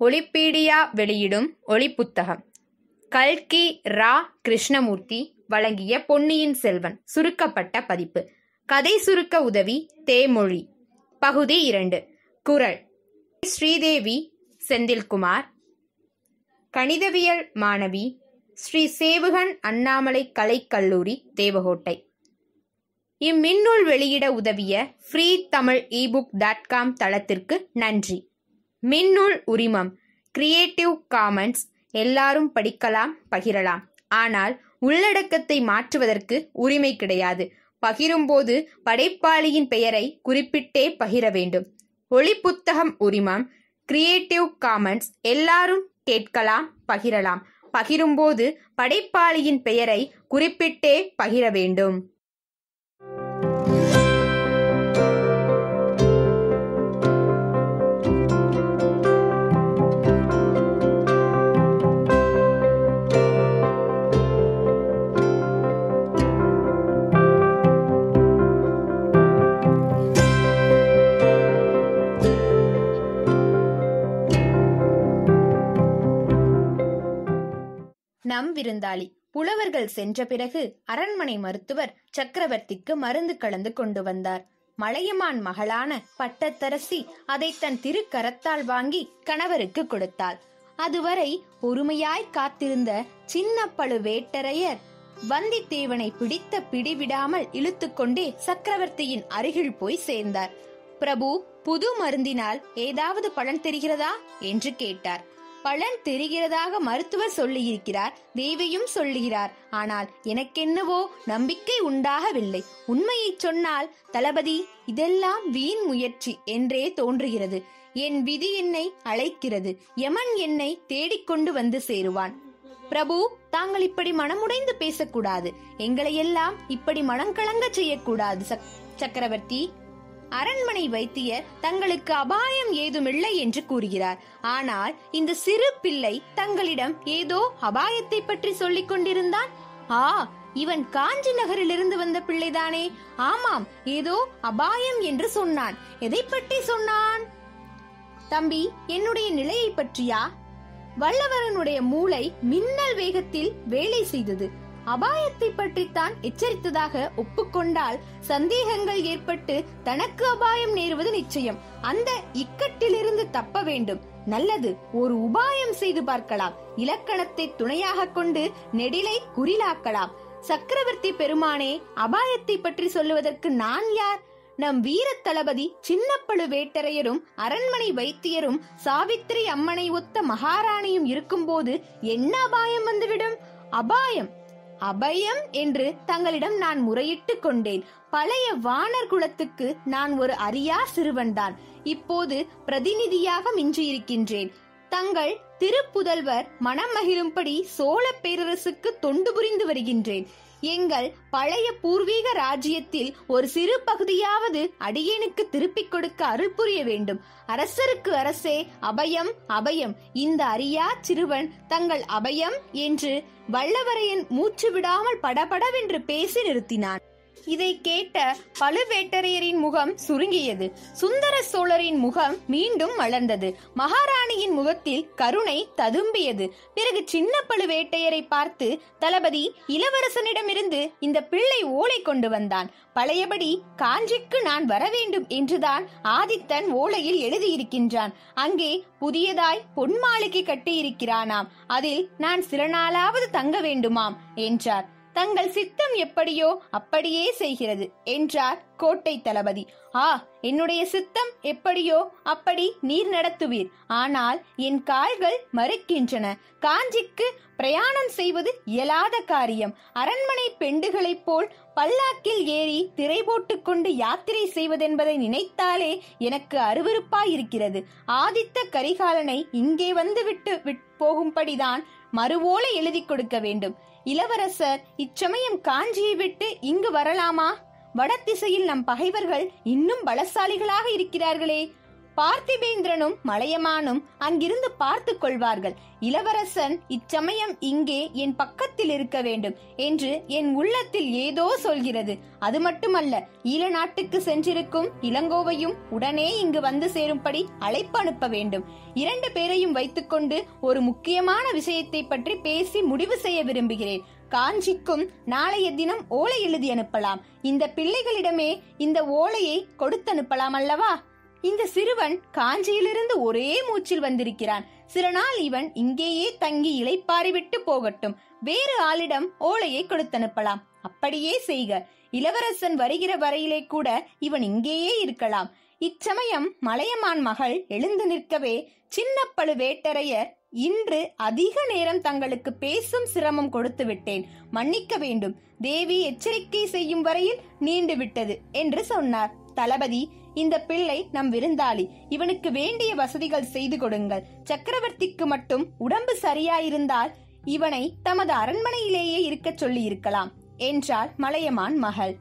ஒலிப்பீடியா வெளியிடும் ஒலிப்புத்தகம் கல்கி ரா கிருஷ்ணமூர்த்தி வழங்கிய பொன்னியின் செல்வன் சுருக்கப்பட்ட பதிப்பு கதை சுருக்க உதவி தேமொழி பகுதி இரண்டு குரல் ஸ்ரீதேவி செந்தில்குமார் கணிதவியல் மாணவி ஸ்ரீ சேவுகன் அண்ணாமலை கலைக்கல்லூரி தேவகோட்டை இம்மின்னூல் வெளியிட உதவிய free Tamil ebook dot com தளத்திற்கு நன்றி மின்னூல் உரிமம் கிரியேட்டிவ் காமன்ஸ் எல்லாரும் படிக்கலாம் பகிரலாம் ஆனால் உள்ளடக்கத்தை மாற்றுவதற்கு உரிமை கிடையாது பகிரும்போது படைப்பாளியின் பெயரை குறிப்பிட்டே பகிர வேண்டும் ஒளிப்புத்தகம் உரிமம் கிரியேட்டிவ் காமன்ஸ் எல்லாரும் கேட்கலாம் பகிரலாம் பகிரும்போது படைப்பாளியின் பெயரை குறிப்பிட்டே பகிர வேண்டும் நம் விருந்தாளி புலவர்கள் சென்ற பிறகு அரண்மனை மருத்துவர் சக்கரவர்த்திக்கு மருந்து கலந்து கொண்டு வந்தார் மலையமான் மகளான பட்டத்தரசி அதை தன் திருக்கரத்தால் வாங்கி கணவருக்கு கொடுத்தாள் அதுவரை பொறுமையாய் காத்திருந்த சின்ன பழுவேட்டரையர் வந்தித்தேவனை பிடித்த பிடிவிடாமல் இழுத்துக்கொண்டே சக்கரவர்த்தியின் அருகில் போய் சேர்ந்தார் பிரபு புது மருந்தினால் ஏதாவது பலன் தெரிகிறதா என்று கேட்டார் பலன் தெரிகிறதாக மருத்துவர் சொல்லியிருக்கிறார் தேவியும் சொல்லுகிறார் ஆனால் எனக்கென்னவோ நம்பிக்கை உண்டாகவில்லை உண்மையை சொன்னால் தளபதி இதெல்லாம் வீண் முயற்சி என்றே தோன்றுகிறது என் விதி என்னை அழைக்கிறது யமன் என்னை தேடிக்கொண்டு வந்து சேருவான் பிரபு தாங்கள் இப்படி மனமுடைந்து பேசக்கூடாது எங்களையெல்லாம் இப்படி மனங்கலங்க செய்யக்கூடாது சக்- சக்கரவர்த்தி அரண்மனை வைத்தியர் தங்களுக்கு அபாயம் ஏதுமில்லை என்று கூறுகிறார் ஆனால் இந்த சிறு பிள்ளை தங்களிடம் ஏதோ அபாயத்தை பற்றி சொல்லிக் கொண்டிருந்தான் ஆ இவன் காஞ்சி நகரிலிருந்து வந்த பிள்ளைதானே ஆமாம் ஏதோ அபாயம் என்று சொன்னான் எதை பற்றி சொன்னான் தம்பி என்னுடைய நிலையை பற்றியா வல்லவரனுடைய மூளை மின்னல் வேகத்தில் வேலை செய்தது அபாயத்தை பற்றித்தான் எச்சரித்ததாக ஒப்புக்கொண்டால் சந்தேகங்கள் ஏற்பட்டு தனக்கு அபாயம் நேருவது நிச்சயம் அந்த இக்கட்டிலிருந்து தப்ப வேண்டும் நல்லது ஒரு உபாயம் செய்து பார்க்கலாம் இலக்கணத்தை துணையாக கொண்டு நெடிலை குறிலாக்கலாம் சக்கரவர்த்தி பெருமானே அபாயத்தை பற்றி சொல்லுவதற்கு நான் யார் நம் வீர தளபதி சின்ன பழுவேட்டரையரும் அரண்மனை வைத்தியரும் சாவித்திரி அம்மனை ஒத்த மகாராணியும் இருக்கும்போது என்ன அபாயம் வந்துவிடும் அபாயம் அபயம் என்று தங்களிடம் நான் முறையிட்டு கொண்டேன் பழைய வானர் குலத்துக்கு நான் ஒரு அரியா சிறுவன்தான் இப்போது பிரதிநிதியாக மிஞ்சியிருக்கின்றேன் தங்கள் திருப்புதல்வர் மனம் மகிழும்படி சோழ பேரரசுக்கு தொண்டு புரிந்து வருகின்றேன் எங்கள் பழைய பூர்வீக ராஜ்யத்தில் ஒரு சிறு பகுதியாவது அடியேனுக்கு திருப்பிக் கொடுக்க அருள் புரிய வேண்டும் அரசருக்கு அரசே அபயம் அபயம் இந்த அரியா சிறுவன் தங்கள் அபயம் என்று வல்லவரையன் மூச்சு விடாமல் படபடவென்று பேசி நிறுத்தினான் இதை கேட்ட பழுவேட்டரையரின் முகம் சுருங்கியது சுந்தர சோழரின் முகம் மீண்டும் மலர்ந்தது மகாராணியின் முகத்தில் கருணை ததும்பியது பிறகு சின்ன பழுவேட்டையரை பார்த்து தளபதி இளவரசனிடமிருந்து இந்த பிள்ளை ஓலை கொண்டு வந்தான் பழையபடி காஞ்சிக்கு நான் வர வேண்டும் என்றுதான் ஆதித்தன் ஓலையில் எழுதியிருக்கின்றான் அங்கே புதியதாய் பொன் மாளிகை கட்டியிருக்கிறானாம் அதில் நான் சில நாளாவது தங்க வேண்டுமாம் என்றார் தங்கள் சித்தம் எப்படியோ அப்படியே செய்கிறது என்றார் கோட்டை தளபதி ஆ என்னுடைய சித்தம் எப்படியோ அப்படி நீர் நடத்துவீர் ஆனால் என் கால்கள் மறுக்கின்றன காஞ்சிக்கு பிரயாணம் செய்வது இயலாத காரியம் அரண்மனை பெண்டுகளைப் போல் பல்லாக்கில் ஏறி திரை போட்டுக்கொண்டு யாத்திரை செய்வதென்பதை நினைத்தாலே எனக்கு அருவருப்பாயிருக்கிறது ஆதித்த கரிகாலனை இங்கே வந்து விட்டு விட் போகும்படிதான் மறுவோலை எழுதி கொடுக்க வேண்டும் இளவரசர் இச்சமயம் காஞ்சியை விட்டு இங்கு வரலாமா வடதிசையில் நம் பகைவர்கள் இன்னும் பலசாலிகளாக இருக்கிறார்களே பார்த்திபேந்திரனும் மலையமானும் அங்கிருந்து பார்த்து கொள்வார்கள் இளவரசன் இச்சமயம் இங்கே என் பக்கத்தில் இருக்க வேண்டும் என்று என் உள்ளத்தில் ஏதோ சொல்கிறது அது மட்டுமல்ல ஈழ நாட்டுக்கு சென்றிருக்கும் இளங்கோவையும் உடனே இங்கு வந்து சேரும்படி அழைப்பு அனுப்ப வேண்டும் இரண்டு பேரையும் வைத்துக்கொண்டு ஒரு முக்கியமான விஷயத்தை பற்றி பேசி முடிவு செய்ய விரும்புகிறேன் காஞ்சிக்கும் நாளைய தினம் ஓலை எழுதி அனுப்பலாம் இந்த பிள்ளைகளிடமே இந்த ஓலையை கொடுத்து அனுப்பலாம் அல்லவா இந்த சிறுவன் காஞ்சியிலிருந்து ஒரே மூச்சில் வந்திருக்கிறான் சில நாள் இவன் இங்கேயே தங்கி இளைப்பாரி விட்டு போகட்டும் வேறு ஆளிடம் ஓலையை கொடுத்தனுப்பலாம் அப்படியே செய்க இளவரசன் வருகிற வரையிலே கூட இவன் இங்கேயே இருக்கலாம் இச்சமயம் மலையமான் மகள் எழுந்து நிற்கவே சின்ன பழுவேட்டரையர் இன்று அதிக நேரம் தங்களுக்கு பேசும் சிரமம் கொடுத்து விட்டேன் மன்னிக்க வேண்டும் தேவி எச்சரிக்கை செய்யும் வரையில் நீண்டு விட்டது என்று சொன்னார் தளபதி இந்த பிள்ளை நம் விருந்தாளி இவனுக்கு வேண்டிய வசதிகள் செய்து கொடுங்கள் சக்கரவர்த்திக்கு மட்டும் உடம்பு சரியாயிருந்தால் இவனை தமது அரண்மனையிலேயே இருக்கச் சொல்லி இருக்கலாம் என்றாள் மலையமான் மகள்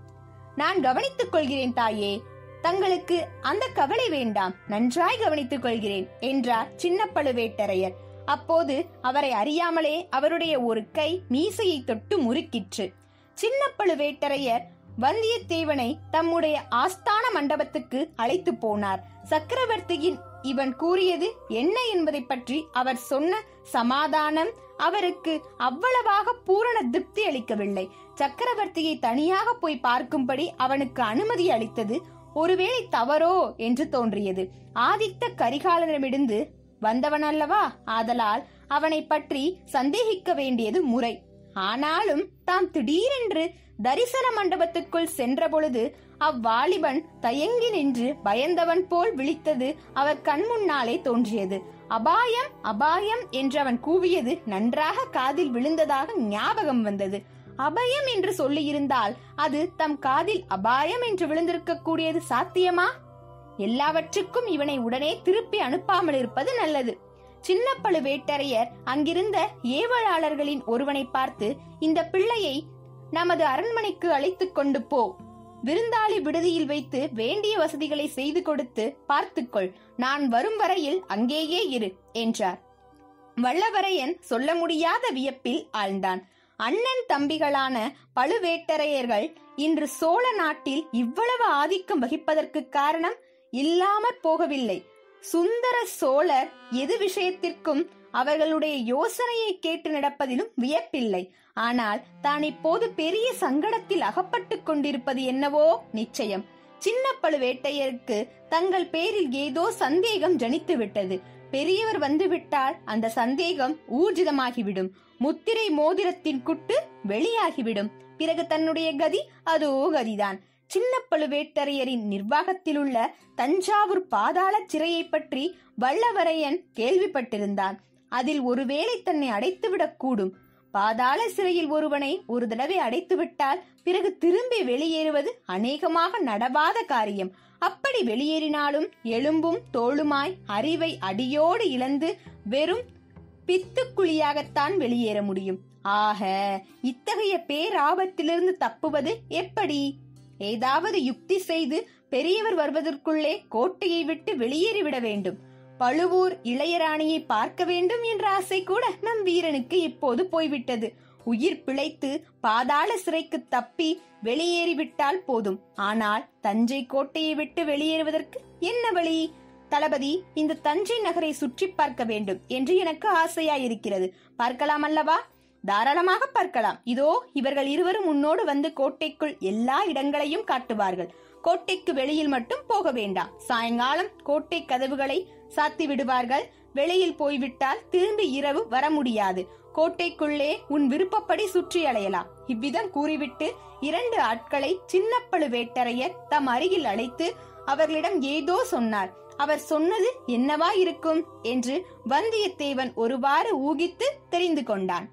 நான் கவனித்துக் கொள்கிறேன் தாயே தங்களுக்கு அந்த கவலை வேண்டாம் நன்றாய் கவனித்துக் கொள்கிறேன் என்றார் சின்ன பழுவேட்டரையர் அப்போது அவரை அறியாமலே அவருடைய ஒரு கை மீசையை தொட்டு முறுக்கிற்று சின்ன பழுவேட்டரையர் வந்தியத்தேவனை தம்முடைய ஆஸ்தான மண்டபத்துக்கு அழைத்து போனார் சக்கரவர்த்தியின் இவன் கூறியது என்ன என்பதை பற்றி அவர் சொன்ன சமாதானம் அவருக்கு அவ்வளவாக பூரண திருப்தி அளிக்கவில்லை சக்கரவர்த்தியை தனியாக போய் பார்க்கும்படி அவனுக்கு அனுமதி அளித்தது ஒருவேளை தவறோ என்று தோன்றியது ஆதித்த கரிகாலனிடமிருந்து வந்தவன் அல்லவா ஆதலால் அவனை பற்றி சந்தேகிக்க வேண்டியது முறை ஆனாலும் தாம் திடீரென்று தரிசன மண்டபத்துக்குள் சென்ற பொழுது அவ்வாலிபன் தயங்கி நின்று பயந்தவன் போல் விழித்தது அவர் கண்முன்னாலே தோன்றியது அபாயம் அபாயம் என்று அவன் கூவியது நன்றாக காதில் விழுந்ததாக ஞாபகம் வந்தது அபயம் என்று சொல்லியிருந்தால் அது தம் காதில் அபாயம் என்று விழுந்திருக்க கூடியது சாத்தியமா எல்லாவற்றுக்கும் இவனை உடனே திருப்பி அனுப்பாமல் இருப்பது நல்லது சின்ன பழுவேட்டரையர் அங்கிருந்த ஏவலாளர்களின் ஒருவனை பார்த்து இந்த பிள்ளையை நமது அரண்மனைக்கு அழைத்துக் கொண்டு போ விருந்தாளி விடுதியில் வைத்து வேண்டிய வசதிகளை செய்து கொடுத்து பார்த்துக்கொள் நான் வரும் வரையில் அங்கேயே இரு என்றார் வல்லவரையன் சொல்ல முடியாத வியப்பில் ஆழ்ந்தான் அண்ணன் தம்பிகளான பழுவேட்டரையர்கள் இன்று சோழ நாட்டில் இவ்வளவு ஆதிக்கம் வகிப்பதற்கு காரணம் இல்லாமற் போகவில்லை சுந்தர சோழர் எது விஷயத்திற்கும் அவர்களுடைய யோசனையை கேட்டு நடப்பதிலும் வியப்பில்லை ஆனால் தான் இப்போது பெரிய சங்கடத்தில் அகப்பட்டுக் கொண்டிருப்பது என்னவோ நிச்சயம் சின்ன பழுவேட்டையருக்கு தங்கள் பேரில் ஏதோ சந்தேகம் ஜனித்து விட்டது பெரியவர் வந்துவிட்டால் அந்த சந்தேகம் ஊர்ஜிதமாகிவிடும் முத்திரை மோதிரத்தின் குட்டு வெளியாகிவிடும் பிறகு தன்னுடைய கதி அதோ கதிதான் சின்ன பழுவேட்டரையரின் நிர்வாகத்தில் உள்ள தஞ்சாவூர் பாதாள சிறையை பற்றி வல்லவரையன் கேள்விப்பட்டிருந்தான் அதில் ஒருவேளை தன்னை அடைத்துவிடக் கூடும் பாதாள சிறையில் ஒருவனை ஒரு தடவை அடைத்துவிட்டால் பிறகு திரும்பி வெளியேறுவது அநேகமாக நடவாத காரியம் அப்படி வெளியேறினாலும் எலும்பும் தோளுமாய் அறிவை அடியோடு இழந்து வெறும் பித்துக்குழியாகத்தான் வெளியேற முடியும் ஆக இத்தகைய பேராபத்திலிருந்து தப்புவது எப்படி ஏதாவது யுக்தி செய்து பெரியவர் வருவதற்குள்ளே கோட்டையை விட்டு வெளியேறிவிட வேண்டும் பழுவூர் இளையராணியை பார்க்க வேண்டும் என்ற ஆசை கூட நம் வீரனுக்கு இப்போது போய்விட்டது உயிர் பிழைத்து பாதாள சிறைக்கு தப்பி வெளியேறிவிட்டால் போதும் ஆனால் தஞ்சை கோட்டையை விட்டு வெளியேறுவதற்கு என்ன வழி தளபதி இந்த தஞ்சை நகரை சுற்றி பார்க்க வேண்டும் என்று எனக்கு ஆசையாயிருக்கிறது பார்க்கலாம் அல்லவா தாராளமாக பார்க்கலாம் இதோ இவர்கள் இருவரும் உன்னோடு வந்து கோட்டைக்குள் எல்லா இடங்களையும் காட்டுவார்கள் கோட்டைக்கு வெளியில் மட்டும் போக வேண்டாம் சாயங்காலம் கோட்டை கதவுகளை சாத்தி விடுவார்கள் வெளியில் போய்விட்டால் திரும்பி இரவு வர முடியாது கோட்டைக்குள்ளே உன் விருப்பப்படி சுற்றி அலையலாம் இவ்விதம் கூறிவிட்டு இரண்டு ஆட்களை சின்ன பழுவேட்டரையர் தம் அருகில் அழைத்து அவர்களிடம் ஏதோ சொன்னார் அவர் சொன்னது என்னவா இருக்கும் என்று வந்தியத்தேவன் ஒருவாறு ஊகித்து தெரிந்து கொண்டான்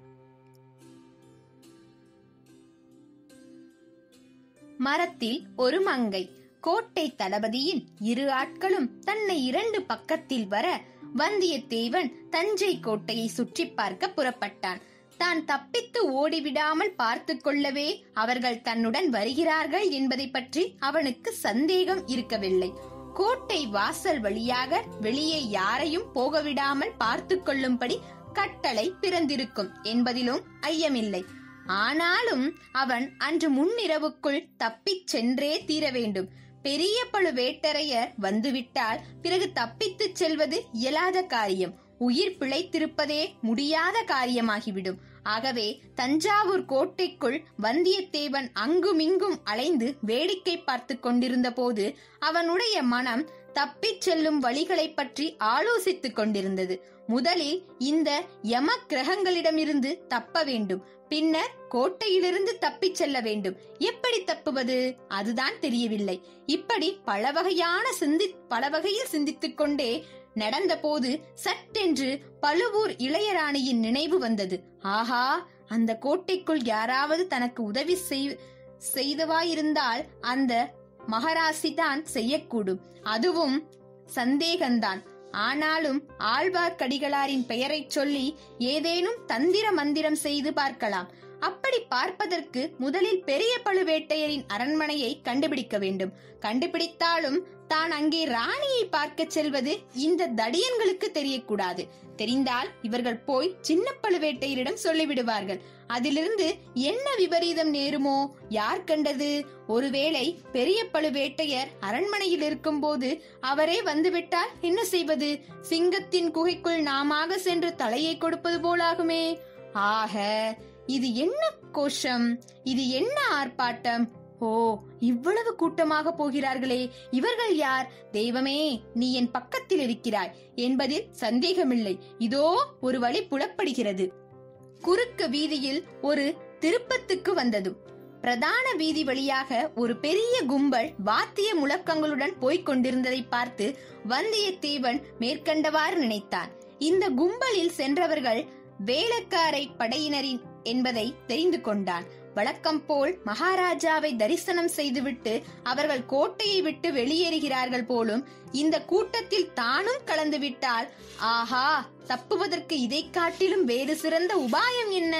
மரத்தில் ஒரு மங்கை கோட்டை தளபதியின் இரு ஆட்களும் தன்னை இரண்டு பக்கத்தில் வர வந்தியத்தேவன் தஞ்சை கோட்டையை சுற்றி பார்க்க புறப்பட்டான் தான் தப்பித்து ஓடிவிடாமல் பார்த்து கொள்ளவே அவர்கள் தன்னுடன் வருகிறார்கள் என்பதை பற்றி அவனுக்கு சந்தேகம் இருக்கவில்லை கோட்டை வாசல் வழியாக வெளியே யாரையும் போகவிடாமல் பார்த்து கொள்ளும்படி கட்டளை பிறந்திருக்கும் என்பதிலும் ஐயமில்லை ஆனாலும் அவன் அன்று முன்னிரவுக்குள் தப்பிச் சென்றே தீர வேண்டும் பெரிய பழுவேட்டரையர் வந்துவிட்டால் பிறகு தப்பித்துச் செல்வது இயலாத காரியம் உயிர் பிழைத்திருப்பதே முடியாத காரியமாகிவிடும் ஆகவே தஞ்சாவூர் கோட்டைக்குள் வந்தியத்தேவன் அங்குமிங்கும் அலைந்து வேடிக்கை பார்த்து கொண்டிருந்த போது அவனுடைய மனம் தப்பிச் செல்லும் வழிகளைப் பற்றி ஆலோசித்துக் கொண்டிருந்தது முதலில் இந்த யம கிரகங்களிடமிருந்து தப்ப வேண்டும் பின்னர் கோட்டையிலிருந்து தப்பிச் செல்ல வேண்டும் எப்படி தப்புவது அதுதான் தெரியவில்லை இப்படி பல வகையான சிந்தி பல வகையில் சிந்தித்துக் கொண்டே நடந்தபோது சட்டென்று பழுவூர் இளையராணியின் நினைவு வந்தது ஆஹா அந்த கோட்டைக்குள் யாராவது தனக்கு உதவி செய்- செய்தவாயிருந்தால் அந்த மகராசிதான் செய்யக்கூடும் அதுவும் சந்தேகம்தான் ஆனாலும் ஆழ்வார்க்கடிகளாரின் பெயரைச் சொல்லி ஏதேனும் தந்திர மந்திரம் செய்து பார்க்கலாம் அப்படி பார்ப்பதற்கு முதலில் பெரிய பழுவேட்டையரின் அரண்மனையை கண்டுபிடிக்க வேண்டும் கண்டுபிடித்தாலும் தான் அங்கே ராணியை பார்க்கச் செல்வது இந்த தடியன்களுக்கு தெரியக்கூடாது தெரிந்தால் இவர்கள் போய் சின்ன பழுவேட்டையரிடம் சொல்லிவிடுவார்கள் அதிலிருந்து என்ன விபரீதம் நேருமோ யார் கண்டது ஒருவேளை பெரிய பழுவேட்டையர் அரண்மனையில் இருக்கும்போது அவரே வந்துவிட்டால் என்ன செய்வது சிங்கத்தின் குகைக்குள் நாமாக சென்று தலையை கொடுப்பது போலாகுமே ஆக இது என்ன கோஷம் இது என்ன ஆர்ப்பாட்டம் ஓ இவ்வளவு கூட்டமாக போகிறார்களே இவர்கள் யார் தெய்வமே நீ என் பக்கத்தில் இருக்கிறாய் என்பதில் சந்தேகமில்லை இதோ ஒரு வழி புலப்படுகிறது குறுக்கு வீதியில் ஒரு திருப்பத்துக்கு வந்ததும் பிரதான வீதி வழியாக ஒரு பெரிய கும்பல் வாத்திய முழக்கங்களுடன் போய்க் கொண்டிருந்ததை பார்த்து வந்தியத்தேவன் மேற்கண்டவாறு நினைத்தான் இந்த கும்பலில் சென்றவர்கள் வேளக்காரை படையினரின் என்பதை தெரிந்து கொண்டான் வழக்கம் போல் மகாராஜாவை தரிசனம் செய்துவிட்டு அவர்கள் கோட்டையை விட்டு வெளியேறுகிறார்கள் போலும் இந்த கூட்டத்தில் தானும் கலந்து விட்டால் ஆஹா தப்புவதற்கு இதைக் காட்டிலும் வேறு சிறந்த உபாயம் என்ன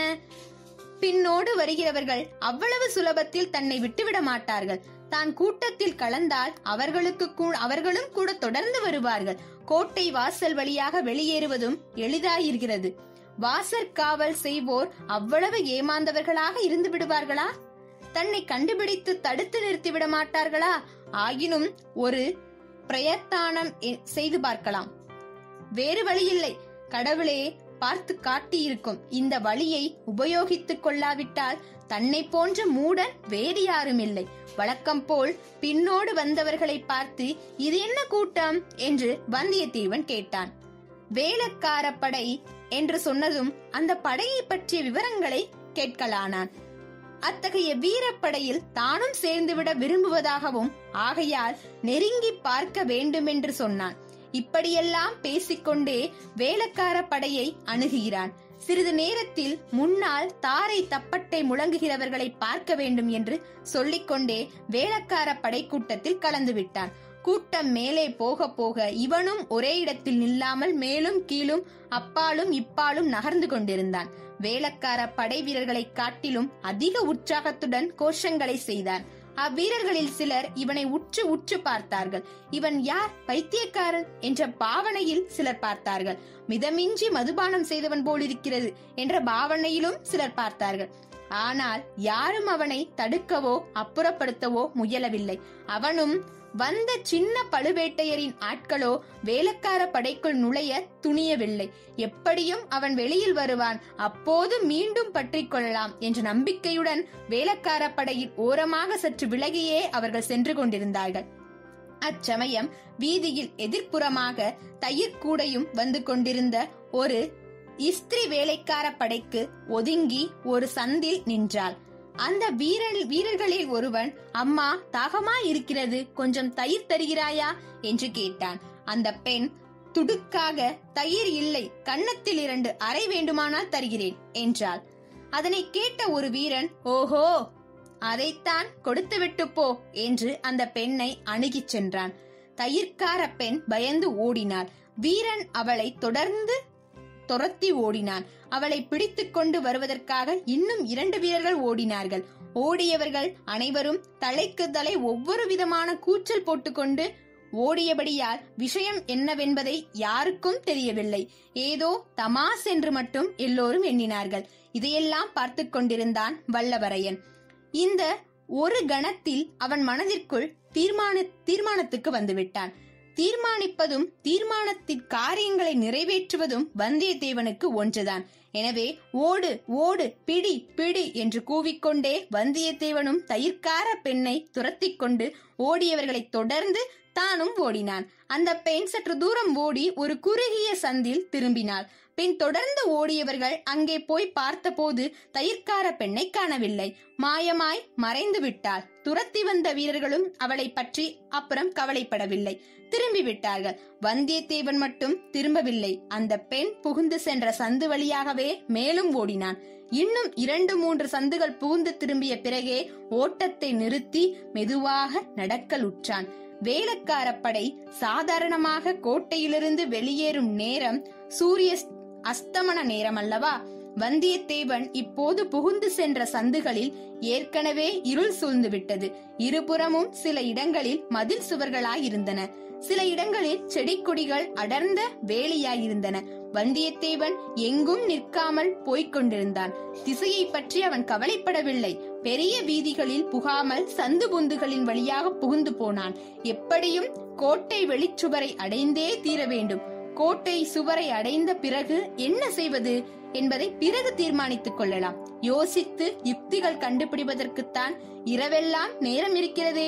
பின்னோடு வருகிறவர்கள் அவ்வளவு சுலபத்தில் தன்னை விட்டுவிட மாட்டார்கள் தான் கூட்டத்தில் கலந்தால் அவர்களுக்கு கூ- அவர்களும் கூட தொடர்ந்து வருவார்கள் கோட்டை வாசல் வழியாக வெளியேறுவதும் எளிதாயிருக்கிறது வாசற்காவல் செய்வோர் அவ்வளவு ஏமாந்தவர்களாக இருந்து விடுவார்களா தன்னை கண்டுபிடித்து தடுத்து நிறுத்திவிட மாட்டார்களா ஆயினும் ஒரு பிரயத்தானம் எ- செய்து பார்க்கலாம் வேறு வழியில்லை கடவுளே பார்த்து காட்டியிருக்கும் இந்த வழியை உபயோகித்துக் கொள்ளாவிட்டால் தன்னை போன்ற மூடன் வேறு யாரும் இல்லை வழக்கம் போல் பின்னோடு வந்தவர்களை பார்த்து இது என்ன கூட்டம் என்று வந்தியத்தேவன் கேட்டான் வேளக்கார படை என்று சொன்னதும் அந்த படையை பற்றிய விவரங்களை கேட்கலானான் அத்தகைய வீரப்படையில் தானும் சேர்ந்துவிட விரும்புவதாகவும் ஆகையால் நெருங்கி பார்க்க வேண்டுமென்று சொன்னான் இப்படியெல்லாம் பேசிக்கொண்டே வேளக்கார படையை அணுகுகிறான் சிறிது நேரத்தில் முன்னால் தாரை தப்பட்டை முழங்குகிறவர்களை பார்க்க வேண்டும் என்று சொல்லிக்கொண்டே வேளக்கார படை கூட்டத்தில் கலந்து விட்டான் கூட்டம் மேலே போக போக இவனும் ஒரே இடத்தில் நில்லாமல் மேலும் கீழும் அப்பாலும் இப்பாலும் நகர்ந்து கொண்டிருந்தான் வேளக்கார படை வீரர்களைக் காட்டிலும் அதிக உற்சாகத்துடன் கோஷங்களை செய்தான் அவ்வீரர்களில் சிலர் இவனை உற்று உற்று பார்த்தார்கள் இவன் யார் பைத்தியக்காரன் என்ற பாவனையில் சிலர் பார்த்தார்கள் மிதமின்றி மதுபானம் செய்தவன் போலிருக்கிறது என்ற பாவனையிலும் சிலர் பார்த்தார்கள் ஆனால் யாரும் அவனை தடுக்கவோ அப்புறப்படுத்தவோ முயலவில்லை அவனும் வந்த சின்ன பழுவேட்டையரின் ஆட்களோ வேலக்கார படைக்குள் நுழைய துணியவில்லை எப்படியும் அவன் வெளியில் வருவான் அப்போது மீண்டும் பற்றிக் கொள்ளலாம் என்ற நம்பிக்கையுடன் வேலக்கார படையின் ஓரமாக சற்று விலகியே அவர்கள் சென்று கொண்டிருந்தார்கள் அச்சமயம் வீதியில் எதிர்ப்புறமாக தயிர் கூடையும் வந்து கொண்டிருந்த ஒரு இஸ்திரி வேலைக்கார படைக்கு ஒதுங்கி ஒரு சந்தில் நின்றாள் அந்த வீரர் வீரர்களில் ஒருவன் அம்மா தாகமா இருக்கிறது கொஞ்சம் தயிர் தருகிறாயா என்று கேட்டான் அந்த பெண் துடுக்காக தயிர் இல்லை கன்னத்தில் இரண்டு அறை வேண்டுமானால் தருகிறேன் என்றாள் அதனை கேட்ட ஒரு வீரன் ஓஹோ அதைத்தான் கொடுத்துவிட்டு போ என்று அந்த பெண்ணை அணுகிச் சென்றான் தயிர்க்கார பெண் பயந்து ஓடினாள் வீரன் அவளை தொடர்ந்து துரத்தி ஓடினான் அவளை பிடித்துக் கொண்டு வருவதற்காக இன்னும் இரண்டு வீரர்கள் ஓடினார்கள் ஓடியவர்கள் அனைவரும் தலைக்கு தலை ஒவ்வொரு விதமான கூச்சல் போட்டுக்கொண்டு ஓடியபடியால் விஷயம் என்னவென்பதை யாருக்கும் தெரியவில்லை ஏதோ தமாஸ் என்று மட்டும் எல்லோரும் எண்ணினார்கள் இதையெல்லாம் பார்த்து கொண்டிருந்தான் வல்லவரையன் இந்த ஒரு கணத்தில் அவன் மனதிற்குள் தீர்மான தீர்மானத்துக்கு வந்துவிட்டான் தீர்மானிப்பதும் தீர்மானத்தின் காரியங்களை நிறைவேற்றுவதும் வந்தியத்தேவனுக்கு ஒன்றுதான் எனவே ஓடு ஓடு பிடி பிடி என்று கூவிக்கொண்டே வந்தியத்தேவனும் தயிர்க்கார பெண்ணை துரத்திக் கொண்டு ஓடியவர்களை தொடர்ந்து தானும் ஓடினான் அந்த பெண் சற்று தூரம் ஓடி ஒரு குறுகிய சந்தில் திரும்பினாள் பின் தொடர்ந்து ஓடியவர்கள் அங்கே போய் பார்த்தபோது தயிர்க்கார பெண்ணை காணவில்லை மாயமாய் மறைந்து விட்டாள் துரத்தி வந்த வீரர்களும் அவளை பற்றி அப்புறம் கவலைப்படவில்லை திரும்பி விட்டார்கள் வந்தியத்தேவன் மட்டும் திரும்பவில்லை அந்த பெண் புகுந்து சென்ற சந்து வழியாகவே மேலும் ஓடினான் இன்னும் இரண்டு மூன்று சந்துகள் புகுந்து திரும்பிய பிறகே ஓட்டத்தை நிறுத்தி மெதுவாக நடக்கல் உற்றான் வேலக்கார படை சாதாரணமாக கோட்டையிலிருந்து வெளியேறும் நேரம் சூரிய அஸ்தமன நேரம் அல்லவா வந்தியத்தேவன் இப்போது புகுந்து சென்ற சந்துகளில் ஏற்கனவே இருள் சூழ்ந்து விட்டது இருபுறமும் சில இடங்களில் மதில் சுவர்களாயிருந்தன சில இடங்களில் செடி கொடிகள் அடர்ந்த வேலியாயிருந்தன வந்தியத்தேவன் எங்கும் நிற்காமல் போய்க் கொண்டிருந்தான் திசையை பற்றி அவன் கவலைப்படவில்லை பெரிய வீதிகளில் புகாமல் சந்து பொந்துகளின் வழியாக புகுந்து போனான் எப்படியும் கோட்டை வெளிச்சுவரை அடைந்தே தீர வேண்டும் கோட்டை சுவரை அடைந்த பிறகு என்ன செய்வது என்பதை பிறகு தீர்மானித்துக் கொள்ளலாம் யோசித்து யுக்திகள் கண்டுபிடிப்பதற்குத்தான் இரவெல்லாம் நேரம் இருக்கிறதே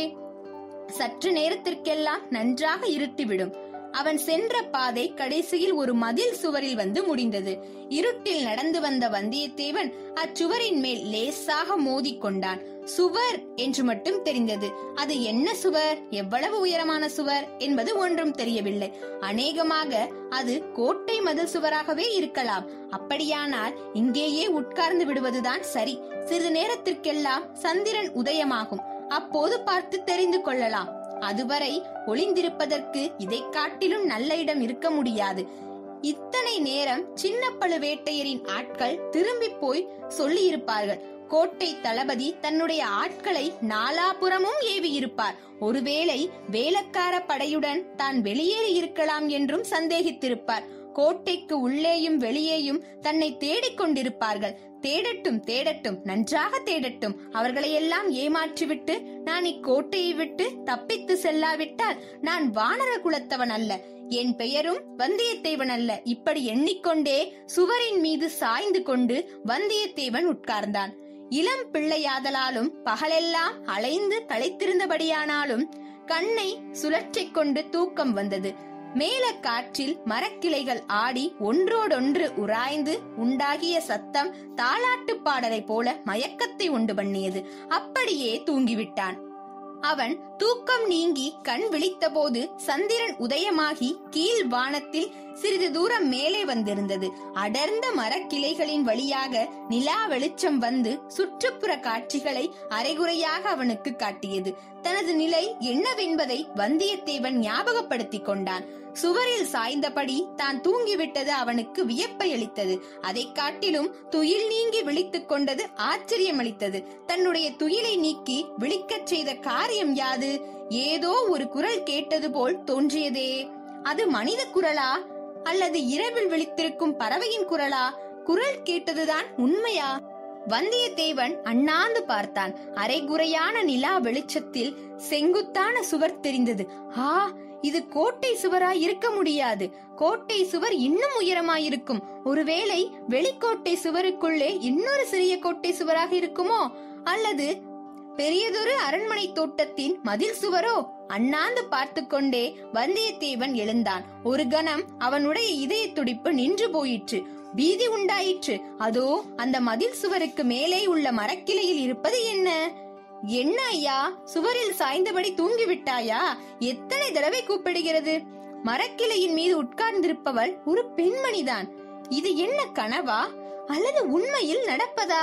சற்று நேரத்திற்கெல்லாம் நன்றாக இருட்டிவிடும் அவன் சென்ற பாதை கடைசியில் ஒரு மதில் சுவரில் வந்து முடிந்தது இருட்டில் நடந்து வந்த வந்தியத்தேவன் அச்சுவரின் மேல் லேசாக மோதிக் கொண்டான் சுவர் என்று மட்டும் தெரிந்தது அது என்ன சுவர் எவ்வளவு உயரமான சுவர் என்பது ஒன்றும் தெரியவில்லை அநேகமாக அது கோட்டை மதில் சுவராகவே இருக்கலாம் அப்படியானால் இங்கேயே உட்கார்ந்து விடுவதுதான் சரி சிறிது நேரத்திற்கெல்லாம் சந்திரன் உதயமாகும் அப்போது பார்த்து தெரிந்து கொள்ளலாம் அதுவரை ஒளிந்திருப்பதற்கு இதை காட்டிலும் நல்ல இடம் இருக்க முடியாது இத்தனை நேரம் சின்ன பழுவேட்டையரின் ஆட்கள் திரும்பி போய் சொல்லியிருப்பார்கள் கோட்டை தளபதி தன்னுடைய ஆட்களை நாலாபுறமும் ஏவி இருப்பார் ஒருவேளை வேலக்கார படையுடன் தான் வெளியேறி இருக்கலாம் என்றும் சந்தேகித்திருப்பார் கோட்டைக்கு உள்ளேயும் வெளியேயும் தன்னை தேடிக் கொண்டிருப்பார்கள் தேடட்டும் தேடட்டும் நன்றாக தேடட்டும் அவர்களையெல்லாம் ஏமாற்றிவிட்டு நான் இக்கோட்டையை விட்டு தப்பித்து செல்லாவிட்டால் நான் வானர குலத்தவன் அல்ல என் பெயரும் வந்தியத்தேவன் அல்ல இப்படி எண்ணிக்கொண்டே சுவரின் மீது சாய்ந்து கொண்டு வந்தியத்தேவன் உட்கார்ந்தான் இளம் பிள்ளையாதலாலும் பகலெல்லாம் அலைந்து களைத்திருந்தபடியானாலும் கண்ணை சுழற்றிக் கொண்டு தூக்கம் வந்தது மேல காற்றில் மரக்கிளைகள் ஆடி ஒன்றோடொன்று உராய்ந்து உண்டாகிய சத்தம் தாலாட்டு பாடலை போல மயக்கத்தை உண்டு பண்ணியது அப்படியே தூங்கிவிட்டான் அவன் தூக்கம் நீங்கி கண் விழித்தபோது சந்திரன் உதயமாகி கீழ் வானத்தில் சிறிது தூரம் மேலே வந்திருந்தது அடர்ந்த மரக்கிளைகளின் வழியாக நிலா வெளிச்சம் வந்து சுற்றுப்புற காட்சிகளை அரைகுறையாக அவனுக்கு காட்டியது தனது நிலை என்னவென்பதை வந்தியத்தேவன் ஞாபகப்படுத்திக் கொண்டான் சுவரில் சாய்ந்தபடி தான் தூங்கிவிட்டது அவனுக்கு வியப்பை அளித்தது அதைக் காட்டிலும் துயில் நீங்கி விழித்துக் கொண்டது ஆச்சரியமளித்தது தன்னுடைய துயிலை நீக்கி விழிக்கச் செய்த காரியம் யாது ஏதோ ஒரு குரல் கேட்டது போல் தோன்றியதே அது மனித குரலா அல்லது இரவில் விழித்திருக்கும் பறவையின் குரலா குரல் கேட்டதுதான் உண்மையா வந்தியத்தேவன் அண்ணாந்து பார்த்தான் அரைகுறையான நிலா வெளிச்சத்தில் செங்குத்தான சுவர் தெரிந்தது ஆ இது கோட்டை சுவராய் இருக்க முடியாது கோட்டை சுவர் இன்னும் உயரமாயிருக்கும் ஒருவேளை வெளிக்கோட்டை சுவருக்குள்ளே இன்னொரு சிறிய கோட்டை சுவராக இருக்குமோ அல்லது பெரியதொரு அரண்மனை தோட்டத்தின் மதில் சுவரோ அண்ணாந்து பார்த்து கொண்டே வந்தியத்தேவன் எழுந்தான் ஒரு கணம் அவனுடைய இதய துடிப்பு நின்று போயிற்று பீதி உண்டாயிற்று அதோ அந்த மதில் சுவருக்கு மேலே உள்ள மரக்கிளையில் இருப்பது என்ன என்ன ஐயா சுவரில் சாய்ந்தபடி தூங்கிவிட்டாயா எத்தனை தடவை கூப்பிடுகிறது மரக்கிளையின் மீது உட்கார்ந்திருப்பவள் ஒரு பெண்மணிதான் இது என்ன கனவா அல்லது உண்மையில் நடப்பதா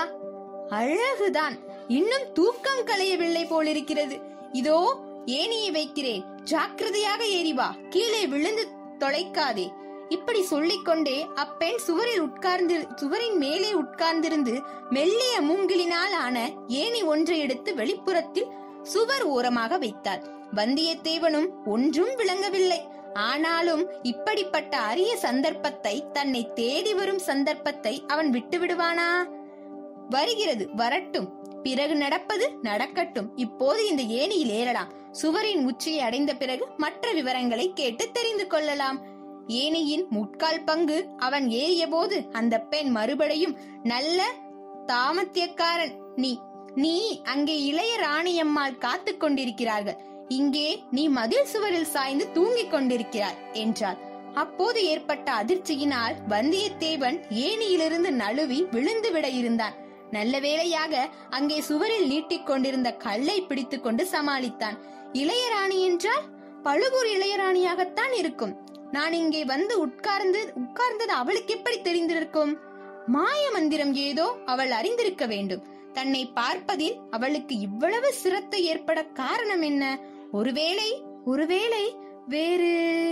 அழகுதான் இன்னும் தூக்கம் களையவில்லை போலிருக்கிறது இதோ ஏணியை வைக்கிறேன் ஜாக்கிரதையாக ஏறி வா கீழே விழுந்து தொலைக்காதே இப்படி சொல்லிக்கொண்டே அப்பெண் சுவரில் உட்கார்ந்து சுவரின் மேலே உட்கார்ந்திருந்து மெல்லிய மூங்கிலினால் ஆன ஏணி ஒன்றை எடுத்து வெளிப்புறத்தில் சுவர் ஓரமாக வைத்தார் வந்தியத்தேவனும் ஒன்றும் விளங்கவில்லை ஆனாலும் இப்படிப்பட்ட அரிய சந்தர்ப்பத்தை தன்னை தேடி வரும் சந்தர்ப்பத்தை அவன் விட்டு விடுவானா வருகிறது வரட்டும் பிறகு நடப்பது நடக்கட்டும் இப்போது இந்த ஏணியில் ஏறலாம் சுவரின் உச்சியை அடைந்த பிறகு மற்ற விவரங்களை கேட்டு தெரிந்து கொள்ளலாம் ஏணியின் முட்கால் பங்கு அவன் ஏறிய போது அந்த பெண் மறுபடியும் நல்ல தாமத்தியக்காரன் நீ நீ அங்கே இளைய ராணியம்மாள் காத்துக் கொண்டிருக்கிறார்கள் இங்கே நீ மதில் சுவரில் சாய்ந்து தூங்கிக் கொண்டிருக்கிறாய் என்றார் அப்போது ஏற்பட்ட அதிர்ச்சியினால் வந்தியத்தேவன் ஏணியிலிருந்து நழுவி விழுந்து விட இருந்தான் நல்ல வேளையாக அங்கே சுவரில் நீட்டிக் கொண்டிருந்த கல்லை பிடித்துக் கொண்டு சமாளித்தான் இளையராணி என்றால் பழுவூர் இளையராணியாகத்தான் இருக்கும் நான் இங்கே வந்து உட்கார்ந்து உட்கார்ந்தது அவளுக்கு எப்படி தெரிந்திருக்கும் மாய மந்திரம் ஏதோ அவள் அறிந்திருக்க வேண்டும் தன்னை பார்ப்பதில் அவளுக்கு இவ்வளவு சிரத்தை ஏற்பட காரணம் என்ன ஒருவேளை ஒருவேளை வேறு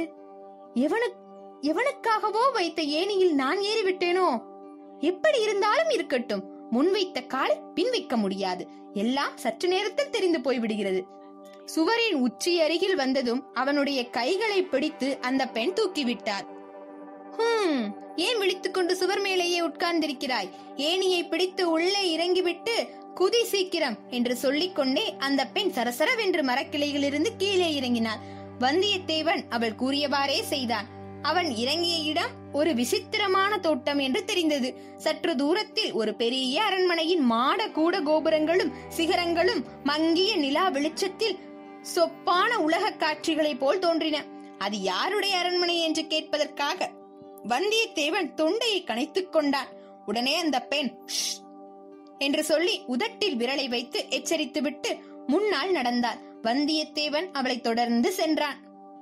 எவனு எவனுக்காகவோ வைத்த ஏணியில் நான் ஏறிவிட்டேனோ எப்படி இருந்தாலும் இருக்கட்டும் முன் வைத்த காலை பின் வைக்க முடியாது எல்லாம் சற்று நேரத்தில் தெரிந்து போய்விடுகிறது சுவரின் உச்சி அருகில் வந்ததும் அவனுடைய கைகளை பிடித்து அந்த பெண் தூக்கிவிட்டார் ஹம் ஏன் விழித்துக்கொண்டு சுவர் மேலேயே உட்கார்ந்திருக்கிறாய் ஏணியை பிடித்து உள்ளே இறங்கிவிட்டு குதி சீக்கிரம் என்று சொல்லிக்கொண்டே அந்த பெண் சரசரவென்று மரக்கிளையிலிருந்து கீழே இறங்கினாள் வந்தியத்தேவன் அவள் கூறியவாறே செய்தான் அவன் இறங்கிய இடம் ஒரு விசித்திரமான தோட்டம் என்று தெரிந்தது சற்று தூரத்தில் ஒரு பெரிய அரண்மனையின் மாட கூட கோபுரங்களும் சிகரங்களும் மங்கிய நிலா வெளிச்சத்தில் சொப்பான உலக காட்சிகளைப் போல் தோன்றின அது யாருடைய அரண்மனை என்று கேட்பதற்காக வந்தியத்தேவன் தொண்டையை கனைத்துக் கொண்டான் உடனே அந்த பெண் "ஷ்" என்று சொல்லி உதட்டில் விரலை வைத்து எச்சரித்துவிட்டு முன்னால் நடந்தாள் வந்தியத்தேவன் அவளை தொடர்ந்து சென்றான்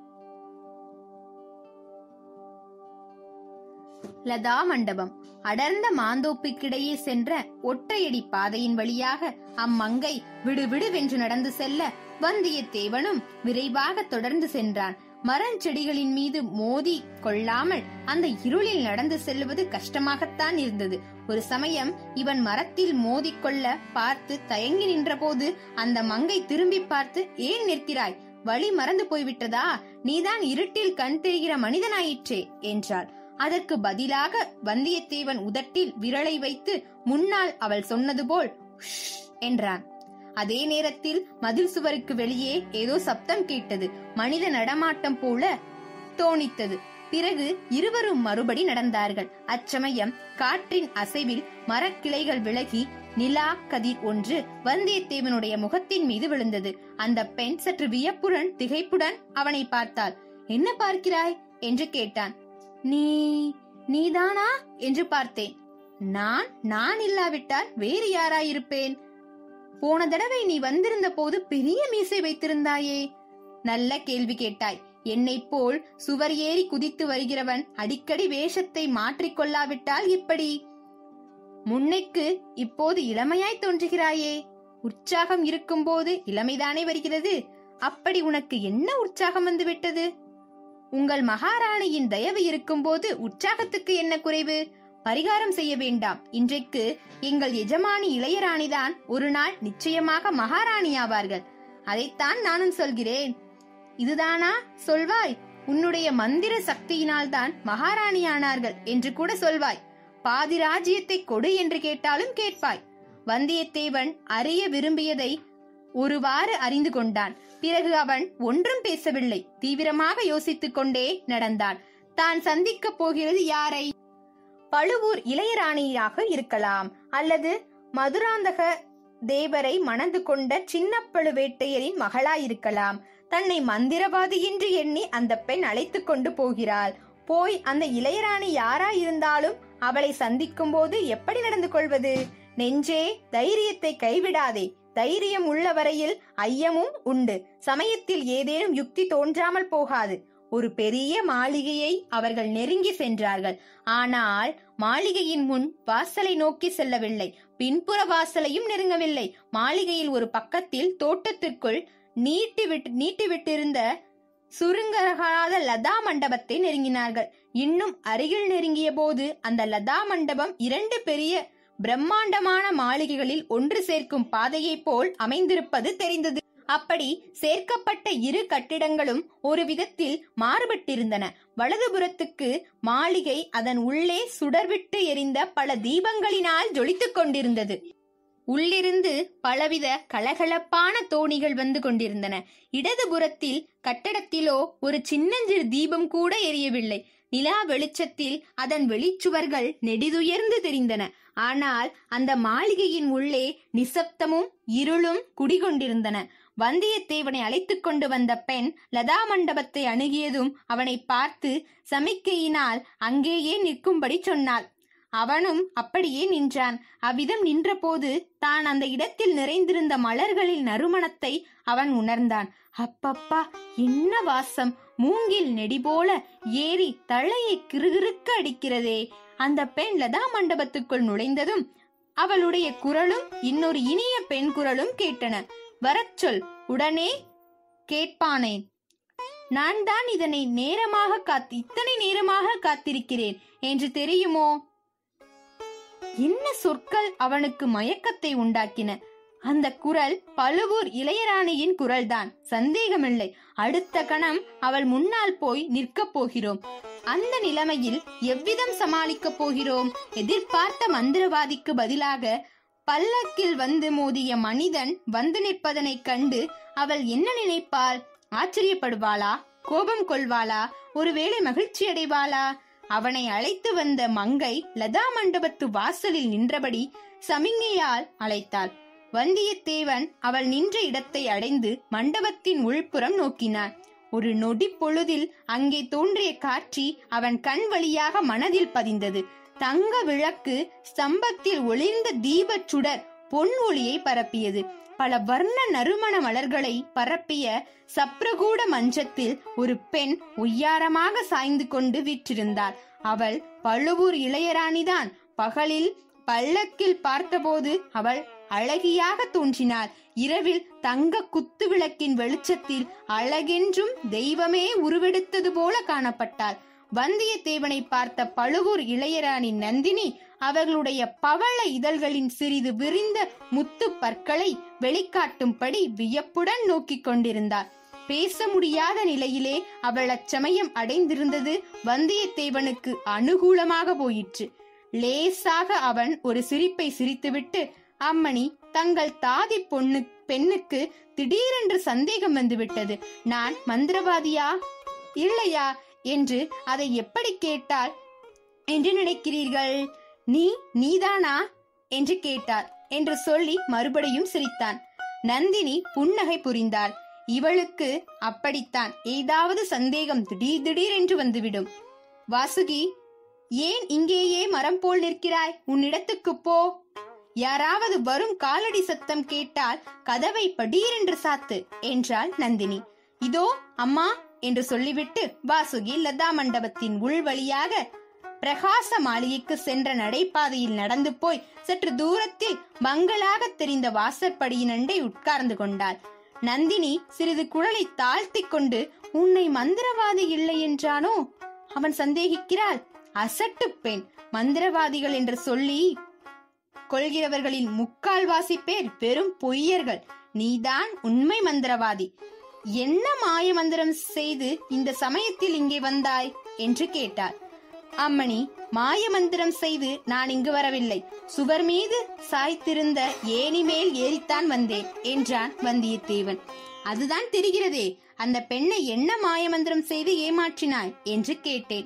லதா மண்டபம் அடர்ந்த மாந்தோப்புக்கிடையே சென்ற ஒற்றையடி பாதையின் வழியாக அம்மங்கை விடுவிடுவென்று நடந்து செல்ல வந்தியத்தேவனும் விரைவாக தொடர்ந்து சென்றான் மரஞ்செடிகளின் மீது மோதி கொள்ளாமல் அந்த இருளில் நடந்து செல்வது கஷ்டமாகத்தான் இருந்தது ஒரு சமயம் இவன் மரத்தில் மோதிக்கொள்ள பார்த்து தயங்கி நின்றபோது அந்த மங்கை திரும்பி பார்த்து ஏன் நிற்கிறாய் வழி மறந்து போய்விட்டதா நீதான் இருட்டில் கண் தெரிகிற மனிதனாயிற்றே என்றாள் அதற்கு பதிலாக வந்தியத்தேவன் உதட்டில் விரலை வைத்து முன்னால் அவள் சொன்னது போல் "உஷ்" என்றான் அதே நேரத்தில் மதில் சுவருக்கு வெளியே ஏதோ சப்தம் கேட்டது மனித நடமாட்டம் போல தோணித்தது பிறகு இருவரும் மறுபடி நடந்தார்கள் அச்சமயம் காற்றின் அசைவில் மரக்கிளைகள் விலகி நிலா கதிர் ஒன்று வந்தியத்தேவனுடைய முகத்தின் மீது விழுந்தது அந்த பெண் சற்று வியப்புடன் திகைப்புடன் அவனை பார்த்தாள் என்ன பார்க்கிறாய் என்று கேட்டான் நீ நீதானா என்று பார்த்தேன் நான் நான் இல்லாவிட்டால் வேறு யாராயிருப்பேன் போன தடவை நீ வந்திருந்த போது பெரிய மீசை வைத்திருந்தாயே நல்ல கேள்வி கேட்டாய் என்னைப் போல் சுவர் ஏறி குதித்து வருகிறவன் அடிக்கடி வேஷத்தை மாற்றிக்கொள்ளாவிட்டால் இப்படி முன்னைக்கு இப்போது இளமையாய் தோன்றுகிறாயே உற்சாகம் இருக்கும்போது இளமைதானே வருகிறது அப்படி உனக்கு என்ன உற்சாகம் வந்துவிட்டது உங்கள் மகாராணியின் தயவு இருக்கும்போது உற்சாகத்துக்கு என்ன குறைவு பரிகாரம் செய்ய வேண்டாம் இன்றைக்கு எங்கள் எஜமானி இளையராணிதான் ஒரு நாள் நிச்சயமாக மகாராணி ஆவார்கள் அதைத்தான் நானும் சொல்கிறேன் இதுதானா சொல்வாய் உன்னுடைய மந்திர சக்தியினால்தான் மகாராணியானார்கள் என்று கூட சொல்வாய் பாதி ராஜ்யத்தை கொடு என்று கேட்டாலும் கேட்பாய் வந்தியத்தேவன் அறிய விரும்பியதை ஒருவாறு அறிந்து கொண்டான் பிறகு அவன் ஒன்றும் பேசவில்லை தீவிரமாக யோசித்துக் கொண்டே நடந்தான் தான் சந்திக்கப் போகிறது யாரை பழுவூர் இளையராணியாக இருக்கலாம் அல்லது மதுராந்தக தேவரை மணந்து கொண்ட சின்ன பழுவேட்டையரின் மகளாயிருக்கலாம் தன்னை மந்திரவாதி என்று எண்ணி அந்த பெண் அழைத்துக் கொண்டு போகிறாள் போய் அந்த இளையராணி யாரா இருந்தாலும் அவளை சந்திக்கும் போது எப்படி நடந்து கொள்வது நெஞ்சே தைரியத்தை கைவிடாதே தைரியம் உள்ள வரையில் ஐயமும் உண்டு சமயத்தில் ஏதேனும் யுக்தி தோன்றாமல் போகாது ஒரு பெரிய மாளிகையை அவர்கள் நெருங்கி சென்றார்கள் ஆனால் மாளிகையின் முன் வாசலை நோக்கி செல்லவில்லை பின்புற வாசலையும் நெருங்கவில்லை மாளிகையில் ஒரு பக்கத்தில் தோட்டத்திற்குள் நீட்டி விட்டு நீட்டி விட்டிருந்த சுருங்கரகாத லதா மண்டபத்தை நெருங்கினார்கள் இன்னும் அருகில் நெருங்கிய போது அந்த லதா மண்டபம் இரண்டு பெரிய பிரம்மாண்டமான மாளிகைகளில் ஒன்று சேர்க்கும் பாதையைப் போல் அமைந்திருப்பது தெரிந்தது அப்படி சேர்க்கப்பட்ட இரு கட்டிடங்களும் ஒரு விதத்தில் மாறுபட்டிருந்தன வலதுபுறத்துக்கு மாளிகை அதன் உள்ளே சுடர்விட்டு எரிந்த பல தீபங்களினால் ஜொலித்துக் கொண்டிருந்தது உள்ளிருந்து பலவித கலகலப்பான தோணிகள் வந்து கொண்டிருந்தன இடதுபுறத்தில் கட்டடத்திலோ ஒரு சின்னஞ்சிறு தீபம் கூட எரியவில்லை நிலா வெளிச்சத்தில் அதன் வெளிச்சுவர்கள் நெடிதுயர்ந்து தெரிந்தன ஆனால் அந்த மாளிகையின் உள்ளே நிசப்தமும் இருளும் குடிகொண்டிருந்தன வந்தியத்தேவனை அழைத்துக் கொண்டு வந்த பெண் லதா மண்டபத்தை அணுகியதும் அவனை பார்த்து சமிக்கையினால் அங்கேயே நிற்கும்படி சொன்னாள் அவனும் அப்படியே நின்றான் அவ்விதம் நின்றபோது தான் அந்த இடத்தில் நிறைந்திருந்த மலர்களின் நறுமணத்தை அவன் உணர்ந்தான் அப்பப்பா என்ன வாசம் மூங்கில் நெடி போல ஏறி தலையை கிறுகிறுக்க அடிக்கிறதே அந்த பெண் லதா மண்டபத்துக்குள் நுழைந்ததும் அவளுடைய குரலும் இன்னொரு இனிய பெண் குரலும் கேட்டன வரச் சொல் உடனே கேட்பானேன் நான் தான் இதனை நேரமாக காத்து இத்தனை நேரமாக காத்திருக்கிறேன் என்று தெரியுமோ என்ன சொற்கள் அவனுக்கு மயக்கத்தை உண்டாக்கின அந்த குரல் பழுவூர் இளையராணியின் குரல்தான் சந்தேகமில்லை அடுத்த கணம் அவள் முன்னால் போய் நிற்கப் போகிறோம் அந்த நிலைமையில் எவ்விதம் சமாளிக்கப் போகிறோம் எதிர்பார்த்த மந்திரவாதிக்கு பதிலாக பல்லக்கில் வந்து மோதிய மனிதன் வந்து நிற்பதனைக் கண்டு அவள் என்ன நினைப்பாள் ஆச்சரியப்படுவாளா கோபம் கொள்வாளா ஒருவேளை மகிழ்ச்சி அடைவாளா அவனை அழைத்து வந்த மங்கை லதா மண்டபத்து வாசலில் நின்றபடி சமிங்கையால் அழைத்தாள் வந்தியத்தேவன் அவள் நின்ற இடத்தை அடைந்து மண்டபத்தின் உள்புறம் நோக்கினான் ஒரு நொடி பொழுதில் அங்கே தோன்றிய காட்சி அவன் கண் வழியாக மனதில் பதிந்தது தங்க விளக்கு ஸ்தம்பத்தில் ஒளிர்ந்த தீபச் சுடர் பொன் ஒளியை பரப்பியது பல வர்ண நறுமண மலர்களை பரப்பிய சப்ரகூட மஞ்சத்தில் ஒரு பெண் உய்யாரமாக சாய்ந்து கொண்டு விற்றிருந்தாள் அவள் பழுவூர் இளையராணிதான் பகலில் பல்லக்கில் பார்த்தபோது அவள் அழகியாக தோன்றினாள் இரவில் தங்க குத்து விளக்கின் வெளிச்சத்தில் அழகென்றும் தெய்வமே உருவெடுத்தது போல காணப்பட்டாள் வந்தியத்தேவனை பார்த்த பழுவூர் இளையராணி நந்தினி அவர்களுடைய பவள இதழ்களின் சிறிது விரிந்த முத்து பற்களை வெளிக்காட்டும்படி வியப்புடன் நோக்கிக் கொண்டிருந்தார் பேச முடியாத நிலையிலே அவள் அச்சமயம் அடைந்திருந்தது வந்தியத்தேவனுக்கு அனுகூலமாக போயிற்று லேசாக அவன் ஒரு சிரிப்பை சிரித்துவிட்டு அம்மணி தங்கள் தாதி பொண்ணு பெண்ணுக்கு திடீரென்று சந்தேகம் வந்துவிட்டது நான் மந்திரவாதியா இல்லையா என்று அதை எப்படி கேட்டால் என்று நினைக்கிறீர்கள் நீ நீதானா என்று கேட்டார் என்று சொல்லி மறுபடியும் சிரித்தான் நந்தினி புன்னகை புரிந்தாள் இவளுக்கு அப்படித்தான் ஏதாவது சந்தேகம் திடீர் திடீர் என்று வந்துவிடும் வாசுகி ஏன் இங்கேயே மரம் போல் நிற்கிறாய் உன்னிடத்துக்கு போ யாராவது வரும் காலடி சத்தம் கேட்டால் கதவை படீரென்று சாத்து என்றாள் நந்தினி இதோ அம்மா என்று சொல்லிவிட்டு வாசுகி லதா மண்டபத்தின் உள் வழியாக பிரகாச மாளிகைக்கு சென்ற நடைபாதையில் நடந்து போய் சற்று தூரத்தில் மங்களாக தெரிந்த வாசற்படியின் அண்டை உட்கார்ந்து கொண்டாள் நந்தினி சிறிது குரலை தாழ்த்திக் கொண்டு உன்னை மந்திரவாதி இல்லை என்றானோ அவன் சந்தேகிக்கிறாள் அசட்டு பெண் மந்திரவாதிகள் என்று சொல்லி கொள்கிறவர்களின் முக்கால்வாசி பேர் வெறும் பொய்யர்கள் நீதான் உண்மை மந்திரவாதி என்ன மாய மந்திரம் செய்து இந்த சமயத்தில் இங்கே வந்தாய் என்று கேட்டாள் அம்மணி மாய மந்திரம் செய்து நான் இங்கு வரவில்லை சுவர் மீது சாய்த்திருந்த ஏணி மேல் ஏறித்தான் வந்தேன் என்றான் வந்தியத்தேவன் அதுதான் தெரிகிறதே அந்த பெண்ணை என்ன மாய மந்திரம் செய்து ஏமாற்றினாய் என்று கேட்டேன்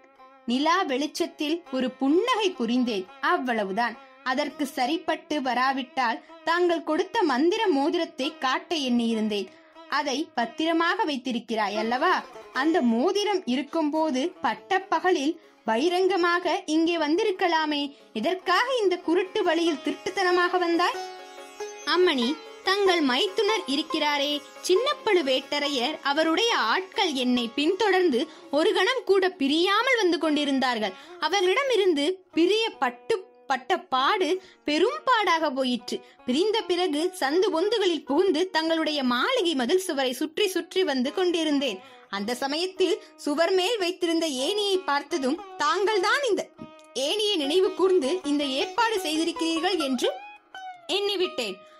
நிலா வெளிச்சத்தில் ஒரு புன்னகை புரிந்தேன் அவ்வளவுதான் அதற்கு சரிப்பட்டு வராவிட்டால் தாங்கள் கொடுத்த மந்திர மோதிரத்தை காட்ட எண்ணியிருந்தேன் அதை பத்திரமாக வைத்திருக்கிறாய் அல்லவா அந்த மோதிரம் இருக்கும்போது பட்டப்பகலில் பகிரங்கமாக இங்கே வந்திருக்கலாமே எதற்காக இந்த குருட்டு வழியில் திருட்டுத்தனமாக வந்தாய் அம்மணி தங்கள் மைத்துனர் இருக்கிறாரே சின்ன பழுவேட்டரையர் அவருடைய ஆட்கள் என்னை பின்தொடர்ந்து ஒரு கணம் கூட பிரியாமல் வந்து கொண்டிருந்தார்கள் அவர்களிடமிருந்து பிரிய பட்டு பட்ட பாடு பெரும் பாடாக போயிற்று பிரிந்த பிறகு சந்து பொந்துகளில் புகுந்து தங்களுடைய மாளிகை மதில் சுவரை சுற்றி சுற்றி வந்து கொண்டிருந்தேன் அந்த சமயத்தில் சுவர் மேல் வைத்திருந்த ஏணியை பார்த்ததும் தாங்கள்தான் இந்த ஏணியை நினைவு கூர்ந்து இந்த ஏற்பாடு செய்திருக்கிறீர்கள் என்று எண்ணிவிட்டேன்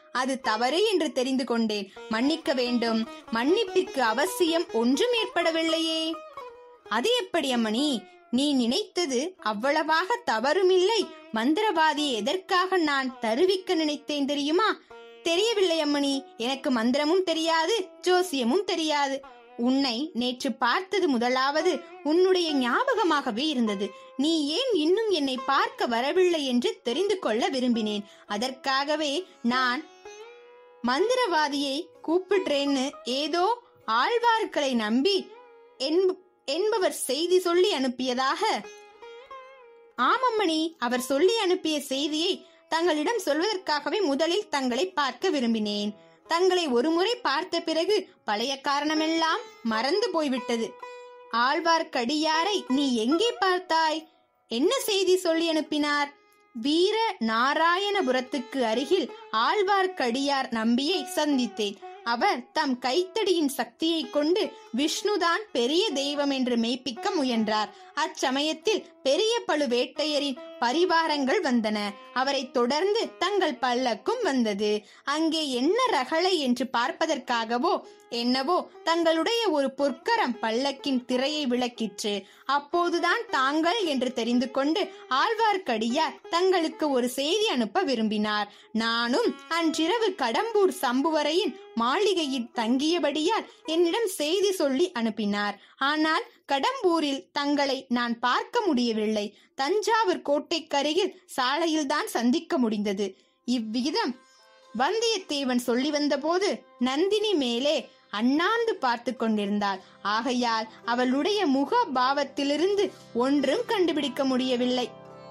அது தவறு என்று தெரிந்து கொண்டேன் மன்னிக்க வேண்டும் மன்னிப்பிற்கு அவசியம் ஒன்றும் ஏற்படவில்லையே அது எப்படி அம்மணி நீ நினைத்தது அவ்வளவாக தவறுமில்லை மந்திரவாதியை எதற்காக நான் தருவிக்க நினைத்தேன் தெரியுமா தெரியவில்லை அம்மணி எனக்கு மந்திரமும் தெரியாது ஜோசியமும் தெரியாது உன்னை நேற்று பார்த்தது முதலாவது உன்னுடைய ஞாபகமாகவே இருந்தது நீ ஏன் இன்னும் என்னை பார்க்க வரவில்லை என்று தெரிந்து கொள்ள விரும்பினேன் அதற்காகவே நான் மந்திரவாதியை கூப்பிடுறேன்னு ஏதோ ஆழ்வார்களை நம்பி என்ப- என்பவர் செய்தி சொல்லி அனுப்பியதாக ஆமம்மணி அவர் சொல்லி அனுப்பிய செய்தியை தங்களிடம் சொல்வதற்காகவே முதலில் தங்களை பார்க்க விரும்பினேன் தங்களை ஒருமுறை பார்த்த பிறகு பழைய காரணமெல்லாம் மறந்து போய்விட்டது ஆழ்வார்க்கடியாரை நீ எங்கே பார்த்தாய் என்ன செய்தி சொல்லி அனுப்பினார் வீர நாராயணபுரத்துக்கு அருகில் ஆழ்வார்க்கடியார் நம்பியை சந்தித்தேன் அவர் தம் கைத்தடியின் சக்தியைக் கொண்டு விஷ்ணுதான் பெரிய தெய்வம் என்று மெய்ப்பிக்க முயன்றார் அச்சமயத்தில் பெரிய பழுவேட்டையரின் பரிவாரங்கள் வந்தன அவரைத் தொடர்ந்து தங்கள் பல்லக்கும் வந்தது அங்கே என்ன ரகளை என்று பார்ப்பதற்காகவோ என்னவோ தங்களுடைய ஒரு பொற்கரம் பல்லக்கின் திரையை விளக்கிற்று அப்போதுதான் தாங்கள் என்று தெரிந்து கொண்டு ஆழ்வார்க்கடியார் தங்களுக்கு ஒரு செய்தி அனுப்ப விரும்பினார் நானும் அன்றிரவு கடம்பூர் சம்புவரையின் மாளிகையில் தங்கியபடியால் என்னிடம் செய்தி சொல்லி அனுப்பினார் ஆனால் கடம்பூரில் தங்களை நான் பார்க்க முடியவில்லை தஞ்சாவூர் கோட்டைக்கருகில் சாலையில்தான் சந்திக்க முடிந்தது இவ்விதம் வந்தியத்தேவன் சொல்லி வந்தபோது நந்தினி மேலே அண்ணாந்து பார்த்து கொண்டிருந்தாள் ஆகையால் அவளுடைய முக பாவத்திலிருந்து ஒன்றும் கண்டுபிடிக்க முடியவில்லை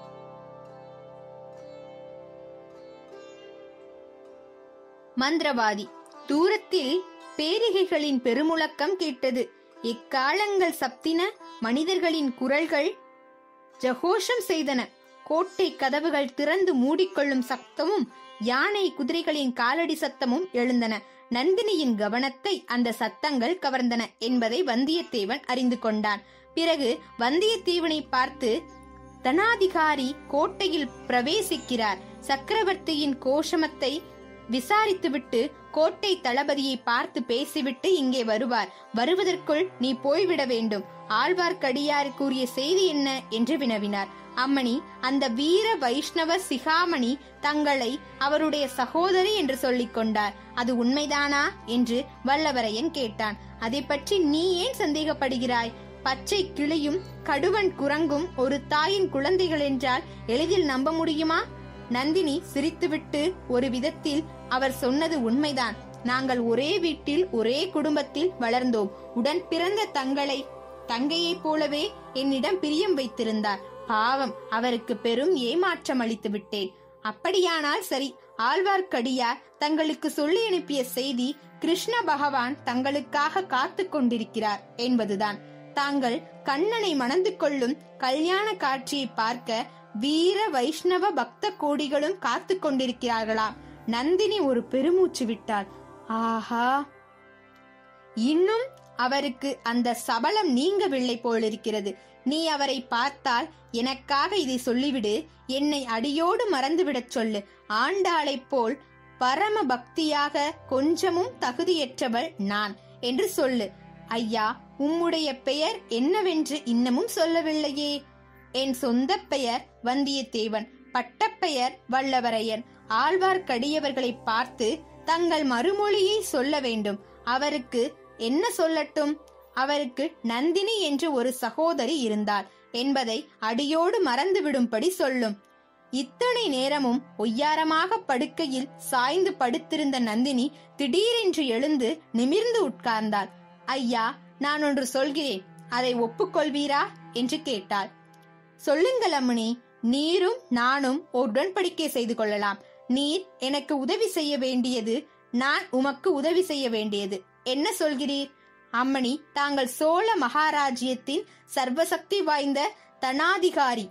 மந்திரவாதி தூரத்தில் பேரிகைகளின் பெருமுழக்கம் கேட்டது எக்காலங்கள் சப்தின மனிதர்களின் குரல்கள் ஜகோஷம் செய்தன கோட்டை கதவுகள் திறந்து மூடிக்கொள்ளும் சத்தமும் யானை குதிரைகளின் காலடி சத்தமும் எழுந்தன நந்தினியின் கவனத்தை அந்த சத்தங்கள் கவர்ந்தன என்பதை வந்தியத்தேவன் அறிந்து கொண்டான் பிறகு வந்தியத்தேவனை பார்த்து தனாதிகாரி கோட்டையில் பிரவேசிக்கிறார் சக்கரவர்த்தியின் கோஷமத்தை விசாரித்துவிட்டு கோட்டை தளபதியை பார்த்து பேசிவிட்டு இங்கே வருவார் வருவதற்குள் நீ போய்விட வேண்டும் ஆழ்வார்க்கடியார் கூறிய செய்தி என்ன என்று வினவினார் அம்மணி அந்த வீர வைஷ்ணவ சிகாமணி தங்களை அவருடைய சகோதரி என்று சொல்லிக் கொண்டார் அது உண்மைதானா என்று வல்லவரையன் கேட்டான் அதை பற்றி நீ ஏன் சந்தேகப்படுகிறாய் பச்சை கிளியும் கடுவன் குரங்கும் ஒரு தாயின் குழந்தைகள் என்றால் எளிதில் நம்ப முடியுமா நந்தினி சிரித்துவிட்டு ஒரு விதத்தில் அவர் சொன்னது உண்மைதான் நாங்கள் ஒரே வீட்டில் ஒரே குடும்பத்தில் வளர்ந்தோம் உடன் பிறந்த தங்களை தங்கையைப் போலவே என்னிடம் பிரியம் வைத்திருந்தார் பாவம் அவருக்கு பெரும் ஏமாற்றம் அளித்து விட்டேன் அப்படியானால் சரி ஆழ்வார்க்கடியார் தங்களுக்கு சொல்லி அனுப்பிய செய்தி கிருஷ்ண பகவான் தங்களுக்காக காத்து கொண்டிருக்கிறார் என்பதுதான் தாங்கள் கண்ணனை மணந்து கொள்ளும் கல்யாண காட்சியை பார்க்க வீர வைஷ்ணவ பக்த கோடிகளும் காத்து கொண்டிருக்கிறார்களாம் நந்தினி ஒரு பெருமூச்சு விட்டாள் ஆஹா இன்னும் அவருக்கு அந்த சபலம் நீங்கவில்லை போலிருக்கிறது நீ அவரை பார்த்தால் எனக்காக இதை சொல்லிவிடு என்னை அடியோடு மறந்துவிடச் சொல்லு ஆண்டாளைப் போல் பரம பக்தியாக கொஞ்சமும் தகுதியற்றவள் நான் என்று சொல்லு ஐயா உம்முடைய பெயர் என்னவென்று இன்னமும் சொல்லவில்லையே என் சொந்த பெயர் வந்தியத்தேவன் பட்டப்பெயர் வல்லவரையன் ஆழ்வார்க்கடியவர்களை பார்த்து தங்கள் மறுமொழியை சொல்ல வேண்டும் அவருக்கு என்ன சொல்லட்டும் அவருக்கு நந்தினி என்று ஒரு சகோதரி இருந்தாள் என்பதை அடியோடு மறந்துவிடும்படி சொல்லும் இத்தனை நேரமும் ஒய்யாரமாக படுக்கையில் சாய்ந்து படுத்திருந்த நந்தினி திடீரென்று எழுந்து நிமிர்ந்து உட்கார்ந்தாள் ஐயா நான் ஒன்று சொல்கிறேன் அதை ஒப்புக்கொள்வீரா என்று கேட்டாள் சொல்லுங்கள் அம்மணி நீரும் நானும் உடன்படிக்கை செய்து கொள்ளலாம் நீர் எனக்கு உதவி செய்ய வேண்டியது நான் உமக்கு உதவி செய்ய வேண்டியது என்ன சொல்கிறீர் அம்மணி தாங்கள் சோழ மகாராஜ்யத்தின் சர்வசக்தி வாய்ந்த தனாதிகாரி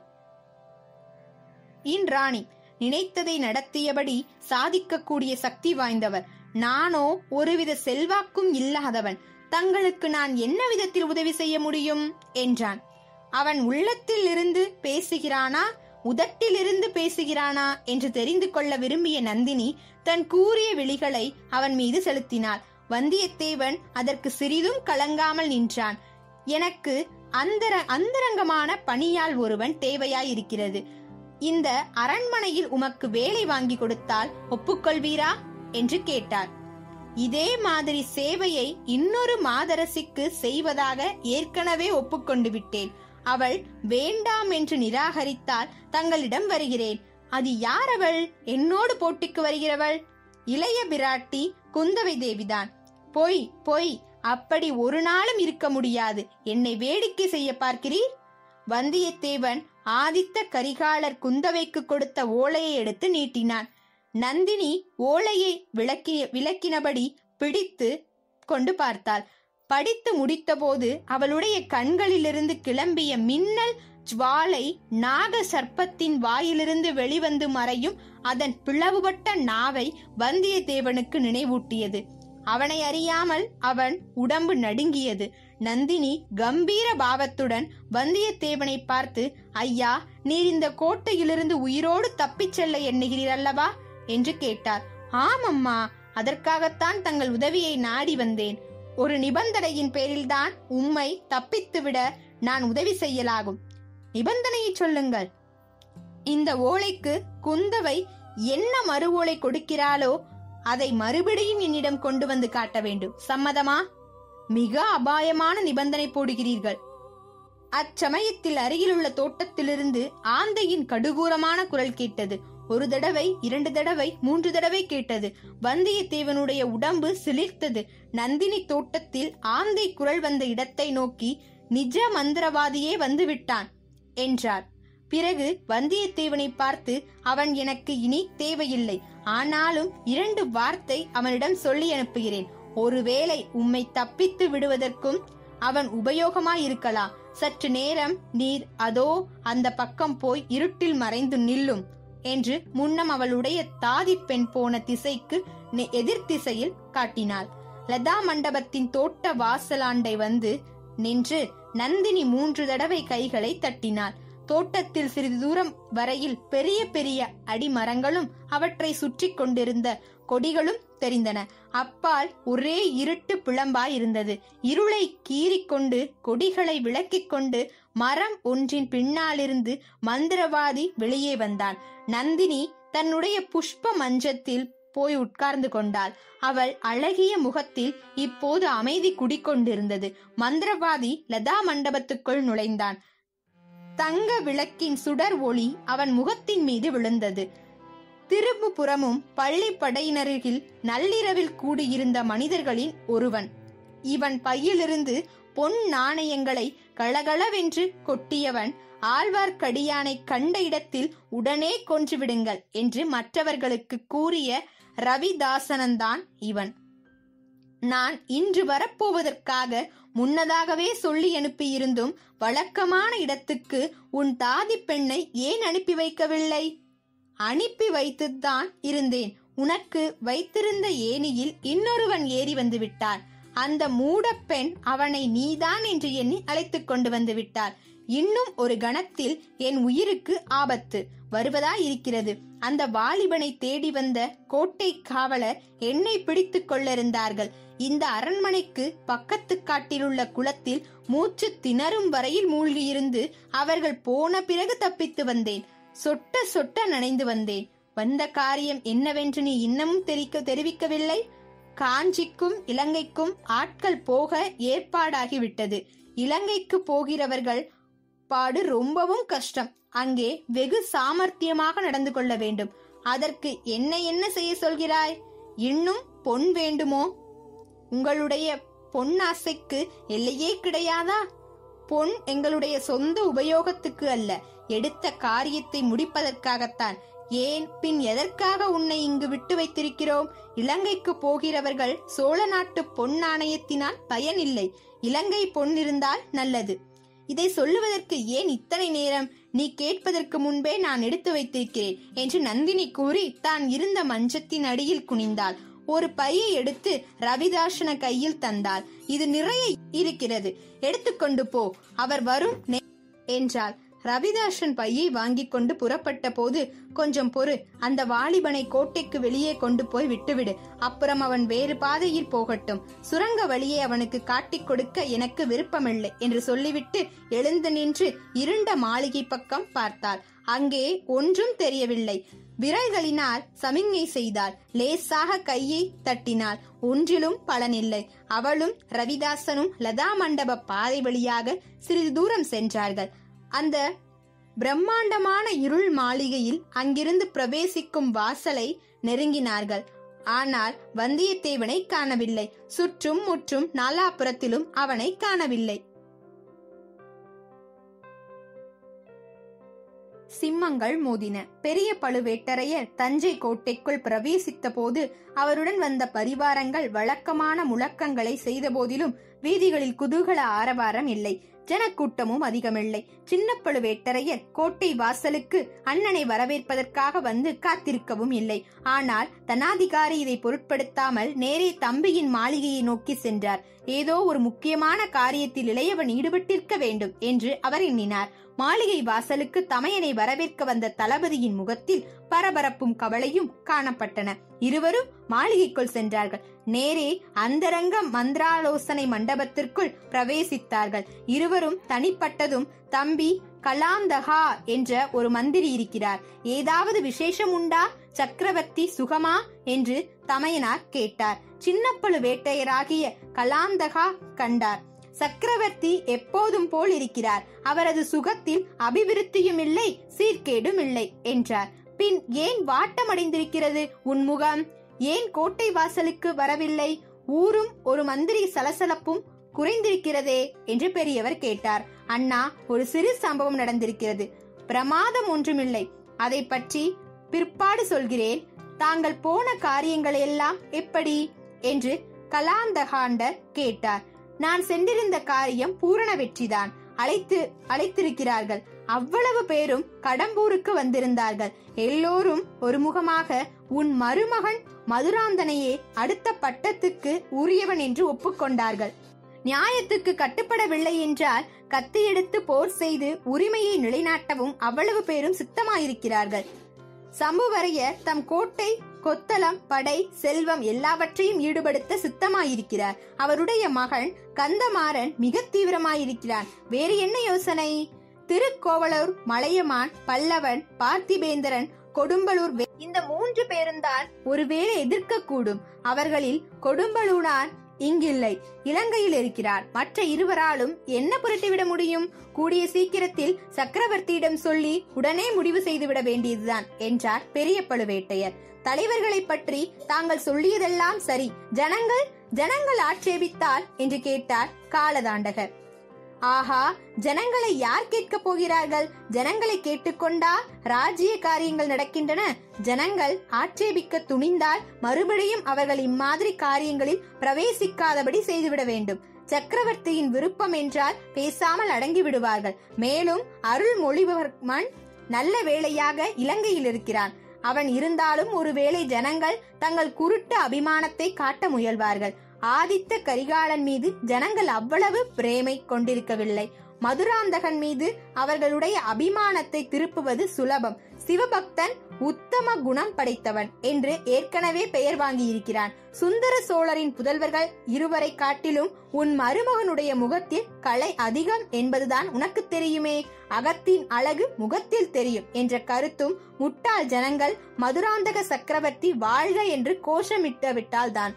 இன் ராணி நினைத்ததை நடத்தியபடி சாதிக்கக்கூடிய சக்தி வாய்ந்தவர் நானோ ஒருவித செல்வாக்கும் இல்லாதவன் தங்களுக்கு நான் என்ன விதத்தில் உதவி செய்ய முடியும் என்றான் அவன் உள்ளத்தில் இருந்து பேசுகிறானா உதட்டிலிருந்து பேசுகிறானா என்று தெரிந்து கொள்ள விரும்பிய நந்தினி தன் கூறிய விழிகளை அவன் மீது செலுத்தினாள் வந்தியத்தேவன் அதற்கு சிறிதும் கலங்காமல் நின்றான் எனக்கு அந்தர அந்தரங்கமான பணியால் ஒருவன் தேவையாயிருக்கிறது இந்த அரண்மனையில் உமக்கு வேலை வாங்கி கொடுத்தால் ஒப்புக்கொள்வீரா என்று கேட்டார் இதே மாதிரி சேவையை இன்னொரு மாதரசிக்கு செய்வதாக ஏற்கனவே ஒப்புக்கொண்டு விட்டேன் அவள் வேண்டாம் என்று நிராகரித்தால் தங்களிடம் வருகிறேன் அது யார் அவள் என்னோடு போட்டிக்கு வருகிறவள் இளைய பிராட்டி குந்தவை தேவிதான் பொய் பொய் அப்படி ஒரு நாளும் இருக்க முடியாது என்னை வேடிக்கை செய்ய பார்க்கிறீர் வந்தியத்தேவன் ஆதித்த கரிகாலர் குந்தவைக்கு கொடுத்த ஓலையை எடுத்து நீட்டினான் நந்தினி ஓலையை விளக்கி விளக்கினபடி பிடித்து கொண்டு பார்த்தாள் படித்து முடித்தபோது அவளுடைய கண்களிலிருந்து கிளம்பிய மின்னல் ஜுவாலை நாக சர்ப்பத்தின் வாயிலிருந்து வெளிவந்து மறையும் அதன் பிளவுபட்ட நாவை வந்தியத்தேவனுக்கு நினைவூட்டியது அவனை அறியாமல் அவன் உடம்பு நடுங்கியது நந்தினி கம்பீர பாவத்துடன் வந்தியத்தேவனை பார்த்து ஐயா நீர் இந்த கோட்டையிலிருந்து உயிரோடு தப்பிச் செல்ல எண்ணுகிறீர் அல்லவா என்று கேட்டார் ஆமம்மா அதற்காகத்தான் தங்கள் உதவியை நாடி வந்தேன் ஒரு நிபந்தனையின் பேரில்தான் உம்மை தப்பித்துவிட நான் உதவி செய்யலாகும் நிபந்தனையை சொல்லுங்கள் இந்த ஓலைக்கு குந்தவை என்ன மறு ஓலை கொடுக்கிறாளோ அதை மறுபடியும் என்னிடம் கொண்டு வந்து காட்ட வேண்டும் சம்மதமா மிக அபாயமான நிபந்தனை போடுகிறீர்கள் அச்சமயத்தில் அருகிலுள்ள தோட்டத்திலிருந்து ஆந்தையின் கடுகூரமான குரல் கேட்டது ஒரு தடவை இரண்டு தடவை மூன்று தடவை கேட்டது வந்தியத்தேவனுடைய உடம்பு சிலிர்த்தது நந்தினி தோட்டத்தில் ஆந்தை குரல் வந்த இடத்தை நோக்கி நிஜ மந்திரவாதியே வந்து விட்டான் என்றார் பிறகு வந்தியத்தேவனை பார்த்து அவன் எனக்கு இனி தேவையில்லை ஆனாலும் இரண்டு வார்த்தை அவனிடம் சொல்லி அனுப்புகிறேன் ஒருவேளை உம்மை தப்பித்து விடுவதற்கும் அவன் உபயோகமாயிருக்கலாம் சற்று நேரம் நீர் அதோ அந்த பக்கம் போய் இருட்டில் மறைந்து நில்லும் என்று முன்னம் அவளுடைய தாதி பெண் போன திசைக்கு நெ- எதிர் திசையில் காட்டினாள் லதா மண்டபத்தின் தோட்ட வாசலாண்டை வந்து நின்று நந்தினி மூன்று தடவை கைகளை தட்டினாள் தோட்டத்தில் சிறிது தூரம் வரையில் பெரிய பெரிய அடிமரங்களும் அவற்றை சுற்றி கொண்டிருந்த கொடிகளும் தெரிந்தன அப்பால் ஒரே இருட்டு பிளம்பாய் இருந்தது இருளை கீறிக்கொண்டு கொடிகளை விளக்கிக் கொண்டு மரம் ஒன்றின் பின்னாலிருந்து மந்திரவாதி வெளியே வந்தான் நந்தினி தன்னுடைய புஷ்ப மஞ்சத்தில் போய் உட்கார்ந்து கொண்டாள் அவள் அழகிய முகத்தில் இப்போது அமைதி குடிக்கொண்டிருந்தது மந்திரவாதி லதா மண்டபத்துக்குள் நுழைந்தான் தங்க விளக்கின் சுடர் ஒளி அவன் முகத்தின் மீது விழுந்தது திரும்பு புறமும் பள்ளி படையினரில் நள்ளிரவில் கூடியிருந்த மனிதர்களின் ஒருவன் இவன் பையிலிருந்து பொன் நாணயங்களை களகளவென்று கொட்டியவன் ஆழ்வார்க்கடியானை கண்ட இடத்தில் உடனே கொன்றுவிடுங்கள் என்று மற்றவர்களுக்கு கூறிய ரவிதாசனன்தான் இவன் நான் இன்று வரப்போவதற்காக முன்னதாகவே சொல்லி அனுப்பியிருந்தும் வழக்கமான இடத்துக்கு உன் தாதி பெண்ணை ஏன் அனுப்பி வைக்கவில்லை அனுப்பி வைத்துத்தான் இருந்தேன் உனக்கு வைத்திருந்த ஏணியில் இன்னொருவன் ஏறி வந்து விட்டான் அந்த மூடப்பெண் அவனை நீதான் என்று எண்ணி அழைத்துக் கொண்டு வந்து விட்டாள் இன்னும் ஒரு கணத்தில் என் உயிருக்கு ஆபத்து வருவதாய் இருக்கிறது அந்த வாலிபனை தேடி வந்த கோட்டை காவலர் என்னை பிடித்துக் கொள்ளிருந்தார்கள் இந்த அரண்மனைக்கு பக்கத்து காட்டிலுள்ள குளத்தில் மூச்சு திணறும் வரையில் மூழ்கியிருந்து அவர்கள் போன பிறகு தப்பித்து வந்தேன் சொட்ட சொட்ட நனைந்து வந்தேன் வந்த காரியம் என்னவென்று நீ இன்னமும் தெரிக்க தெரிவிக்கவில்லை காஞ்சிக்கும் இலங்கைக்கும் ஆட்கள் போக ஏற்பாடாகிவிட்டது இலங்கைக்கு போகிறவர்கள் பாடு ரொம்பவும் கஷ்டம் அங்கே வெகு சாமர்த்தியமாக நடந்து கொள்ள வேண்டும் அதற்கு என்ன என்ன செய்ய சொல்கிறாய் இன்னும் பொன் வேண்டுமோ உங்களுடைய பொன்னாசைக்கு எல்லையே கிடையாதா பொன் எங்களுடைய சொந்த உபயோகத்துக்கு அல்ல எடுத்த காரியத்தை முடிப்பதற்காகத்தான் ஏன் பின் எதற்காக உன்னை இங்கு விட்டு வைத்திருக்கிறோம் இலங்கைக்கு போகிறவர்கள் சோழ நாட்டு பொன் நாணயத்தினால் பயனில்லை இலங்கை பொன் இருந்தால் நல்லது இதை சொல்லுவதற்கு ஏன் இத்தனை நேரம் நீ கேட்பதற்கு முன்பே நான் எடுத்து வைத்திருக்கிறேன் என்று நந்தினி கூறி தான் இருந்த மஞ்சத்தின் அடியில் குனிந்தாள் ஒரு பையை எடுத்து ரவிதாசன கையில் தந்தாள் இது நிறைய இருக்கிறது எடுத்துக்கொண்டு போ அவர் வரும் நே- என்றாள் ரவிதாசன் பையை வாங்கிக் கொண்டு புறப்பட்ட போது கொஞ்சம் பொறு அந்த வாலிபனை கோட்டைக்கு வெளியே கொண்டு போய் விட்டுவிடு அப்புறம் அவன் வேறு பாதையில் போகட்டும் சுரங்க வழியை அவனுக்கு காட்டிக் கொடுக்க எனக்கு விருப்பமில்லை என்று சொல்லிவிட்டு எழுந்து நின்று இருண்ட மாளிகை பக்கம் பார்த்தாள் அங்கே ஒன்றும் தெரியவில்லை விரல்களினால் சமிஞ்ஞை செய்தாள் லேசாக கையை தட்டினாள் ஒன்றிலும் பலனில்லை அவளும் ரவிதாசனும் லதா மண்டப பாதை வழியாக சிறிது தூரம் சென்றார்கள் அந்த பிரம்மாண்டமான இருள் மாளிகையில் அங்கிருந்து பிரவேசிக்கும் வாசலை நெருங்கினார்கள் ஆனால் வந்தியத்தேவனை காணவில்லை சுற்றும் முற்றும் நாலாபுரத்திலும் அவனை காணவில்லை சிம்மங்கள் மோதின பெரிய பழுவேட்டரையர் தஞ்சை கோட்டைக்குள் பிரவேசித்த போது அவருடன் வந்த பரிவாரங்கள் வழக்கமான முழக்கங்களை செய்த போதிலும் வீதிகளில் குதூகல ஆரவாரம் இல்லை ஜனக்கூட்டமும் அதிகமில்லை சின்ன பழுவேட்டரையர் கோட்டை வாசலுக்கு அண்ணனை வரவேற்பதற்காக வந்து காத்திருக்கவும் இல்லை ஆனால் தனாதிகாரி இதை பொருட்படுத்தாமல் நேரே தம்பியின் மாளிகையை நோக்கி சென்றார் ஏதோ ஒரு முக்கியமான காரியத்தில் இளையவன் ஈடுபட்டிருக்க வேண்டும் என்று அவர் எண்ணினார் மாளிகை வாசலுக்கு தமையனை வரவேற்க வந்த தளபதியின் முகத்தில் பரபரப்பும் கவலையும் காணப்பட்டன இருவரும் மாளிகைக்குள் சென்றார்கள் நேரே அந்தரங்க மந்திராலோசனை மண்டபத்திற்குள் பிரவேசித்தார்கள் இருவரும் தனிப்பட்டதும் தம்பி கலாந்தகா என்ற ஒரு மந்திரி இருக்கிறார் ஏதாவது விசேஷம் உண்டா சக்கரவர்த்தி சுகமா என்று தமையனார் கேட்டார் சின்ன பழுவேட்டையராகிய கலாந்தகா கண்டார் சக்கரவர்த்தி எப்போதும் போல் இருக்கிறார் அவரது சுகத்தில் அபிவிருத்தியும் இல்லை சீர்கேடும் இல்லை என்றார் பின் ஏன் வாட்டமடைந்திருக்கிறது உன் முகம் ஏன் கோட்டை வாசலுக்கு வரவில்லை ஊரும் ஒரு மந்திரி சலசலப்பும் குறைந்திருக்கிறதே என்று பெரியவர் கேட்டார் அண்ணா ஒரு சிறு சம்பவம் நடந்திருக்கிறது பிரமாதம் ஒன்றுமில்லை அதை பற்றி பிற்பாடு சொல்கிறேன் தாங்கள் போன காரியங்கள் எல்லாம் எப்படி என்று கலாந்தகாண்டர் கேட்டார் நான் சென்றிருந்த காரியம் பூரண வெற்றிதான் அழைத்து அழைத்திருக்கிறார்கள் அவ்வளவு பேரும் கடம்பூருக்கு வந்திருந்தார்கள் எல்லோரும் ஒருமுகமாக உன் மருமகன் மதுராந்தனையே அடுத்த பட்டத்துக்கு உரியவன் என்று ஒப்புக்கொண்டார்கள் நியாயத்துக்கு கட்டுப்படவில்லை என்றால் கத்தி எடுத்து போர் செய்து உரிமையை நிலைநாட்டவும் அவ்வளவு பேரும் சித்தமாயிருக்கிறார்கள் சம்புவரையர் தம் கோட்டை கொத்தளம் படை செல்வம் எல்லாவற்றையும் ஈடுபடுத்த சித்தமாயிருக்கிறார் அவருடைய மகன் கந்தமாறன் மிக தீவிரமாயிருக்கிறான் வேறு என்ன யோசனை திருக்கோவலூர் மலையமான் பல்லவன் பார்த்திபேந்திரன் கொடும்பலூர் வே- இந்த மூன்று பேருந்தான் ஒருவேளை எதிர்க்க கூடும் அவர்களில் கொடும்பலூரான் இங்கில்லை இலங்கையில் இருக்கிறார் மற்ற இருவராலும் என்ன புரட்டிவிட முடியும் கூடிய சீக்கிரத்தில் சக்கரவர்த்தியிடம் சொல்லி உடனே முடிவு செய்துவிட வேண்டியதுதான் என்றார் பெரிய பழுவேட்டையர் தலைவர்களை பற்றி தாங்கள் சொல்லியதெல்லாம் சரி ஜனங்கள் ஜனங்கள் ஆட்சேபித்தால் என்று கேட்டார் காலதாண்டகர் ஆஹா ஜனங்களை யார் கேட்கப் போகிறார்கள் ஜனங்களை கேட்டுக்கொண்டா ராஜ்ய காரியங்கள் நடக்கின்றன ஜனங்கள் ஆட்சேபிக்க துணிந்தால் மறுபடியும் அவர்கள் இம்மாதிரி காரியங்களில் பிரவேசிக்காதபடி செய்துவிட வேண்டும் சக்கரவர்த்தியின் விருப்பம் என்றால் பேசாமல் அடங்கி விடுவார்கள் மேலும் அருள்மொழிவர்மன் நல்ல வேளையாக இலங்கையில் இருக்கிறான் அவன் இருந்தாலும் ஒருவேளை ஜனங்கள் தங்கள் குருட்டு அபிமானத்தை காட்ட முயல்வார்கள் ஆதித்த கரிகாலன் மீது ஜனங்கள் அவ்வளவு பிரேமை கொண்டிருக்கவில்லை மதுராந்தகன் மீது அவர்களுடைய அபிமானத்தை திருப்புவது சுலபம் சிவபக்தன் உத்தம குணம் படைத்தவன் என்று ஏற்கனவே பெயர் வாங்கியிருக்கிறான் சுந்தர சோழரின் புதல்வர்கள் இருவரை காட்டிலும் உன் மருமகனுடைய முகத்தில் கலை அதிகம் என்பதுதான் உனக்கு தெரியுமே அகத்தின் அழகு முகத்தில் தெரியும் என்ற கருத்தும் முட்டாள் ஜனங்கள் மதுராந்தக சக்கரவர்த்தி வாழ்க என்று கோஷமிட்டு விட்டால்தான்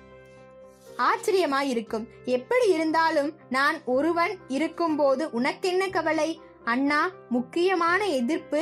ஆச்சரியமாயிருக்கும் எப்படி இருந்தாலும் நான் ஒருவன் இருக்கும்போது உனக்கென்ன கவலை அண்ணா முக்கியமான எதிர்ப்பு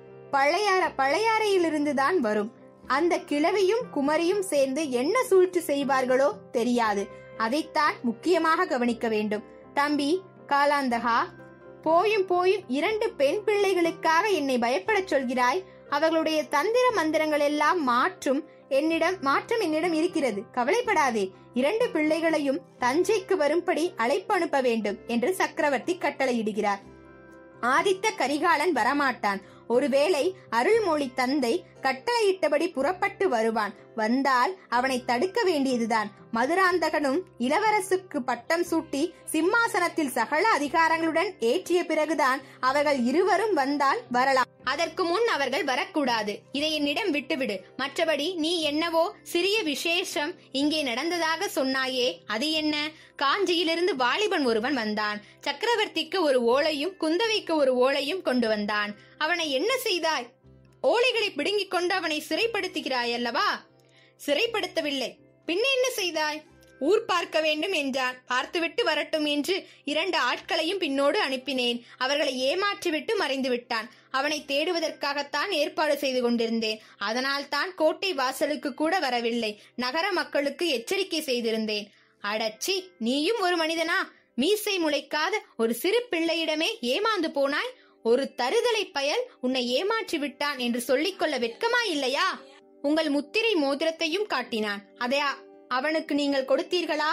பழையாற பழையாறையிலிருந்துதான் வரும் அந்த கிழவியும் குமரியும் சேர்ந்து என்ன சூழ்ச்சி செய்வார்களோ தெரியாது அதைத்தான் முக்கியமாக கவனிக்க வேண்டும் தம்பி காலாந்தகா போயும் போயும் இரண்டு பெண் பிள்ளைகளுக்காக என்னை பயப்படச் சொல்கிறாய் அவர்களுடைய தந்திர மந்திரங்கள் எல்லாம் மாற்றும் என்னிடம் மாற்றம் என்னிடம் இருக்கிறது கவலைப்படாதே இரண்டு பிள்ளைகளையும் தஞ்சைக்கு வரும்படி அழைப்பு அனுப்ப வேண்டும் என்று சக்கரவர்த்தி கட்டளையிடுகிறார் ஆதித்த கரிகாலன் வரமாட்டான் ஒருவேளை அருள்மொழி தந்தை கட்டளையிட்டபடி புறப்பட்டு வருவான் வந்தால் அவனை தடுக்க வேண்டியதுதான் மதுராந்தகனும் இளவரசுக்கு பட்டம் சூட்டி சிம்மாசனத்தில் சகல அதிகாரங்களுடன் ஏற்றிய பிறகுதான் அவர்கள் இருவரும் வந்தால் வரலாம் அதற்கு முன் அவர்கள் வரக்கூடாது இதை என்னிடம் விட்டுவிடு மற்றபடி நீ என்னவோ சிறிய விசேஷம் இங்கே நடந்ததாக சொன்னாயே அது என்ன காஞ்சியிலிருந்து வாலிபன் ஒருவன் வந்தான் சக்கரவர்த்திக்கு ஒரு ஓலையும் குந்தவைக்கு ஒரு ஓலையும் கொண்டு வந்தான் அவனை என்ன செய்தாய் ஓலைகளை பிடுங்கிக் கொண்டு அவனை சிறைப்படுத்துகிறாய் அல்லவா சிறைப்படுத்தவில்லை பின்ன என்ன செய்தாய் ஊர் பார்க்க வேண்டும் என்றான் பார்த்துவிட்டு வரட்டும் என்று இரண்டு ஆட்களையும் பின்னோடு அனுப்பினேன் அவர்களை ஏமாற்றிவிட்டு மறைந்து விட்டான் அவனை தேடுவதற்காகத்தான் ஏற்பாடு செய்து கொண்டிருந்தேன் அதனால் தான் கோட்டை வாசலுக்கு கூட வரவில்லை நகர மக்களுக்கு எச்சரிக்கை செய்திருந்தேன் அடச்சி நீயும் ஒரு மனிதனா மீசை முளைக்காத ஒரு சிறு பிள்ளையிடமே ஏமாந்து போனாய் ஒரு தருதலை பயல் உன்னை ஏமாற்றி விட்டான் என்று சொல்லிக்கொள்ள வெட்கமா இல்லையா உங்கள் முத்திரை மோதிரத்தையும் காட்டினான் அதை அ- அவனுக்கு நீங்கள் கொடுத்தீர்களா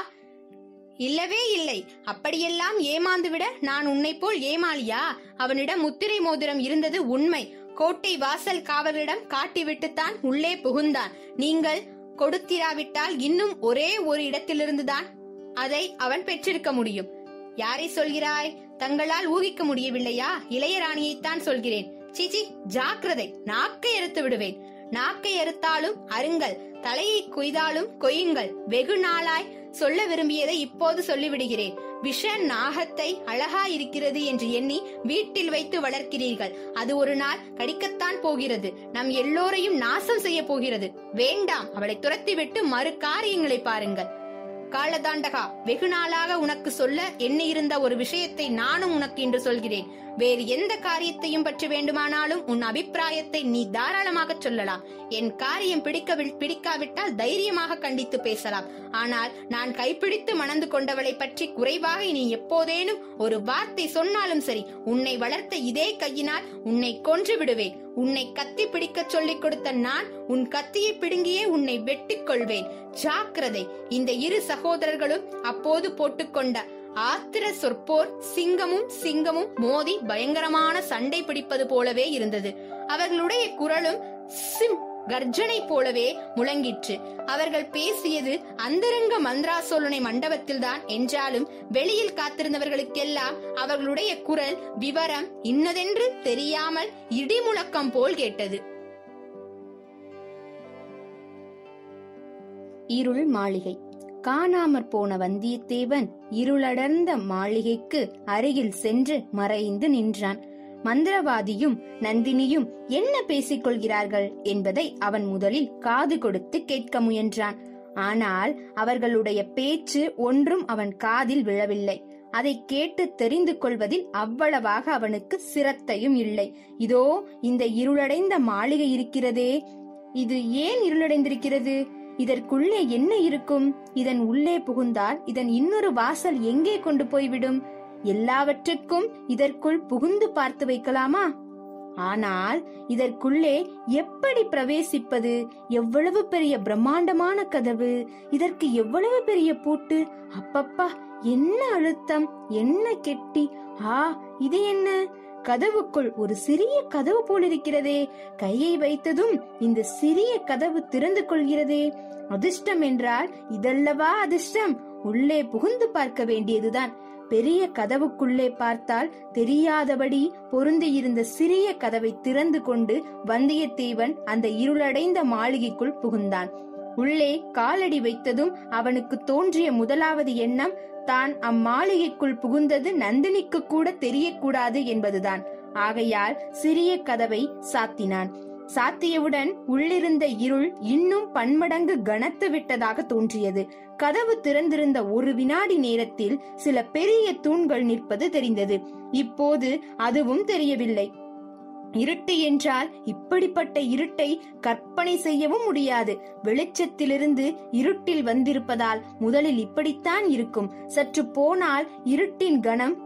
இல்லவே இல்லை அப்படியெல்லாம் ஏமாந்து விட நான் உன்னை போல் ஏமாளியா அவனிடம் முத்திரை மோதிரம் இருந்தது உண்மை கோட்டை வாசல் காவலரிடம் காட்டிவிட்டுத்தான் உள்ளே புகுந்தான் நீங்கள் கொடுத்திராவிட்டால் இன்னும் ஒரே ஒரு இடத்திலிருந்துதான் அதை அவன் பெற்றிருக்க முடியும் யாரை சொல்கிறாய் தங்களால் ஊகிக்க முடியவில்லையா இளையராணியைத்தான் சொல்கிறேன் சீச்சி ஜாக்கிரதை நாக்கை அறுத்து விடுவேன் நாக்கை அறுத்தாலும் அருங்கள் தலையை கொய்தாலும் கொய்யுங்கள் வெகு நாளாய் சொல்ல விரும்பியதை இப்போது சொல்லிவிடுகிறேன் விஷ நாகத்தை அழகா இருக்கிறது என்று எண்ணி வீட்டில் வைத்து வளர்க்கிறீர்கள் அது ஒரு நாள் கடிக்கத்தான் போகிறது நம் எல்லோரையும் நாசம் செய்ய போகிறது வேண்டாம் அவளை துரத்திவிட்டு மறு காரியங்களை பாருங்கள் காலதாண்டகா வெகு நாளாக உனக்கு சொல்ல என்ன இருந்த ஒரு விஷயத்தை நானும் உனக்கு இன்று சொல்கிறேன் வேறு எந்த காரியத்தையும் பற்றி வேண்டுமானாலும் உன் அபிப்பிராயத்தை நீ தாராளமாக சொல்லலாம் என் காரியம் பிடிக்கவில் பிடிக்காவிட்டால் தைரியமாக கண்டித்து பேசலாம் ஆனால் நான் கைப்பிடித்து மணந்து கொண்டவளை பற்றி குறைவாக நீ எப்போதேனும் ஒரு வார்த்தை சொன்னாலும் சரி உன்னை வளர்த்த இதே கையினால் உன்னை கொன்று விடுவேன் உன்னை கத்தி பிடிக்கச் சொல்லிக் கொடுத்த நான் உன் கத்தியை பிடுங்கியே உன்னை வெட்டிக் கொள்வேன் ஜாக்கிரதை இந்த இரு சகோதரர்களும் அப்போது போட்டுக்கொண்ட ஆத்திர சொற்போர் சிங்கமும் சிங்கமும் மோதி பயங்கரமான சண்டை பிடிப்பது போலவே இருந்தது அவர்களுடைய குரலும் சிம் கர்ஜனை போலவே முழங்கிற்று அவர்கள் பேசியது அந்தரங்க மந்திராசோலனை மண்டபத்தில்தான் என்றாலும் வெளியில் காத்திருந்தவர்களுக்கெல்லாம் அவர்களுடைய குரல் விவரம் இன்னதென்று தெரியாமல் இடிமுழக்கம் போல் கேட்டது இருள் மாளிகை காணாமற் போன வந்தியத்தேவன் இருளடர்ந்த மாளிகைக்கு அருகில் சென்று மறைந்து நின்றான் மந்திரவாதியும் நந்தினியும் என்ன பேசிக் கொள்கிறார்கள் என்பதை அவன் முதலில் காது கொடுத்து கேட்க முயன்றான் ஆனால் அவர்களுடைய பேச்சு ஒன்றும் அவன் காதில் விழவில்லை அதை கேட்டு தெரிந்து கொள்வதில் அவ்வளவாக அவனுக்கு சிரத்தையும் இல்லை இதோ இந்த இருளடைந்த மாளிகை இருக்கிறதே இது ஏன் இருளடைந்திருக்கிறது இதற்குள்ளே என்ன இருக்கும் இதன் உள்ளே புகுந்தால் இதன் இன்னொரு வாசல் எங்கே கொண்டு போய்விடும் எல்லாவற்றுக்கும் இதற்குள் புகுந்து பார்த்து வைக்கலாமா ஆனால் இதற்குள்ளே எப்படி பிரவேசிப்பது எவ்வளவு பெரிய பிரம்மாண்டமான கதவு இதற்கு எவ்வளவு பெரிய பூட்டு அப்பப்பா என்ன அழுத்தம் என்ன கெட்டி ஆ இது என்ன கதவுக்குள் ஒரு சிறிய கதவு போலிருக்கிறதே கையை வைத்ததும் இந்த சிறிய கதவு திறந்து கொள்கிறதே அதிர்ஷ்டம் என்றால் இதல்லவா அதிர்ஷ்டம் உள்ளே புகுந்து பார்க்க வேண்டியதுதான் பெரிய கதவுக்குள்ளே பார்த்தால் தெரியாதபடி பொருந்தியிருந்த சிறிய கதவை திறந்து கொண்டு வந்தியத்தேவன் அந்த இருளடைந்த மாளிகைக்குள் புகுந்தான் உள்ளே காலடி வைத்ததும் அவனுக்கு தோன்றிய முதலாவது எண்ணம் தான் அம்மாளிகைக்குள் புகுந்தது நந்தினிக்கு கூட தெரியக்கூடாது என்பதுதான் ஆகையால் சிறிய கதவை சாத்தினான் சாத்தியவுடன் உள்ளிருந்த இருள் இன்னும் பன்மடங்கு கனத்து விட்டதாக தோன்றியது கதவு திறந்திருந்த ஒரு வினாடி நேரத்தில் சில பெரிய தூண்கள் நிற்பது தெரிந்தது இப்போது அதுவும் தெரியவில்லை இருட்டு என்றால் இப்படிப்பட்ட இருட்டை கற்பனை செய்யவும் முடியாது வெளிச்சத்திலிருந்து இருட்டில் வந்திருப்பதால் முதலில் இப்படித்தான் இருக்கும் சற்று போனால் இருட்டின் கணம்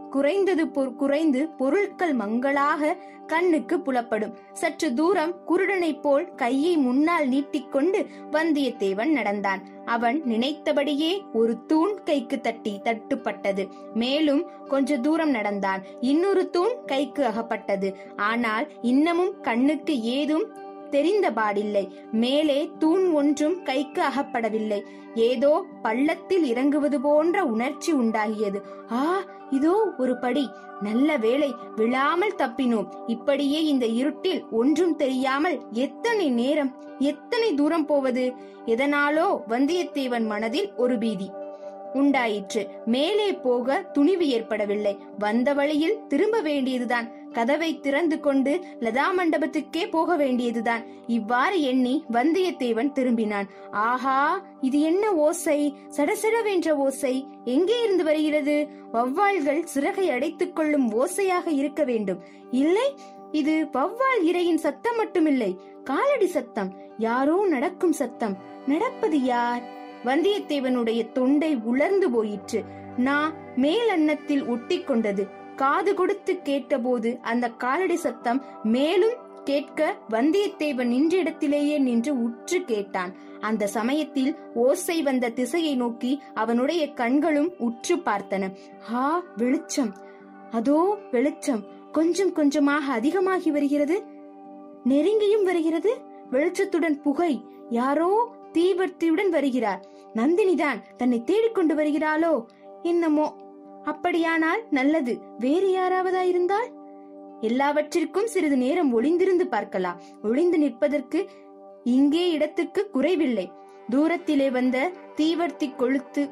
குறைந்தது பொ- குறைந்து பொருட்கள் மங்களாக கண்ணுக்கு புலப்படும் சற்று தூரம் குருடனைப் போல் கையை முன்னால் நீட்டிக்கொண்டு வந்தியத்தேவன் நடந்தான் அவன் நினைத்தபடியே ஒரு தூண் கைக்கு தட்டி தட்டுப்பட்டது மேலும் கொஞ்ச தூரம் நடந்தான் இன்னொரு தூண் கைக்கு அகப்பட்டது ஆனால் இன்னமும் கண்ணுக்கு ஏதும் தெரிந்தபாடில்லை மேலே தூண் ஒன்றும் கைக்கு அகப்படவில்லை ஏதோ பள்ளத்தில் இறங்குவது போன்ற உணர்ச்சி உண்டாகியது ஆ இதோ ஒரு படி நல்ல வேளை விழாமல் தப்பினோம் இப்படியே இந்த இருட்டில் ஒன்றும் தெரியாமல் எத்தனை நேரம் எத்தனை தூரம் போவது எதனாலோ வந்தியத்தேவன் மனதில் ஒரு பீதி உண்டாயிற்று மேலே போக துணிவு ஏற்படவில்லை வந்த வழியில் திரும்ப வேண்டியதுதான் கதவை திறந்து கொண்டு லதா மண்டபத்துக்கே போக வேண்டியதுதான் இவ்வாறு எண்ணி வந்தியத்தேவன் திரும்பினான் ஆஹா இது என்ன ஓசை சடசடவென்ற ஓசை எங்கே இருந்து வருகிறது வௌவால்கள் சிறகை அடைத்துக் கொள்ளும் ஓசையாக இருக்க வேண்டும் இல்லை இது வௌவால் இரையின் சத்தம் மட்டுமில்லை காலடி சத்தம் யாரோ நடக்கும் சத்தம் நடப்பது யார் வந்தியத்தேவனுடைய தொண்டை உலர்ந்து போயிற்று நான் மேல் அன்னத்தில் ஒட்டி கொண்டது காது கொடுத்து கேட்டபோது அந்த காலடி சத்தம் மேலும் கேட்க வந்தியத்தேவன் நின்ற இடத்திலேயே நின்று உற்று கேட்டான் அந்த சமயத்தில் ஓசை வந்த திசையை நோக்கி அவனுடைய கண்களும் உற்று பார்த்தன ஆ வெளிச்சம் அதோ வெளிச்சம் கொஞ்சம் கொஞ்சமாக அதிகமாகி வருகிறது நெருங்கியும் வருகிறது வெளிச்சத்துடன் புகை யாரோ தீவர்த்தியுடன் வருகிறார் நந்தினிதான் தன்னை தேடிக்கொண்டு வருகிறாளோ என்னமோ அப்படியானால் நல்லது வேறு யாராவதா இருந்தால் எல்லாவற்றிற்கும் சிறிது நேரம் ஒளிந்திருந்து பார்க்கலாம் ஒளிந்து நிற்பதற்கு இங்கே இடத்துக்கு குறைவில்லை தூரத்திலே வந்த தீவர்த்தி கொளுத்து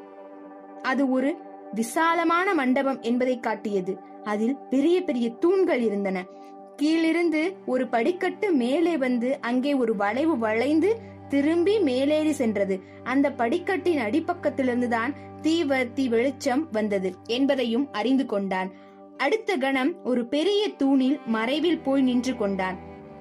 அது ஒரு விசாலமான மண்டபம் என்பதை காட்டியது அதில் பெரிய பெரிய தூண்கள் இருந்தன கீழிருந்து ஒரு படிக்கட்டு மேலே வந்து அங்கே ஒரு வளைவு வளைந்து திரும்பி மேலேறி சென்றது அந்த படிக்கட்டின் அடிப்பக்கத்திலிருந்துதான் தீவர்த்தி வெளிச்சம் வந்தது என்பதையும் அறிந்து கொண்டான் அடுத்த கணம் ஒரு பெரிய தூணில் மறைவில் போய் நின்று கொண்டான்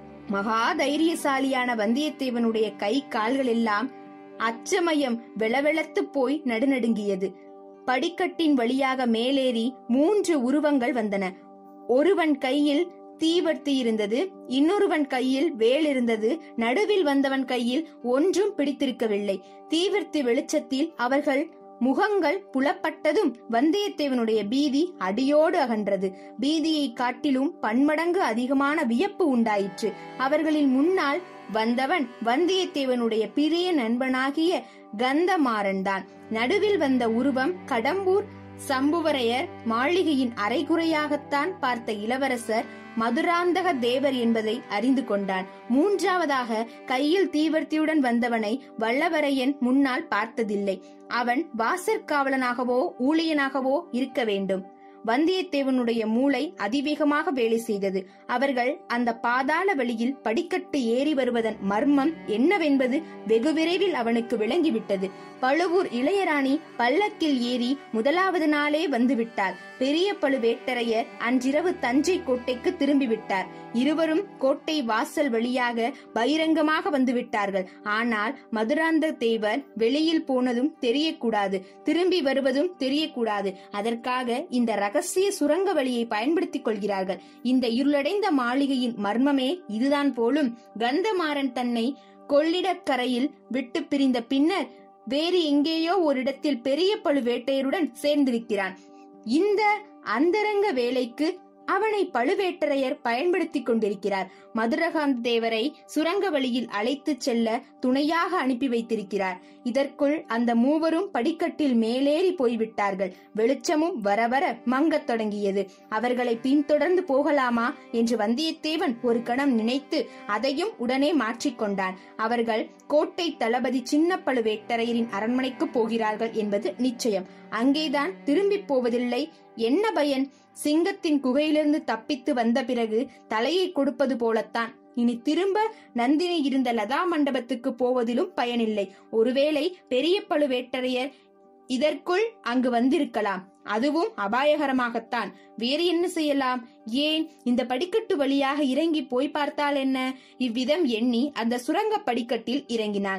மகா தைரியசாலியான வந்தியத்தேவனுடைய கை கால்கள் எல்லாம் அச்சமயம் வெளவெளத்து போய் நடுநடுங்கியது படிக்கட்டின் வழியாக மேலேறி மூன்று உருவங்கள் வந்தன ஒருவன் கையில் தீவர்த்தி இருந்தது இன்னொருவன் கையில் வேல் இருந்தது நடுவில் வந்தவன் கையில் ஒன்றும் பிடித்திருக்கவில்லை தீவர்த்தி வெளிச்சத்தில் அவர்கள் முகங்கள் புலப்பட்டதும் வந்தியத்தேவனுடைய பீதி அடியோடு அகன்றது பீதியை காட்டிலும் பன்மடங்கு அதிகமான வியப்பு உண்டாயிற்று அவர்களின் முன்னால் வந்தவன் வந்தியத்தேவனுடைய பிரிய நண்பனாகிய கந்தமாறன் தான் நடுவில் வந்த உருவம் கடம்பூர் சம்புவரையர் மாளிகையின் அரைகுறையாகத்தான் பார்த்த இளவரசர் மதுராந்தக தேவர் என்பதை அறிந்து கொண்டான் மூன்றாவதாக கையில் தீவர்த்தியுடன் வந்தவனை வல்லவரையன் முன்னால் பார்த்ததில்லை அவன் வாசற்காவலனாகவோ ஊழியனாகவோ இருக்க வேண்டும் வந்தியத்தேவனுடைய மூளை அதிவேகமாக வேலை செய்தது அவர்கள் அந்த பாதாள வழியில் படிக்கட்டு ஏறி வருவதன் மர்மம் என்னவென்பது வெகு விரைவில் அவனுக்கு விளங்கிவிட்டது பழுவூர் இளையராணி பல்லக்கில் ஏறி முதலாவது நாளே வந்துவிட்டார் பெரிய பழுவேட்டரையர் அன்றிரவு தஞ்சை கோட்டைக்கு திரும்பிவிட்டார் இருவரும் கோட்டை வாசல் வழியாக பகிரங்கமாக வந்துவிட்டார்கள் ஆனால் மதுராந்த தேவர் வெளியில் போனதும் தெரியக்கூடாது திரும்பி வருவதும் தெரியக்கூடாது அதற்காக இந்த ரகசிய சுரங்க வழியை பயன்படுத்திக் கொள்கிறார்கள் இந்த இருளடைந்த மாளிகையின் மர்மமே இதுதான் போலும் கந்தமாறன் தன்னை கொள்ளிடக்கரையில் விட்டு பிரிந்த பின்னர் வேறு எங்கேயோ ஓரிடத்தில் பெரிய பழுவேட்டையருடன் சேர்ந்திருக்கிறான் இந்த அந்தரங்க வேலைக்கு அவனை பழுவேட்டரையர் பயன்படுத்திக் கொண்டிருக்கிறார் மதுரகாந்த் தேவரை சுரங்க வழியில் அழைத்துச் செல்ல துணையாக அனுப்பி வைத்திருக்கிறார் இதற்குள் அந்த மூவரும் படிக்கட்டில் மேலேறி போய்விட்டார்கள் வெளிச்சமும் வர வர மங்கத் தொடங்கியது அவர்களை பின்தொடர்ந்து போகலாமா என்று வந்தியத்தேவன் ஒரு கணம் நினைத்து அதையும் உடனே மாற்றிக்கொண்டான் அவர்கள் கோட்டை தளபதி சின்ன பழுவேட்டரையரின் அரண்மனைக்கு போகிறார்கள் என்பது நிச்சயம் அங்கேதான் திரும்பி போவதில்லை என்ன பயன் சிங்கத்தின் குகையிலிருந்து தப்பித்து வந்த பிறகு தலையை கொடுப்பது போலத்தான் இனி திரும்ப நந்தினி இருந்த லதா மண்டபத்துக்கு போவதிலும் பயனில்லை ஒருவேளை பெரிய பழுவேட்டரையர் இதற்குள் அங்கு வந்திருக்கலாம் அதுவும் அபாயகரமாகத்தான் வேறு என்ன செய்யலாம் ஏன் இந்த படிக்கட்டு வழியாக இறங்கி போய் பார்த்தால் என்ன இவ்விதம் எண்ணி அந்த சுரங்க படிக்கட்டில் இறங்கினான்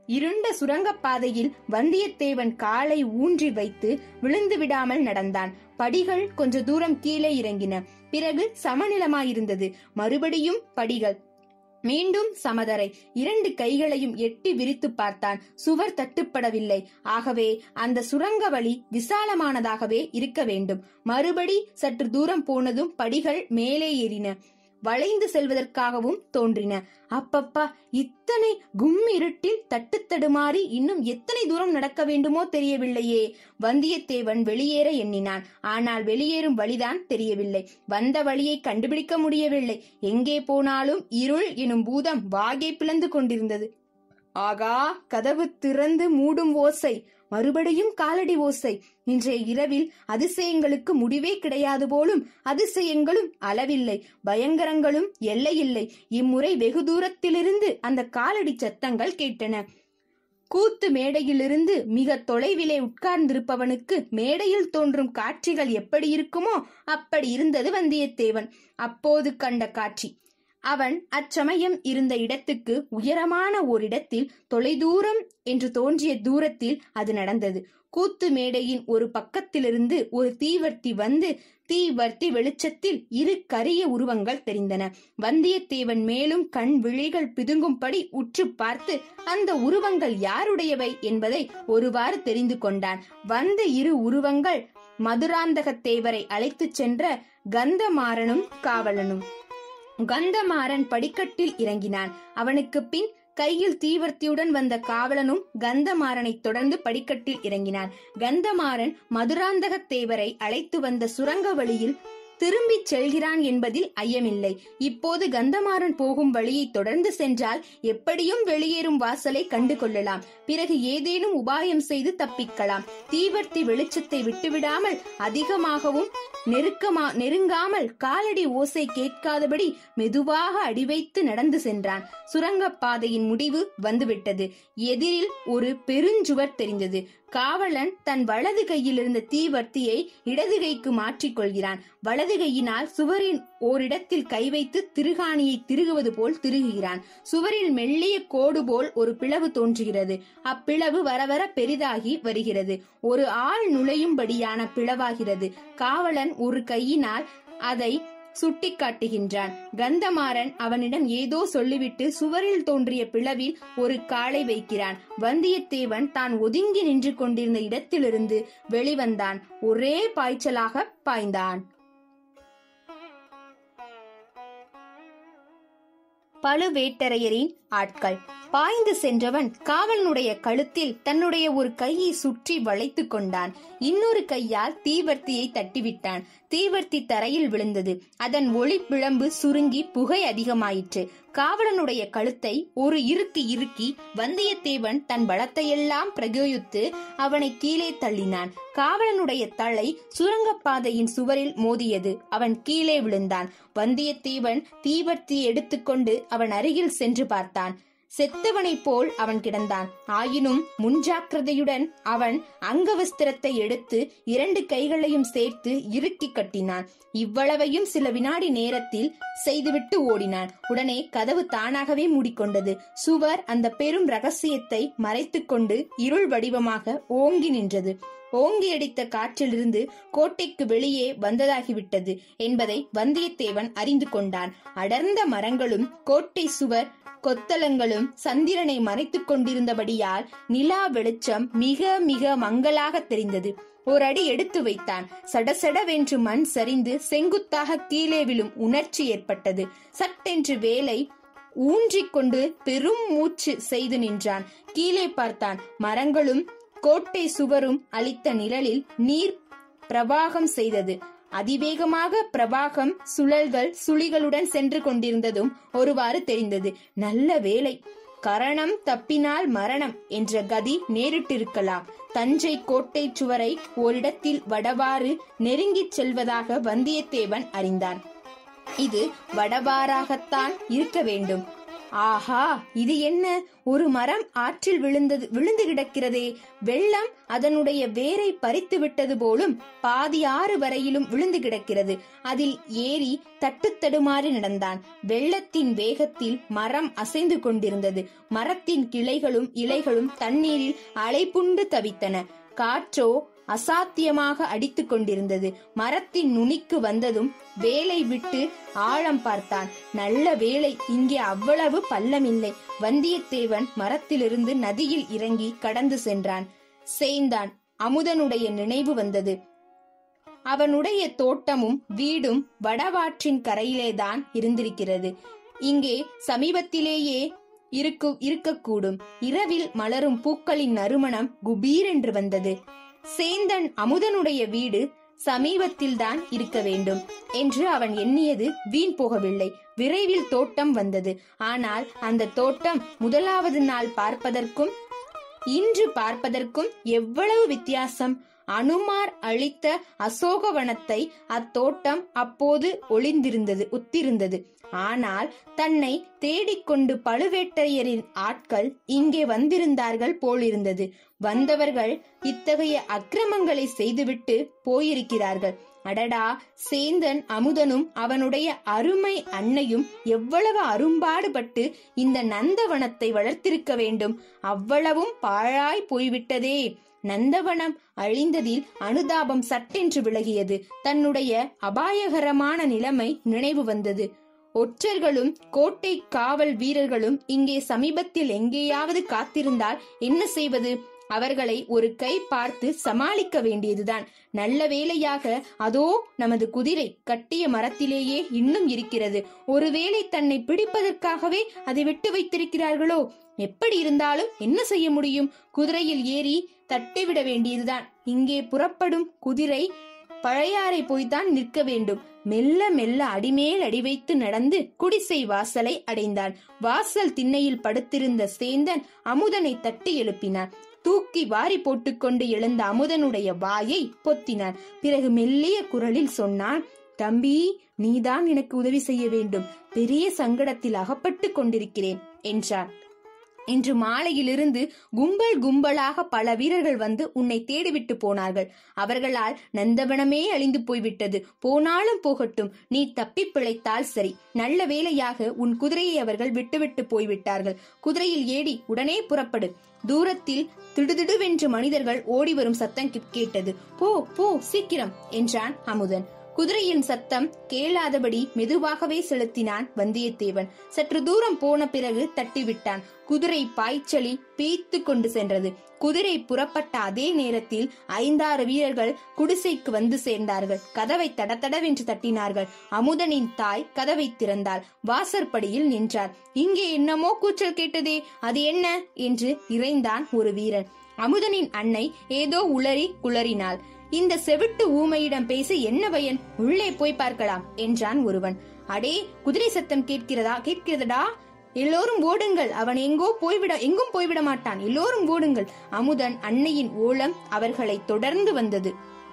இருண்ட சுரங்கப்பாதையில் வந்தியத்தேவன் காலை ஊன்றி வைத்து விழுந்து விடாமல் நடந்தான் படிகள் கொஞ்ச தூரம் கீழே இறங்கின பிறகு சமநிலமாயிருந்தது மறுபடியும் படிகள் மீண்டும் சமதரை இரண்டு கைகளையும் எட்டி விரித்து பார்த்தான் சுவர் தட்டுப்படவில்லை ஆகவே அந்த சுரங்க வழி விசாலமானதாகவே இருக்க வேண்டும் மறுபடி சற்று தூரம் போனதும் படிகள் மேலே ஏறின வளைந்து செல்வதற்காகவும் தோன்றின அப்பப்பா இத்தனை கும் இருட்டில் தட்டு தடுமாறி இன்னும் எத்தனை தூரம் நடக்க வேண்டுமோ தெரியவில்லையே வந்தியத்தேவன் வெளியேற எண்ணினான் ஆனால் வெளியேறும் வழிதான் தெரியவில்லை வந்த வழியை கண்டுபிடிக்க முடியவில்லை எங்கே போனாலும் இருள் எனும் பூதம் வாகை பிளந்து கொண்டிருந்தது ஆகா கதவு திறந்து மூடும் ஓசை மறுபடியும் காலடி ஓசை இன்றைய இரவில் அதிசயங்களுக்கு முடிவே கிடையாது போலும் அதிசயங்களும் அளவில்லை பயங்கரங்களும் எல்லையில்லை இம்முறை வெகு தூரத்திலிருந்து அந்த காலடி சத்தங்கள் கேட்டன கூத்து மேடையிலிருந்து மிக தொலைவிலே உட்கார்ந்திருப்பவனுக்கு மேடையில் தோன்றும் காட்சிகள் எப்படி இருக்குமோ அப்படி இருந்தது வந்தியத்தேவன் அப்போது கண்ட காட்சி அவன் அச்சமயம் இருந்த இடத்துக்கு உயரமான ஓரிடத்தில் தொலைதூரம் என்று தோன்றிய தூரத்தில் அது நடந்தது கூத்து மேடையின் ஒரு பக்கத்திலிருந்து ஒரு தீவர்த்தி வந்து தீவர்த்தி வெளிச்சத்தில் இரு கரிய உருவங்கள் தெரிந்தன வந்தியத்தேவன் மேலும் கண் விழிகள் பிதுங்கும்படி உற்று பார்த்து அந்த உருவங்கள் யாருடையவை என்பதை ஒருவாறு தெரிந்து கொண்டான் வந்த இரு உருவங்கள் மதுராந்தகத்தேவரை அழைத்துச் சென்ற கந்தமாறனும் காவலனும் கந்தமாறன் படிக்கட்டில் இறங்கினான் அவனுக்கு பின் கையில் தீவர்த்தியுடன் வந்த காவலனும் கந்தமாறனை தொடர்ந்து படிக்கட்டில் இறங்கினான் கந்தமாறன் மதுராந்தகத்தேவரை அழைத்து வந்த சுரங்க வழியில் திரும்பிச் செல்கிறான் என்பதில் ஐயமில்லை இப்போது கந்தமாறன் போகும் வழியை தொடர்ந்து சென்றால் எப்படியும் வெளியேறும் வாசலை கண்டு கொள்ளலாம் பிறகு ஏதேனும் உபாயம் செய்து தப்பிக்கலாம் தீவர்த்தி வெளிச்சத்தை விட்டுவிடாமல் அதிகமாகவும் நெருக்கமா நெருங்காமல் காலடி ஓசை கேட்காதபடி மெதுவாக அடிவைத்து நடந்து சென்றான் சுரங்கப்பாதையின் முடிவு வந்துவிட்டது எதிரில் ஒரு பெருஞ்சுவர் தெரிந்தது காவலன் தன் வலது கையில் இருந்த தீவர்த்தியை இடது கைக்கு மாற்றிக்கொள்கிறான் வலது கையினால் சுவரின் ஓரிடத்தில் கை வைத்து திருகாணியை திருகுவது போல் திருகுகிறான் சுவரில் மெல்லிய கோடு போல் ஒரு பிளவு தோன்றுகிறது அப்பிளவு வர வர பெரிதாகி வருகிறது ஒரு ஆள் நுழையும்படியான பிளவாகிறது காவலன் ஒரு கையினால் அதை சுட்டிக்காட்டுகின்றான் கந்தமாறன் அவனிடம் ஏதோ சொல்லிவிட்டு சுவரில் தோன்றிய பிளவில் ஒரு காலை வைக்கிறான் வந்தியத்தேவன் தான் ஒதுங்கி நின்று கொண்டிருந்த இடத்திலிருந்து வெளிவந்தான் ஒரே பாய்ச்சலாக பாய்ந்தான் பழுவேட்டரையரின் ஆட்கள் பாய்ந்து சென்றவன் காவலனுடைய கழுத்தில் தன்னுடைய ஒரு கையை சுற்றி வளைத்து கொண்டான் இன்னொரு கையால் தீவர்த்தியை தட்டிவிட்டான் தீவர்த்தி தரையில் விழுந்தது அதன் ஒளி பிழம்பு சுருங்கி புகை அதிகமாயிற்று காவலனுடைய கழுத்தை ஒரு இறுக்கி இறுக்கி வந்தியத்தேவன் தன் பலத்தையெல்லாம் பிரயோகித்து அவனை கீழே தள்ளினான் காவலனுடைய தலை சுரங்கப்பாதையின் சுவரில் மோதியது அவன் கீழே விழுந்தான் வந்தியத்தேவன் தீவர்த்தி எடுத்துக்கொண்டு அவன் அருகில் சென்று பார்த்தான் செத்தவனைப் போல் அவன் கிடந்தான் ஆயினும் முன்ஜாக்கிரதையுடன் அவன் அங்கவஸ்திரத்தை எடுத்து இரண்டு கைகளையும் சேர்த்து இறுக்கி கட்டினான் இவ்வளவையும் சில வினாடி நேரத்தில் செய்துவிட்டு ஓடினான் உடனே கதவு தானாகவே மூடிக்கொண்டது சுவர் அந்த பெரும் ரகசியத்தை மறைத்துக் கொண்டு இருள் வடிவமாக ஓங்கி நின்றது ஓங்கி அடித்த காற்றிலிருந்து கோட்டைக்கு வெளியே வந்ததாகிவிட்டது என்பதை வந்தியத்தேவன் அறிந்து கொண்டான் அடர்ந்த மரங்களும் கோட்டை சுவர் கொத்தளங்களும் சந்திரனை மறைத்துக் கொண்டிருந்தபடியால் நிலா வெளிச்சம் மிக மிக மங்கலாக தெரிந்தது ஒரு அடி எடுத்து வைத்தான் சடசடவென்று மண் சரிந்து செங்குத்தாக கீழே விழும் உணர்ச்சி ஏற்பட்டது சட்டென்று வேலை ஊன்றிக்கொண்டு பெரும் மூச்சு செய்து நின்றான் கீழே பார்த்தான் மரங்களும் கோட்டை சுவரும் அளித்த நிழலில் நீர் பிரவாகம் செய்தது அதிவேகமாக பிரவாகம் சுழல்கள் சுழிகளுடன் சென்று கொண்டிருந்ததும் ஒருவாறு தெரிந்தது நல்ல வேலை கரணம் தப்பினால் மரணம் என்ற கதி நேரிட்டிருக்கலாம் தஞ்சை கோட்டை சுவரை ஓரிடத்தில் வடவாறு நெருங்கிச் செல்வதாக வந்தியத்தேவன் அறிந்தான் இது வடவாறாகத்தான் இருக்க வேண்டும் ஆஹா இது என்ன ஒரு மரம் ஆற்றில் விழுந்தது விழுந்து கிடக்கிறதே வெள்ளம் அதனுடைய வேரை பறித்து விட்டது போலும் பாதி ஆறு வரையிலும் விழுந்து கிடக்கிறது அதில் ஏறி தட்டு தடுமாறி நடந்தான் வெள்ளத்தின் வேகத்தில் மரம் அசைந்து கொண்டிருந்தது மரத்தின் கிளைகளும் இலைகளும் தண்ணீரில் அலைப்புண்டு தவித்தன காற்றோ அசாத்தியமாக அடித்துக் கொண்டிருந்தது மரத்தின் நுனிக்கு வந்ததும் வேலை விட்டு ஆழம் பார்த்தான் நல்ல வேலை இங்கே அவ்வளவு பள்ளமில்லை வந்தியத்தேவன் மரத்திலிருந்து நதியில் இறங்கி கடந்து சென்றான் சேய்ந்தான் அமுதனுடைய நினைவு வந்தது அவனுடைய தோட்டமும் வீடும் வடவாற்றின் கரையிலேதான் இருந்திருக்கிறது இங்கே சமீபத்திலேயே இருக்கு இருக்கக்கூடும் இரவில் மலரும் பூக்களின் நறுமணம் குபீரென்று வந்தது சேந்தன் அமுதனுடைய வீடு சமீபத்தில்தான் இருக்க வேண்டும் என்று அவன் எண்ணியது வீண் போகவில்லை விரைவில் தோட்டம் வந்தது ஆனால் அந்த தோட்டம் முதலாவது நாள் பார்ப்பதற்கும் இன்று பார்ப்பதற்கும் எவ்வளவு வித்தியாசம் அனுமார் அளித்த அசோகவனத்தை அத்தோட்டம் அப்போது ஒளிந்திருந்தது உத்திருந்தது ஆனால் தன்னை தேடிக்கொண்டு பழுவேட்டரையரின் ஆட்கள் இங்கே வந்திருந்தார்கள் போலிருந்தது வந்தவர்கள் இத்தகைய அக்கிரமங்களை செய்துவிட்டு போயிருக்கிறார்கள் அடடா சேந்தன் அமுதனும் அவனுடைய அருமை அன்னையும் எவ்வளவு அரும்பாடுபட்டு இந்த நந்தவனத்தை வளர்த்திருக்க வேண்டும் அவ்வளவும் பாழாய் போய்விட்டதே நந்தவனம் அழிந்ததில் அனுதாபம் சட்டென்று விலகியது தன்னுடைய அபாயகரமான நிலைமை நினைவு வந்தது ஒற்றர்களும் கோட்டை காவல் வீரர்களும் இங்கே சமீபத்தில் எங்கேயாவது காத்திருந்தால் என்ன செய்வது அவர்களை ஒரு கை பார்த்து சமாளிக்க வேண்டியதுதான் நல்ல வேளையாக அதோ நமது குதிரை கட்டிய மரத்திலேயே இன்னும் இருக்கிறது ஒருவேளை தன்னை பிடிப்பதற்காகவே அதை விட்டு வைத்திருக்கிறார்களோ எப்படி இருந்தாலும் என்ன செய்ய முடியும் குதிரையில் ஏறி தட்டிவிட வேண்டியதுதான் இங்கே புறப்படும் குதிரை பழையாறை போய்தான் நிற்க வேண்டும் மெல்ல மெல்ல அடிமேல் அடி வைத்து நடந்து குடிசை வாசலை அடைந்தான் வாசல் திண்ணையில் படுத்திருந்த சேந்தன் அமுதனை தட்டி எழுப்பினான் தூக்கி வாரி போட்டுக்கொண்டு எழுந்த அமுதனுடைய வாயை பொத்தினான் பிறகு மெல்லிய குரலில் சொன்னான் தம்பி நீதான் எனக்கு உதவி செய்ய வேண்டும் பெரிய சங்கடத்தில் அகப்பட்டு கொண்டிருக்கிறேன் என்றான் இன்று மாலையிலிருந்து கும்பல் கும்பலாக பல வீரர்கள் வந்து உன்னை தேடிவிட்டு போனார்கள் அவர்களால் நந்தவனமே அழிந்து போய்விட்டது போனாலும் போகட்டும் நீ தப்பி பிழைத்தால் சரி நல்ல வேளையாக உன் குதிரையை அவர்கள் விட்டுவிட்டு போய்விட்டார்கள் குதிரையில் ஏடி உடனே புறப்படு தூரத்தில் திடுதிடுவென்று மனிதர்கள் ஓடி வரும் சத்தம் கேட்டது போ போ சீக்கிரம் என்றான் அமுதன் குதிரையின் சத்தம் கேளாதபடி மெதுவாகவே செலுத்தினான் வந்தியத்தேவன் சற்று தூரம் போன பிறகு தட்டிவிட்டான் குதிரை பாய்ச்சலி பீய்த்து கொண்டு சென்றது குதிரை புறப்பட்ட அதே நேரத்தில் ஐந்தாறு வீரர்கள் குடிசைக்கு வந்து சேர்ந்தார்கள் கதவை தடதடவென்று தட்டினார்கள் அமுதனின் தாய் கதவை திறந்தாள் வாசற்படியில் நின்றார் இங்கே என்னமோ கூச்சல் கேட்டதே அது என்ன என்று இறைந்தான் ஒரு வீரன் அமுதனின் அன்னை ஏதோ உளறி குளறினாள் இந்த செவிட்டு ஊமையிடம் பேச என்ன பயன் உள்ளே போய் பார்க்கலாம் என்றான் ஒருவன் அடே குதிரை சத்தம் கேட்கிறதா கேட்கிறதடா எல்லோரும் ஓடுங்கள் அவன் எங்கோ போய்விட எங்கும் போய்விட மாட்டான் எல்லோரும் ஓடுங்கள் அமுதன் அன்னையின் ஓலம் அவர்களை தொடர்ந்து வந்தது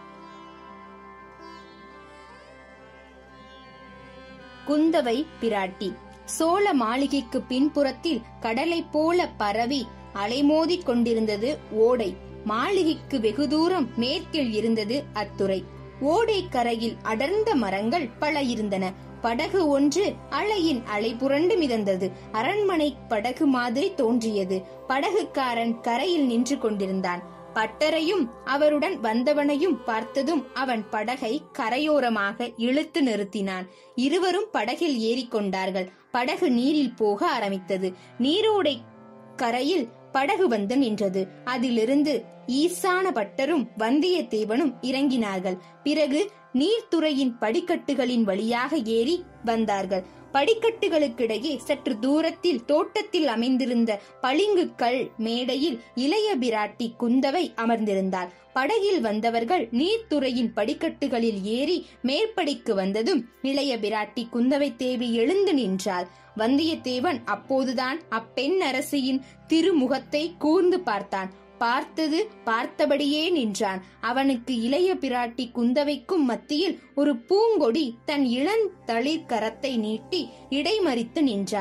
குந்தவை பிராட்டி சோழ மாளிகைக்கு பின்புறத்தில் கடலை போல பரவி அலைமோதிக் கொண்டிருந்தது ஓடை மாளிகைக்கு வெகு தூரம் மேற்கில் இருந்தது அத்துறை ஓடை கரையில் அடர்ந்த மரங்கள் பல இருந்தன படகு ஒன்று அலையின் அலை புரண்டு மிதந்தது அரண்மனை படகு மாதிரி தோன்றியது படகுக்காரன் கரையில் நின்று கொண்டிருந்தான் பட்டரையும் அவருடன் வந்தவனையும் பார்த்ததும் அவன் படகை கரையோரமாக இழுத்து நிறுத்தினான் இருவரும் படகில் ஏறிக்கொண்டார்கள் படகு நீரில் போக ஆரம்பித்தது நீரோடை கரையில் படகு வந்து நின்றது அதிலிருந்து ஈசான பட்டரும் வந்தியத்தேவனும் இறங்கினார்கள் பிறகு நீர்த்துறையின் படிக்கட்டுகளின் வழியாக ஏறி வந்தார்கள் படிக்கட்டுகளுக்கிடையே சற்று தூரத்தில் தோட்டத்தில் அமைந்திருந்த பளிங்கு கல் மேடையில் இளைய பிராட்டி குந்தவை அமர்ந்திருந்தாள் படகில் வந்தவர்கள் நீர்த்துறையின் படிக்கட்டுகளில் ஏறி மேற்படிக்கு வந்ததும் இளைய பிராட்டி குந்தவை தேவி எழுந்து நின்றாள் வந்தியத்தேவன் அப்போதுதான் அப்பெண் அரசியின் திருமுகத்தை கூர்ந்து பார்த்தான் பார்த்தது பார்த்தபடியே நின்றான் அவனுக்கு இளைய பிராட்டி குந்தவைக்கும் மத்தியில் ஒரு பூங்கொடி தன் இளந்தளிர் கரத்தை நீட்டி இடைமறித்து நின்றாள்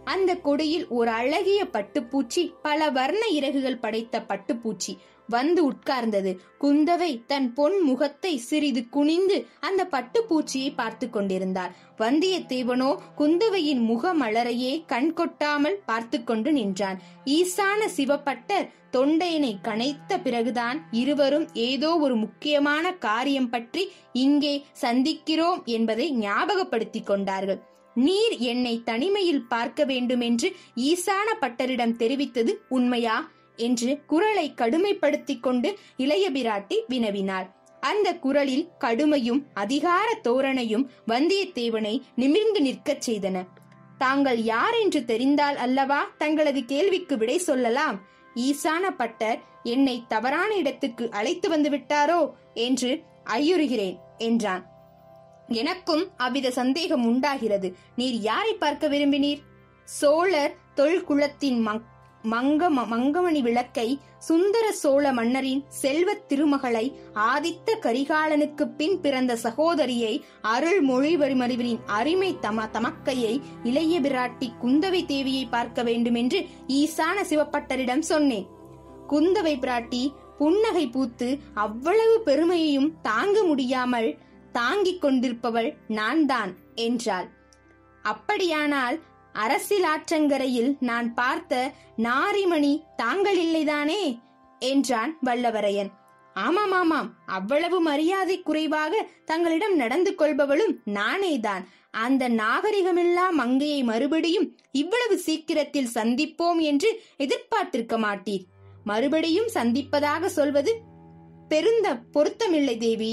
அந்த கொடியில் ஒரு அழகிய பட்டுப்பூச்சி பல வர்ண இறகுகள் படைத்த பட்டுப்பூச்சி வந்து உட்கார்ந்தது குந்தவை தன் பொன் முகத்தை சிறிது குனிந்து அந்த பட்டுப்பூச்சியை பார்த்து கொண்டிருந்தார் வந்தியத்தேவனோ குந்தவையின் முகமலரையே கண் கொட்டாமல் பார்த்து கொண்டு நின்றான் ஈசான சிவப்பட்டர் தொண்டையனை கனைத்த பிறகுதான் இருவரும் ஏதோ ஒரு முக்கியமான காரியம் பற்றி இங்கே சந்திக்கிறோம் என்பதை ஞாபகப்படுத்திக் கொண்டார்கள் நீர் என்னை தனிமையில் பார்க்க வேண்டுமென்று ஈசான பட்டரிடம் தெரிவித்தது உண்மையா என்று குரலை கடுமைப்படுத்திக் கொண்டு இளைய பிராட்டி வினவினாள் அந்த குரலில் கடுமையும் அதிகார தோரணையும் வந்தியத்தேவனை நிமிர்ந்து நிற்கச் செய்தன தாங்கள் யார் என்று தெரிந்தால் அல்லவா தங்களது கேள்விக்கு விடை சொல்லலாம் ஈசான பட்டர் என்னை தவறான இடத்துக்கு அழைத்து வந்து விட்டாரோ என்று ஐயுறுகிறேன் என்றான் எனக்கும் அவ்வித சந்தேகம் உண்டாகிறது நீர் யாரை பார்க்க விரும்பினீர் சோழர் தொல்குலத்தின் மங்- மங்க மங்கமணி விளக்கை சுந்தர சோழ மன்னரின் செல்வத் திருமகளை ஆதித்த கரிகாலனுக்கு பின் பிறந்த சகோதரியை அருள்மொழிவர்மரின் அருமை தம தமக்கையை இளைய பிராட்டி குந்தவை தேவியை பார்க்க வேண்டுமென்று ஈசான சிவப்பட்டரிடம் சொன்னேன் குந்தவை பிராட்டி புன்னகை பூத்து அவ்வளவு பெருமையையும் தாங்க முடியாமல் தாங்கிக் கொண்டிருப்பவள் நான் தான் என்றாள் அப்படியானால் அரசியலாற்றங்கரையில் நான் பார்த்த நாரிமணி தாங்கள் இல்லைதானே என்றான் வல்லவரையன் ஆமாம் ஆமாம் அவ்வளவு மரியாதை குறைவாக தங்களிடம் நடந்து கொள்பவளும் நானேதான் அந்த நாகரிகமில்லா மங்கையை மறுபடியும் இவ்வளவு சீக்கிரத்தில் சந்திப்போம் என்று எதிர்பார்த்திருக்க மாட்டீர் மறுபடியும் சந்திப்பதாக சொல்வது பெருந்த பொருத்தமில்லை தேவி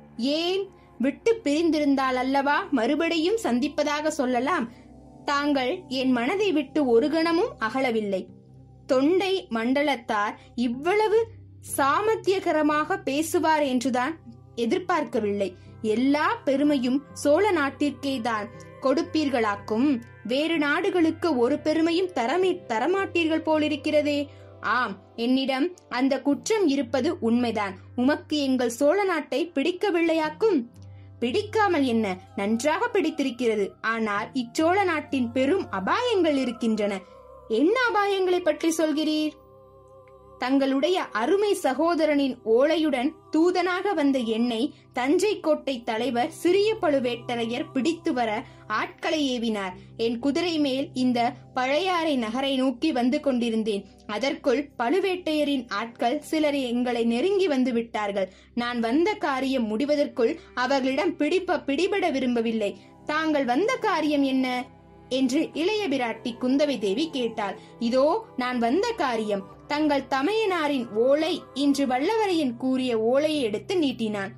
ஏன் விட்டு பிரிந்திருந்தால் அல்லவா மறுபடியும் சந்திப்பதாக சொல்லலாம் தாங்கள் என் மனதை விட்டு ஒரு கணமும் அகலவில்லை தொண்டை மண்டலத்தார் இவ்வளவு சாமர்த்தியகரமாக பேசுவார் என்றுதான் எதிர்பார்க்கவில்லை எல்லா பெருமையும் சோழ நாட்டிற்கே தான் கொடுப்பீர்களாக்கும் வேறு நாடுகளுக்கு ஒரு பெருமையும் தரமே தரமாட்டீர்கள் போலிருக்கிறதே ஆம் என்னிடம் அந்த குற்றம் இருப்பது உண்மைதான் உமக்கு எங்கள் சோழ நாட்டை பிடிக்கவில்லையாக்கும் பிடிக்காமல் என்ன நன்றாக பிடித்திருக்கிறது ஆனால் இச்சோழ நாட்டின் பெரும் அபாயங்கள் இருக்கின்றன என்ன அபாயங்களை பற்றி சொல்கிறீர் தங்களுடைய அருமை சகோதரனின் ஓலையுடன் தூதனாக வந்த என்னை தஞ்சை கோட்டை தலைவர் சிறிய பழுவேட்டரையர் பிடித்து வர ஆட்களை ஏவினார் என் குதிரை மேல் இந்த பழையாறை நகரை நோக்கி வந்து கொண்டிருந்தேன் அதற்குள் பழுவேட்டையரின் ஆட்கள் சிலர் எங்களை நெருங்கி வந்து விட்டார்கள் நான் வந்த காரியம் முடிவதற்குள் அவர்களிடம் பிடிப்ப பிடிபட விரும்பவில்லை தாங்கள் வந்த காரியம் என்ன என்று இளைய பிராட்டி குந்தவை தேவி கேட்டாள் இதோ நான் வந்த காரியம் தங்கள் தமையனாரின் ஓலை இன்று வல்லவரையன் கூறிய ஓலையை எடுத்து நீட்டினான்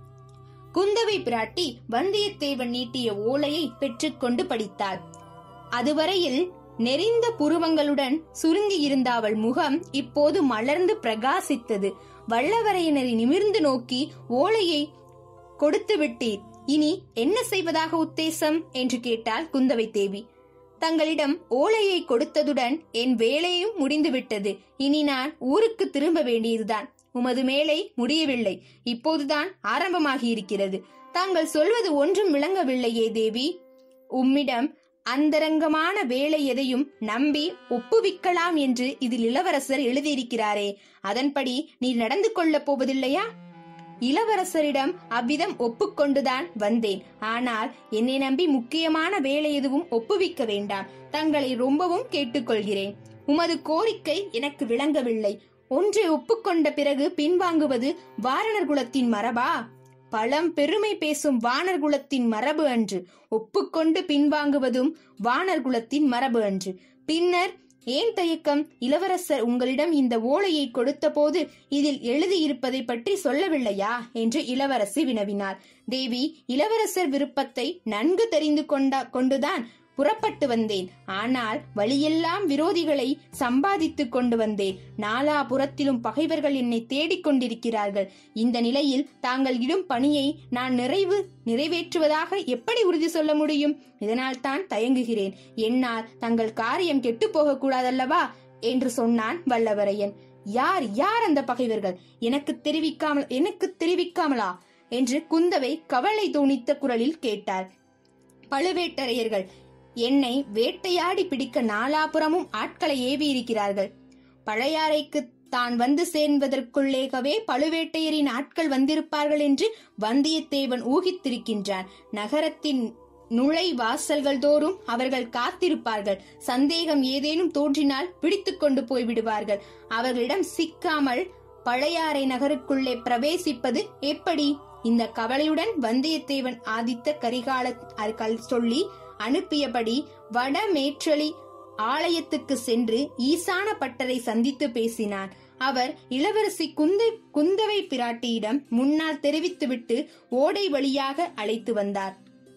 குந்தவை பிராட்டி வந்தியத்தேவன் நீட்டிய ஓலையை பெற்றுக்கொண்டு படித்தாள் அதுவரையில் நெறிந்த புருவங்களுடன் சுருங்கி இருந்த அவள் முகம் இப்போது மலர்ந்து பிரகாசித்தது வல்லவரையனரை நிமிர்ந்து நோக்கி ஓலையை கொடுத்து விட்டீர் இனி என்ன செய்வதாக உத்தேசம் என்று கேட்டாள் குந்தவை தேவி தங்களிடம் ஓலையை கொடுத்ததுடன் என் வேலையும் முடிந்துவிட்டது இனி நான் ஊருக்கு திரும்ப வேண்டியதுதான் உமது மேலை முடியவில்லை இப்போதுதான் ஆரம்பமாகி இருக்கிறது தாங்கள் சொல்வது ஒன்றும் விளங்கவில்லையே தேவி உம்மிடம் அந்தரங்கமான வேலை எதையும் நம்பி ஒப்புவிக்கலாம் என்று இதில் இளவரசர் எழுதியிருக்கிறாரே அதன்படி நீர் நடந்து கொள்ளப் போவதில்லையா இளவரசரிடம் அவ்விதம் ஒப்புக்கொண்டுதான் வந்தேன் ஆனால் என்னை நம்பி முக்கியமான வேலை எதுவும் ஒப்புவிக்க வேண்டாம் தங்களை ரொம்பவும் கேட்டுக்கொள்கிறேன் உமது கோரிக்கை எனக்கு விளங்கவில்லை ஒன்றை ஒப்புக்கொண்ட பிறகு பின்வாங்குவது வாரணர் குலத்தின் மரபா பழம் பெருமை பேசும் வானர் குலத்தின் மரபு அன்று ஒப்புக்கொண்டு பின்வாங்குவதும் வானர் குலத்தின் மரபு அன்று பின்னர் ஏன் தயக்கம் இளவரசர் உங்களிடம் இந்த ஓலையை கொடுத்தபோது இதில் எழுதியிருப்பதை பற்றி சொல்லவில்லையா என்று இளவரசி வினவினார் தேவி இளவரசர் விருப்பத்தை நன்கு தெரிந்து கொண்ட கொண்டுதான் புறப்பட்டு வந்தேன் ஆனால் வழியெல்லாம் விரோதிகளை சம்பாதித்துக் கொண்டு வந்தேன் நாலாபுறத்திலும் பகைவர்கள் என்னை தேடிக் கொண்டிருக்கிறார்கள் இந்த நிலையில் தாங்கள் இடும் பணியை நான் நிறைவு நிறைவேற்றுவதாக எப்படி உறுதி சொல்ல முடியும் இதனால் தான் தயங்குகிறேன் என்னால் தங்கள் காரியம் கெட்டு போகக்கூடாதல்லவா என்று சொன்னான் வல்லவரையன் யார் யார் அந்த பகைவர்கள் எனக்கு தெரிவிக்காமல் எனக்கு தெரிவிக்காமலா என்று குந்தவை கவலை தோணித்த குரலில் கேட்டார் பழுவேட்டரையர்கள் என்னை வேட்டையாடி பிடிக்க நாலாபுறமும் ஆட்களை ஏவி இருக்கிறார்கள் பழையாறைக்கு தான் வந்து சேர்வதற்குள்ளேகவே பழுவேட்டையரின் ஆட்கள் வந்திருப்பார்கள் என்று வந்தியத்தேவன் ஊகித்திருக்கின்றான் நகரத்தின் நுழை வாசல்கள் தோறும் அவர்கள் காத்திருப்பார்கள் சந்தேகம் ஏதேனும் தோன்றினால் பிடித்துக் கொண்டு போய்விடுவார்கள் அவர்களிடம் சிக்காமல் பழையாறை நகருக்குள்ளே பிரவேசிப்பது எப்படி இந்த கவலையுடன் வந்தியத்தேவன் ஆதித்த கரிகால சொல்லி அனுப்பியபடி வடமேற்றலி ஆலயத்துக்கு சென்று ஈசான பட்டரை சந்தித்து பேசினான் அவர் இளவரசி குந்தை குந்தவை பிராட்டியிடம் முன்னால் தெரிவித்துவிட்டு ஓடை வழியாக அழைத்து வந்தார்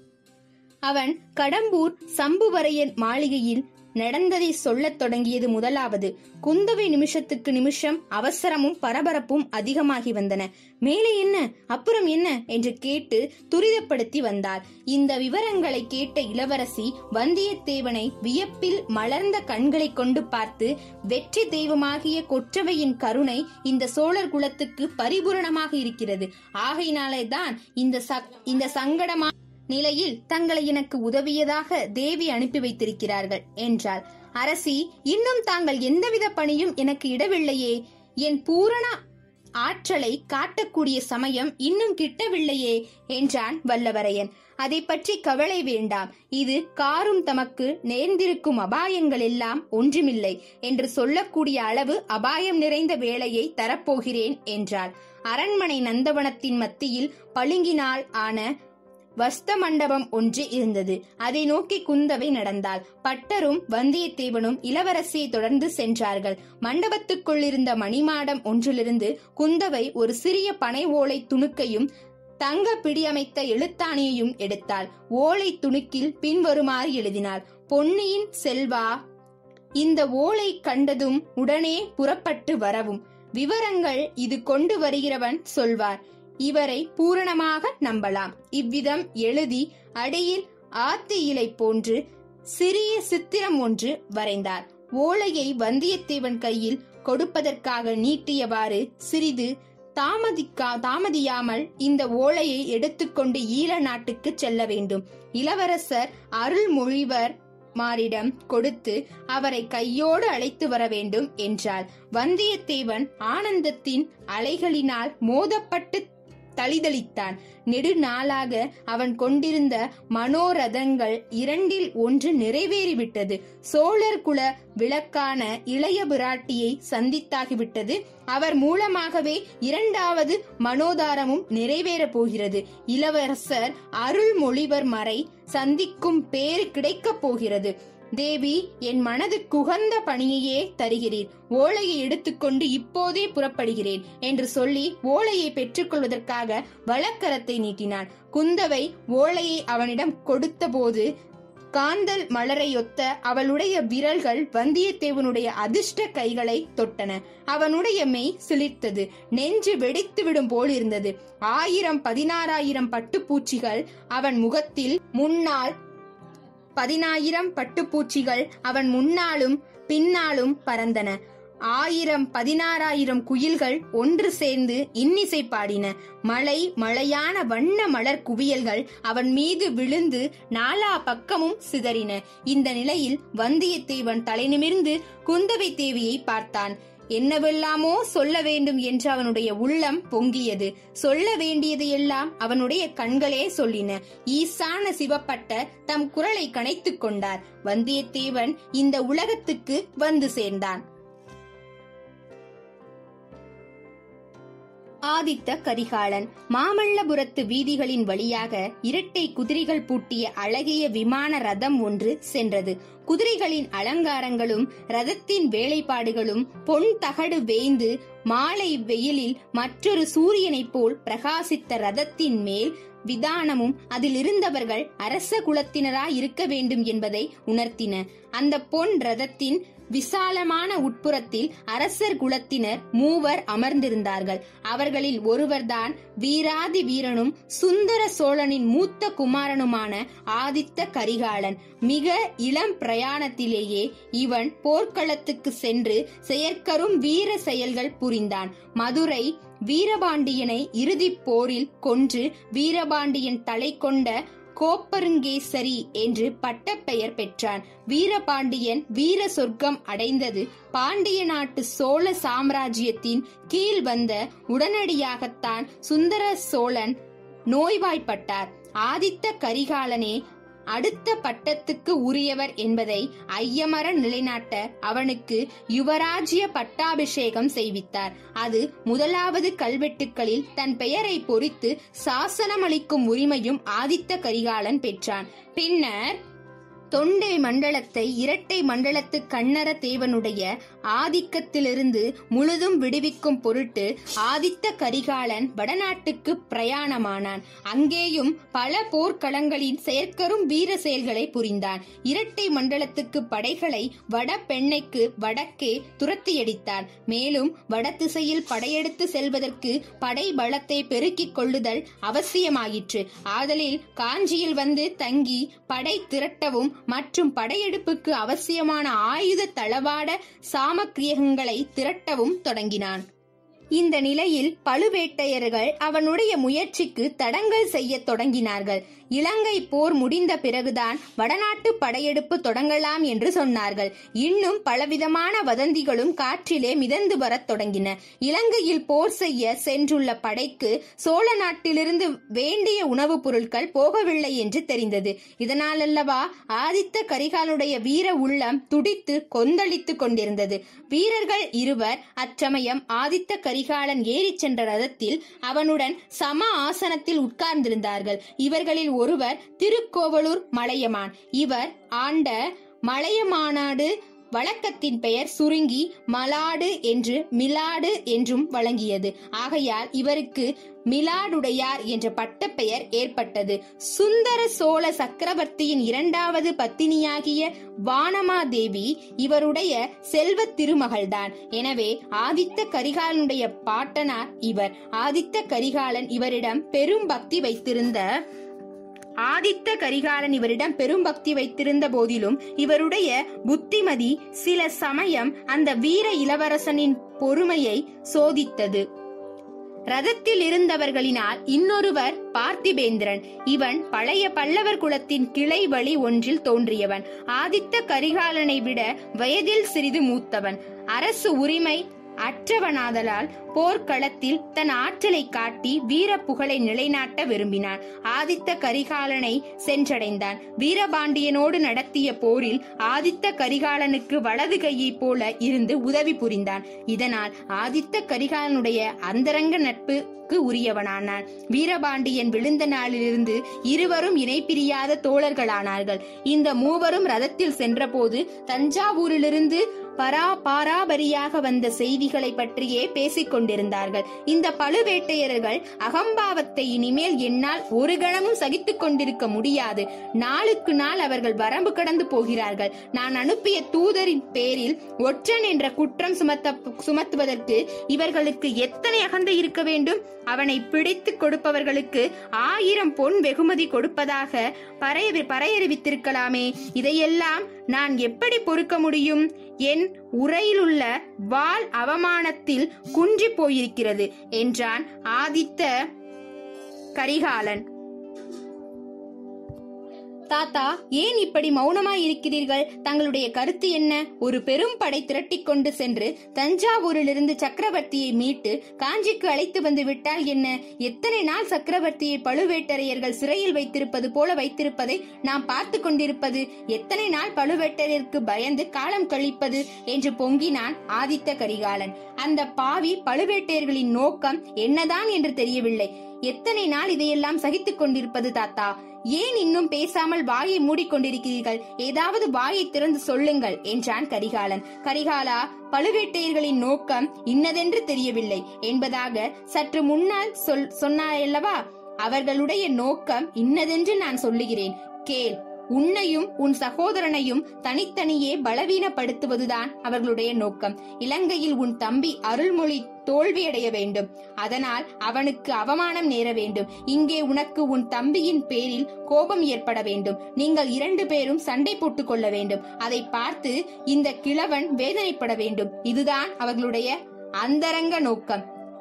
அவன் கடம்பூர் சம்புவரையன் மாளிகையில் நடந்ததை சொல்லத் தொடங்கியது முதலாவது குந்தவை நிமிஷத்துக்கு நிமிஷம் அவசரமும் பரபரப்பும் அதிகமாகி வந்தன மேலே என்ன அப்புறம் என்ன என்று கேட்டு துரிதப்படுத்தி வந்தார் இந்த விவரங்களை கேட்ட இளவரசி வந்தியத்தேவனை வியப்பில் மலர்ந்த கண்களை கொண்டு பார்த்து வெற்றி தெய்வமாகிய கொற்றவையின் கருணை இந்த சோழர் குலத்துக்கு பரிபூரணமாக இருக்கிறது ஆகையினாலே தான் இந்த இந்த சங்கடமா நிலையில் தங்களை எனக்கு உதவியதாக தேவி அனுப்பி வைத்திருக்கிறார்கள் என்றார் அரசி இன்னும் தாங்கள் எந்தவித பணியும் எனக்கு இடவில்லையே என் பூரண ஆற்றலை காட்டக்கூடிய சமயம் இன்னும் கிட்டவில்லையே என்றான் வல்லவரையன் அதை பற்றி கவலை வேண்டாம் இது காரும் தமக்கு நேர்ந்திருக்கும் அபாயங்கள் எல்லாம் ஒன்றுமில்லை என்று சொல்லக்கூடிய அளவு அபாயம் நிறைந்த வேலையை தரப்போகிறேன் என்றார் அரண்மனை நந்தவனத்தின் மத்தியில் பளிங்கினால் ஆன வஸ்த மண்டபம் ஒன்று இருந்தது அதை நோக்கி குந்தவை நடந்தாள் பட்டரும் வந்தியத்தேவனும் இளவரசியை தொடர்ந்து சென்றார்கள் மண்டபத்துக்குள் இருந்த மணிமாடம் ஒன்றிலிருந்து குந்தவை ஒரு சிறிய பனை ஓலை துணுக்கையும் தங்க பிடியமைத்த எழுத்தாணியையும் எடுத்தாள் ஓலை துணுக்கில் பின்வருமாறு எழுதினாள் பொன்னியின் செல்வா இந்த ஓலை கண்டதும் உடனே புறப்பட்டு வரவும் விவரங்கள் இது கொண்டு வருகிறவன் சொல்வார் இவரை பூரணமாக நம்பலாம் இவ்விதம் எழுதி அடியில் ஆத்தி இலை போன்று சிறிய சித்திரம் ஒன்று வரைந்தார் ஓலையை வந்தியத்தேவன் கையில் கொடுப்பதற்காக நீட்டியவாறு சிறிது தாமதிக்கா தாமதியாமல் இந்த ஓலையை எடுத்துக்கொண்டு ஈழ நாட்டுக்கு செல்ல வேண்டும் இளவரசர் அருள்மொழிவர் மாரிடம் கொடுத்து அவரை கையோடு அழைத்து வர வேண்டும் என்றாள் வந்தியத்தேவன் ஆனந்தத்தின் அலைகளினால் மோதப்பட்டு தளிதளித்தான் நெடுநாளாக அவன் கொண்டிருந்த மனோரதங்கள் இரண்டில் ஒன்று நிறைவேறிவிட்டது சோழர் குல விளக்கான இளைய பிராட்டியை சந்தித்தாகிவிட்டது அவர் மூலமாகவே இரண்டாவது மனோதாரமும் நிறைவேறப் போகிறது இளவரசர் அருள்மொழிவர்மரை சந்திக்கும் பேறு கிடைக்கப் போகிறது தேவி என் மனது குகந்த பணியையே தருகிறீர் ஓலையை எடுத்துக்கொண்டு இப்போதே புறப்படுகிறேன் என்று சொல்லி ஓலையை பெற்றுக்கொள்வதற்காக வழக்கரத்தை நீட்டினான் குந்தவை ஓலையை அவனிடம் கொடுத்தபோது காந்தல் மலரையொத்த அவளுடைய விரல்கள் வந்தியத்தேவனுடைய அதிர்ஷ்ட கைகளை தொட்டன அவனுடைய மெய் சிலிர்த்தது நெஞ்சு வெடித்து விடும் போல் இருந்தது ஆயிரம் பதினாறாயிரம் பட்டுப்பூச்சிகள் அவன் முகத்தில் முன்னால் பதினாயிரம் பட்டுப்பூச்சிகள் அவன் முன்னாலும் பின்னாலும் பறந்தன ஆயிரம் பதினாறாயிரம் குயில்கள் ஒன்று சேர்ந்து இன்னிசை பாடின மலை மழையான வண்ண மலர் குவியல்கள் அவன் மீது விழுந்து நாலா பக்கமும் சிதறின இந்த நிலையில் வந்தியத்தேவன் தலை நிமிர்ந்து குந்தவை தேவியை பார்த்தான் என்னவெல்லாமோ சொல்ல வேண்டும் என்று அவனுடைய உள்ளம் பொங்கியது சொல்ல வேண்டியதையெல்லாம் அவனுடைய கண்களே சொல்லின ஈசான சிவப்பட்ட தம் குரலை கனைத்துக் கொண்டார் வந்தியத்தேவன் இந்த உலகத்துக்கு வந்து சேர்ந்தான் ஆதித்த கரிகாலன் மாமல்லபுரத்து வீதிகளின் வழியாக இரட்டை குதிரைகள் பூட்டிய அழகிய விமான ரதம் ஒன்று சென்றது குதிரைகளின் அலங்காரங்களும் ரதத்தின் வேலைப்பாடுகளும் பொன் தகடு வேய்ந்து மாலை வெயிலில் மற்றொரு சூரியனைப் போல் பிரகாசித்த ரதத்தின் மேல் விதானமும் அதில் இருந்தவர்கள் அரச குலத்தினராய் இருக்க வேண்டும் என்பதை உணர்த்தின அந்த பொன் ரதத்தின் விசாலமான உட்புறத்தில் அரசர் குலத்தினர் மூவர் அமர்ந்திருந்தார்கள் அவர்களில் ஒருவர்தான் வீராதி வீரனும் சுந்தர சோழனின் மூத்த குமாரனுமான ஆதித்த கரிகாலன் மிக இளம் பிரயாணத்திலேயே இவன் போர்க்களத்துக்கு சென்று செயற்கரும் வீர செயல்கள் புரிந்தான் மதுரை வீரபாண்டியனை இறுதிப் போரில் கொன்று வீரபாண்டியன் தலை கொண்ட கோப்பருங்கேசரி என்று பட்டப்பெயர் பெற்றான் வீரபாண்டியன் வீர சொர்க்கம் அடைந்தது பாண்டிய நாட்டு சோழ சாம்ராஜ்யத்தின் கீழ் வந்த உடனடியாகத்தான் சுந்தர சோழன் நோய்வாய்ப்பட்டார் ஆதித்த கரிகாலனே அடுத்த பட்டத்துக்கு உரியவர் என்பதை ஐயமர நிலைநாட்ட அவனுக்கு யுவராஜ்ய பட்டாபிஷேகம் செய்வித்தார் அது முதலாவது கல்வெட்டுக்களில் தன் பெயரை பொறித்து சாசனமளிக்கும் உரிமையும் ஆதித்த கரிகாலன் பெற்றான் பின்னர் தொண்டை மண்டலத்தை இரட்டை மண்டலத்து கண்ணர தேவனுடைய ஆதிக்கத்திலிருந்து முழுதும் விடுவிக்கும் பொருட்டு ஆதித்த கரிகாலன் வடநாட்டுக்கு பிரயாணமானான் அங்கேயும் பல போர்க்களங்களின் செயற்கரும் வீர செயல்களை புரிந்தான் இரட்டை மண்டலத்துக்கு படைகளை வட பெண்ணைக்கு வடக்கே துரத்தியடித்தான் மேலும் வடதிசையில் படையெடுத்து செல்வதற்கு படை பலத்தை பெருக்கிக் கொள்ளுதல் அவசியமாயிற்று ஆதலில் காஞ்சியில் வந்து தங்கி படை திரட்டவும் மற்றும் படையெடுப்புக்கு அவசியமான ஆயுத தளவாட சாமக்கிரியங்களை திரட்டவும் தொடங்கினான் இந்த நிலையில் பழுவேட்டையர்கள் அவனுடைய முயற்சிக்கு தடங்கல் செய்யத் தொடங்கினார்கள் இலங்கை போர் முடிந்த பிறகுதான் வடநாட்டு படையெடுப்பு தொடங்கலாம் என்று சொன்னார்கள் இன்னும் பலவிதமான வதந்திகளும் காற்றிலே மிதந்து வரத் தொடங்கின இலங்கையில் போர் செய்ய சென்றுள்ள படைக்கு சோழ நாட்டிலிருந்து வேண்டிய உணவுப் பொருட்கள் போகவில்லை என்று தெரிந்தது இதனாலல்லவா ஆதித்த கரிகாலனுடைய வீர உள்ளம் துடித்து கொந்தளித்துக் கொண்டிருந்தது வீரர்கள் இருவர் அச்சமயம் ஆதித்த கரிகாலன் ஏறிச் சென்ற ரதத்தில் அவனுடன் சம ஆசனத்தில் உட்கார்ந்திருந்தார்கள் இவர்களில் ஒருவர் திருக்கோவலூர் மலையமான் இவர் ஆண்ட மலையமானாடு வழக்கத்தின் பெயர் சுருங்கி மலாடு என்று மிலாடு என்றும் வழங்கியது ஆகையால் இவருக்கு மிலாடுடையார் என்ற பட்டப்பெயர் ஏற்பட்டது சுந்தர சோழ சக்கரவர்த்தியின் இரண்டாவது பத்தினியாகிய வானமாதேவி இவருடைய செல்வ திருமகள்தான் எனவே ஆதித்த கரிகாலனுடைய பாட்டனார் இவர் ஆதித்த கரிகாலன் இவரிடம் பெரும் பக்தி வைத்திருந்த ஆதித்த கரிகாலன் இவரிடம் பெரும் பக்தி வைத்திருந்த போதிலும் இவருடைய புத்திமதி சில சமயம் அந்த வீர இளவரசனின் பொறுமையை சோதித்தது ரதத்தில் இருந்தவர்களினால் இன்னொருவர் பார்த்திபேந்திரன் இவன் பழைய பல்லவர் குலத்தின் கிளை வழி ஒன்றில் தோன்றியவன் ஆதித்த கரிகாலனை விட வயதில் சிறிது மூத்தவன் அரசு உரிமை அற்றவனாதலால் போர்க்களத்தில் தன் ஆற்றலை காட்டி வீர புகழை நிலைநாட்ட விரும்பினான் ஆதித்த கரிகாலனை சென்றடைந்தான் வீரபாண்டியனோடு நடத்திய போரில் ஆதித்த கரிகாலனுக்கு வலது கையைப் போல இருந்து உதவி புரிந்தான் இதனால் ஆதித்த கரிகாலனுடைய அந்தரங்க நட்புக்கு உரியவனானான் வீரபாண்டியன் விழுந்த நாளிலிருந்து இருவரும் இணைப்பிரியாத தோழர்களானார்கள் இந்த மூவரும் ரதத்தில் சென்றபோது தஞ்சாவூரிலிருந்து பரா பாராபரியாக வந்த செய்திகளை பற்றியே பேசிக் கொண்டிருந்தார்கள் இந்த பழுவேட்டையர்கள் அகம்பாவத்தை இனிமேல் என்னால் ஒரு கணமும் சகித்துக் கொண்டிருக்க முடியாது நாளுக்கு நாள் அவர்கள் வரம்பு கடந்து போகிறார்கள் நான் அனுப்பிய தூதரின் பேரில் ஒற்றன் என்ற குற்றம் சுமத்த சுமத்துவதற்கு இவர்களுக்கு எத்தனை அகந்தை இருக்க வேண்டும் அவனை பிடித்து கொடுப்பவர்களுக்கு ஆயிரம் பொன் வெகுமதி கொடுப்பதாக பறைய பறையறிவித்திருக்கலாமே இதையெல்லாம் நான் எப்படி பொறுக்க முடியும் என் உரையிலுள்ள வாள் அவமானத்தில் குன்றி போயிருக்கிறது என்றான் ஆதித்த கரிகாலன் தாத்தா ஏன் இப்படி மௌனமாய் இருக்கிறீர்கள் தங்களுடைய கருத்து என்ன ஒரு பெரும் படை திரட்டிக் கொண்டு சென்று தஞ்சாவூரிலிருந்து சக்கரவர்த்தியை மீட்டு காஞ்சிக்கு அழைத்து வந்து விட்டால் என்ன எத்தனை நாள் சக்கரவர்த்தியை பழுவேட்டரையர்கள் சிறையில் வைத்திருப்பது போல வைத்திருப்பதை நாம் பார்த்து கொண்டிருப்பது எத்தனை நாள் பழுவேட்டரையருக்கு பயந்து காலம் கழிப்பது என்று பொங்கினான் ஆதித்த கரிகாலன் அந்த பாவி பழுவேட்டையர்களின் நோக்கம் என்னதான் என்று தெரியவில்லை எத்தனை நாள் இதையெல்லாம் சகித்துக் கொண்டிருப்பது தாத்தா ஏன் இன்னும் பேசாமல் வாயை மூடிக்கொண்டிருக்கிறீர்கள் ஏதாவது வாயை திறந்து சொல்லுங்கள் என்றான் கரிகாலன் கரிகாலா பழுவேட்டையர்களின் நோக்கம் இன்னதென்று தெரியவில்லை என்பதாக சற்று முன்னால் சொல் சொன்னாயல்லவா அவர்களுடைய நோக்கம் இன்னதென்று நான் சொல்லுகிறேன் கேள் உன்னையும் உன் சகோதரனையும் தனித்தனியே பலவீனப்படுத்துவதுதான் அவர்களுடைய நோக்கம் இலங்கையில் உன் தம்பி அருள்மொழி தோல்வியடைய வேண்டும் அதனால் அவனுக்கு அவமானம் நேர வேண்டும் இங்கே உனக்கு உன் தம்பியின் பேரில் கோபம் ஏற்பட வேண்டும் நீங்கள் இரண்டு பேரும் சண்டை போட்டுக் கொள்ள வேண்டும் அதை பார்த்து இந்த கிழவன் வேதனைப்பட வேண்டும் இதுதான் அவர்களுடைய அந்தரங்க நோக்கம்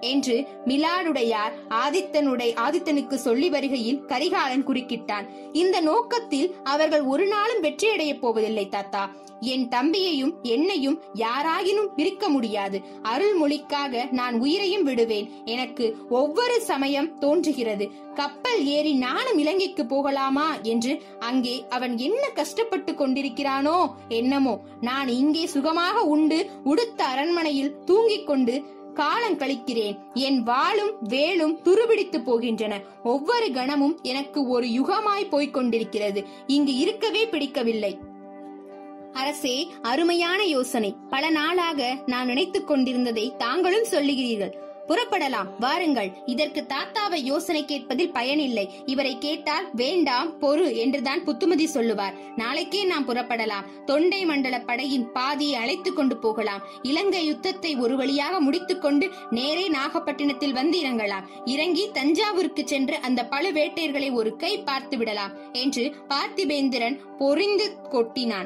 என்று மிலாடுடையார் ஆதித்தனுடைய ஆதித்தனுக்கு சொல்லி வருகையில் கரிகாலன் குறுக்கிட்டான் இந்த நோக்கத்தில் அவர்கள் ஒரு நாளும் வெற்றியடையப் போவதில்லை தாத்தா என் தம்பியையும் என்னையும் யாராயினும் பிரிக்க முடியாது அருள்மொழிக்காக நான் உயிரையும் விடுவேன் எனக்கு ஒவ்வொரு சமயம் தோன்றுகிறது கப்பல் ஏறி நானும் இலங்கைக்கு போகலாமா என்று அங்கே அவன் என்ன கஷ்டப்பட்டு கொண்டிருக்கிறானோ என்னமோ நான் இங்கே சுகமாக உண்டு உடுத்த அரண்மனையில் தூங்கிக் கொண்டு காலம் கழிக்கிறேன் என் வாளும் வேலும் துருபிடித்து போகின்றன ஒவ்வொரு கணமும் எனக்கு ஒரு யுகமாய் போய்க் கொண்டிருக்கிறது இங்கு இருக்கவே பிடிக்கவில்லை அரசே அருமையான யோசனை பல நாளாக நான் நினைத்துக் கொண்டிருந்ததை தாங்களும் சொல்லுகிறீர்கள் புறப்படலாம் வாருங்கள் இதற்கு தாத்தாவை யோசனை கேட்பதில் பயனில்லை இவரை கேட்டால் வேண்டாம் பொறு என்றுதான் புத்துமதி சொல்லுவார் நாளைக்கே நாம் புறப்படலாம் தொண்டை மண்டல படையின் பாதியை அழைத்துக் கொண்டு போகலாம் இலங்கை யுத்தத்தை ஒரு வழியாக முடித்துக்கொண்டு நேரே நாகப்பட்டினத்தில் வந்து இறங்கலாம் இறங்கி தஞ்சாவூருக்கு சென்று அந்த பழுவேட்டையர்களை ஒரு கை பார்த்து விடலாம் என்று பார்த்திபேந்திரன் பொறிந்து கொட்டினான்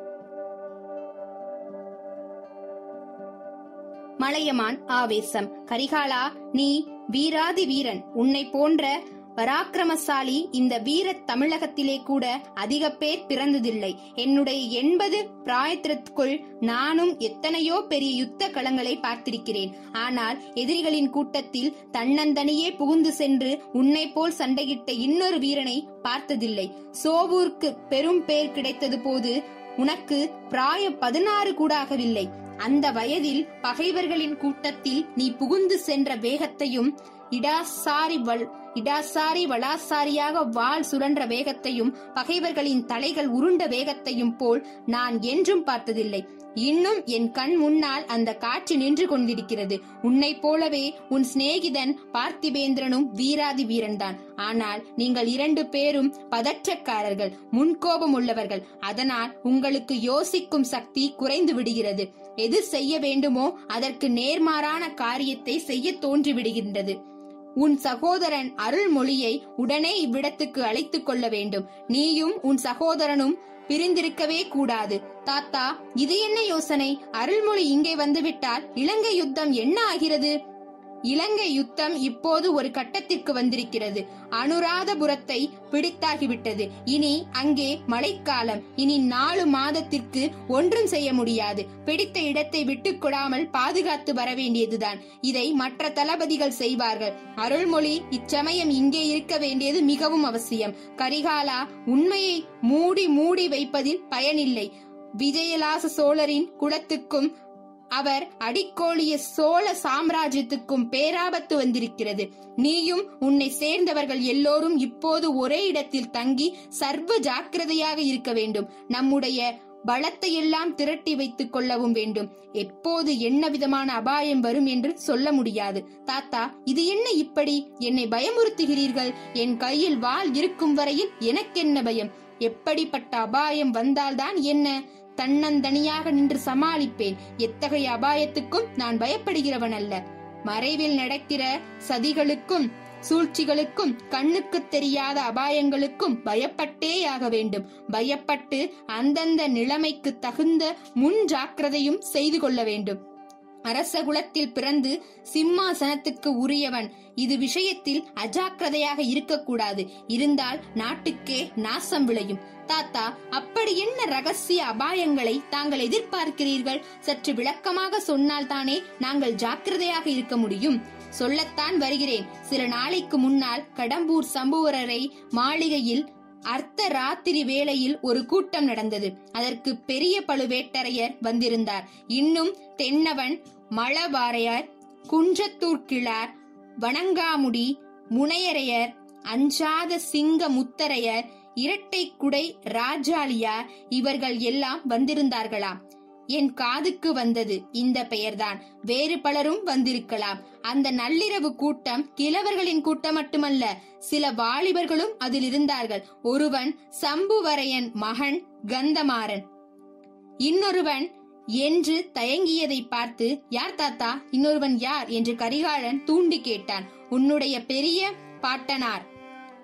மலையமான் ஆவேசம் கரிகாலா நீ வீராதி வீரன் உன்னை போன்ற பராக்கிரமசாலி இந்த வீர தமிழகத்திலே கூட அதிக பேர் பிறந்ததில்லை என்னுடைய எண்பது பிராயத்திற்குள் நானும் எத்தனையோ பெரிய யுத்த களங்களை பார்த்திருக்கிறேன் ஆனால் எதிரிகளின் கூட்டத்தில் தன்னந்தனியே புகுந்து சென்று உன்னை போல் சண்டையிட்ட இன்னொரு வீரனை பார்த்ததில்லை சோவூருக்கு பெரும் பேர் கிடைத்தது போது உனக்கு பிராயம் பதினாறு கூட ஆகவில்லை அந்த வயதில் பகைவர்களின் கூட்டத்தில் நீ புகுந்து சென்ற வேகத்தையும் இடாசாரி வல் இடாசாரி வளாசாரியாக வாள் சுழன்ற வேகத்தையும் பகைவர்களின் தலைகள் உருண்ட வேகத்தையும் போல் நான் என்றும் பார்த்ததில்லை இன்னும் என் கண் முன்னால் அந்த காட்சி நின்று கொண்டிருக்கிறது உன்னை போலவே உன் சிநேகிதன் பார்த்திபேந்திரனும் வீராதி வீரன்தான் ஆனால் நீங்கள் இரண்டு பேரும் பதற்றக்காரர்கள் முன்கோபம் உள்ளவர்கள் அதனால் உங்களுக்கு யோசிக்கும் சக்தி குறைந்து விடுகிறது எது செய்ய வேண்டுமோ அதற்கு நேர்மாறான காரியத்தை செய்ய தோன்றி விடுகின்றது உன் சகோதரன் அருள்மொழியை உடனே இவ்விடத்துக்கு அழைத்துக் கொள்ள வேண்டும் நீயும் உன் சகோதரனும் பிரிந்திருக்கவே கூடாது தாத்தா இது என்ன யோசனை அருள்மொழி இங்கே வந்துவிட்டால் இலங்கை யுத்தம் என்ன ஆகிறது இலங்கை யுத்தம் இப்போது ஒரு கட்டத்திற்கு வந்திருக்கிறது அனுராதபுரத்தை பிடித்தாகிவிட்டது இனி அங்கே மழைக்காலம் இனி நாலு மாதத்திற்கு ஒன்றும் செய்ய முடியாது பிடித்த இடத்தை விட்டுக் கொடாமல் பாதுகாத்து வர வேண்டியதுதான் இதை மற்ற தளபதிகள் செய்வார்கள் அருள்மொழி இச்சமயம் இங்கே இருக்க வேண்டியது மிகவும் அவசியம் கரிகாலா உண்மையை மூடி மூடி வைப்பதில் பயனில்லை விஜயலாச சோழரின் குலத்துக்கும் அவர் அடிக்கோளிய சோழ சாம்ராஜ்யத்துக்கும் பேராபத்து வந்திருக்கிறது நீயும் உன்னை சேர்ந்தவர்கள் எல்லோரும் இப்போது ஒரே இடத்தில் தங்கி சர்வ ஜாக்கிரதையாக இருக்க வேண்டும் நம்முடைய பலத்தை எல்லாம் திரட்டி வைத்துக் கொள்ளவும் வேண்டும் எப்போது என்ன விதமான அபாயம் வரும் என்று சொல்ல முடியாது தாத்தா இது என்ன இப்படி என்னை பயமுறுத்துகிறீர்கள் என் கையில் வாள் இருக்கும் வரையில் எனக்கென்ன பயம் எப்படிப்பட்ட அபாயம் வந்தால்தான் என்ன தன்னந்தனியாக நின்று சமாளிப்பேன் எத்தகைய அபாயத்துக்கும் நான் பயப்படுகிறவன் அல்ல மறைவில் நடக்கிற சதிகளுக்கும் சூழ்ச்சிகளுக்கும் கண்ணுக்கு தெரியாத அபாயங்களுக்கும் பயப்பட்டேயாக வேண்டும் பயப்பட்டு அந்தந்த நிலைமைக்கு தகுந்த முன் ஜாக்கிரதையும் செய்து கொள்ள வேண்டும் அரச குலத்தில் பிறந்து சிம்மாசனத்துக்கு உரியவன் இது விஷயத்தில் அஜாக்கிரதையாக இருக்கக்கூடாது இருந்தால் நாட்டுக்கே நாசம் விளையும் தாத்தா அப்படி என்ன ரகசிய அபாயங்களை தாங்கள் எதிர்பார்க்கிறீர்கள் சற்று விளக்கமாக சொன்னால் தானே நாங்கள் ஜாக்கிரதையாக இருக்க முடியும் சொல்லத்தான் வருகிறேன் சில நாளைக்கு முன்னால் கடம்பூர் சம்புவரரை மாளிகையில் அர்த்த ராத்திரி வேளையில் ஒரு கூட்டம் நடந்தது அதற்கு பெரிய பழுவேட்டரையர் வந்திருந்தார் இன்னும் தென்னவன் மளவாரையர் குன்றத்தூர் கிழார் வணங்காமுடி முனையரையர் அஞ்சாத சிங்க முத்தரையர் இரட்டை குடை ராஜாளியார் இவர்கள் எல்லாம் வந்திருந்தார்களாம் என் காதுக்கு வந்தது இந்த பெயர்தான் வேறு பலரும் வந்திருக்கலாம் அந்த நள்ளிரவு கூட்டம் கிழவர்களின் கூட்டம் மட்டுமல்ல சில வாலிபர்களும் அதில் இருந்தார்கள் ஒருவன் சம்புவரையன் மகன் கந்தமாறன் இன்னொருவன் என்று தயங்கியதை பார்த்து யார் தாத்தா இன்னொருவன் யார் என்று கரிகாலன் தூண்டி கேட்டான் உன்னுடைய பெரிய பாட்டனார்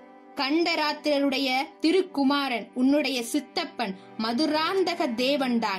கண்டராத்திரருடைய திருக்குமாரன் உன்னுடைய சித்தப்பன் மதுராந்தக தேவன்தான்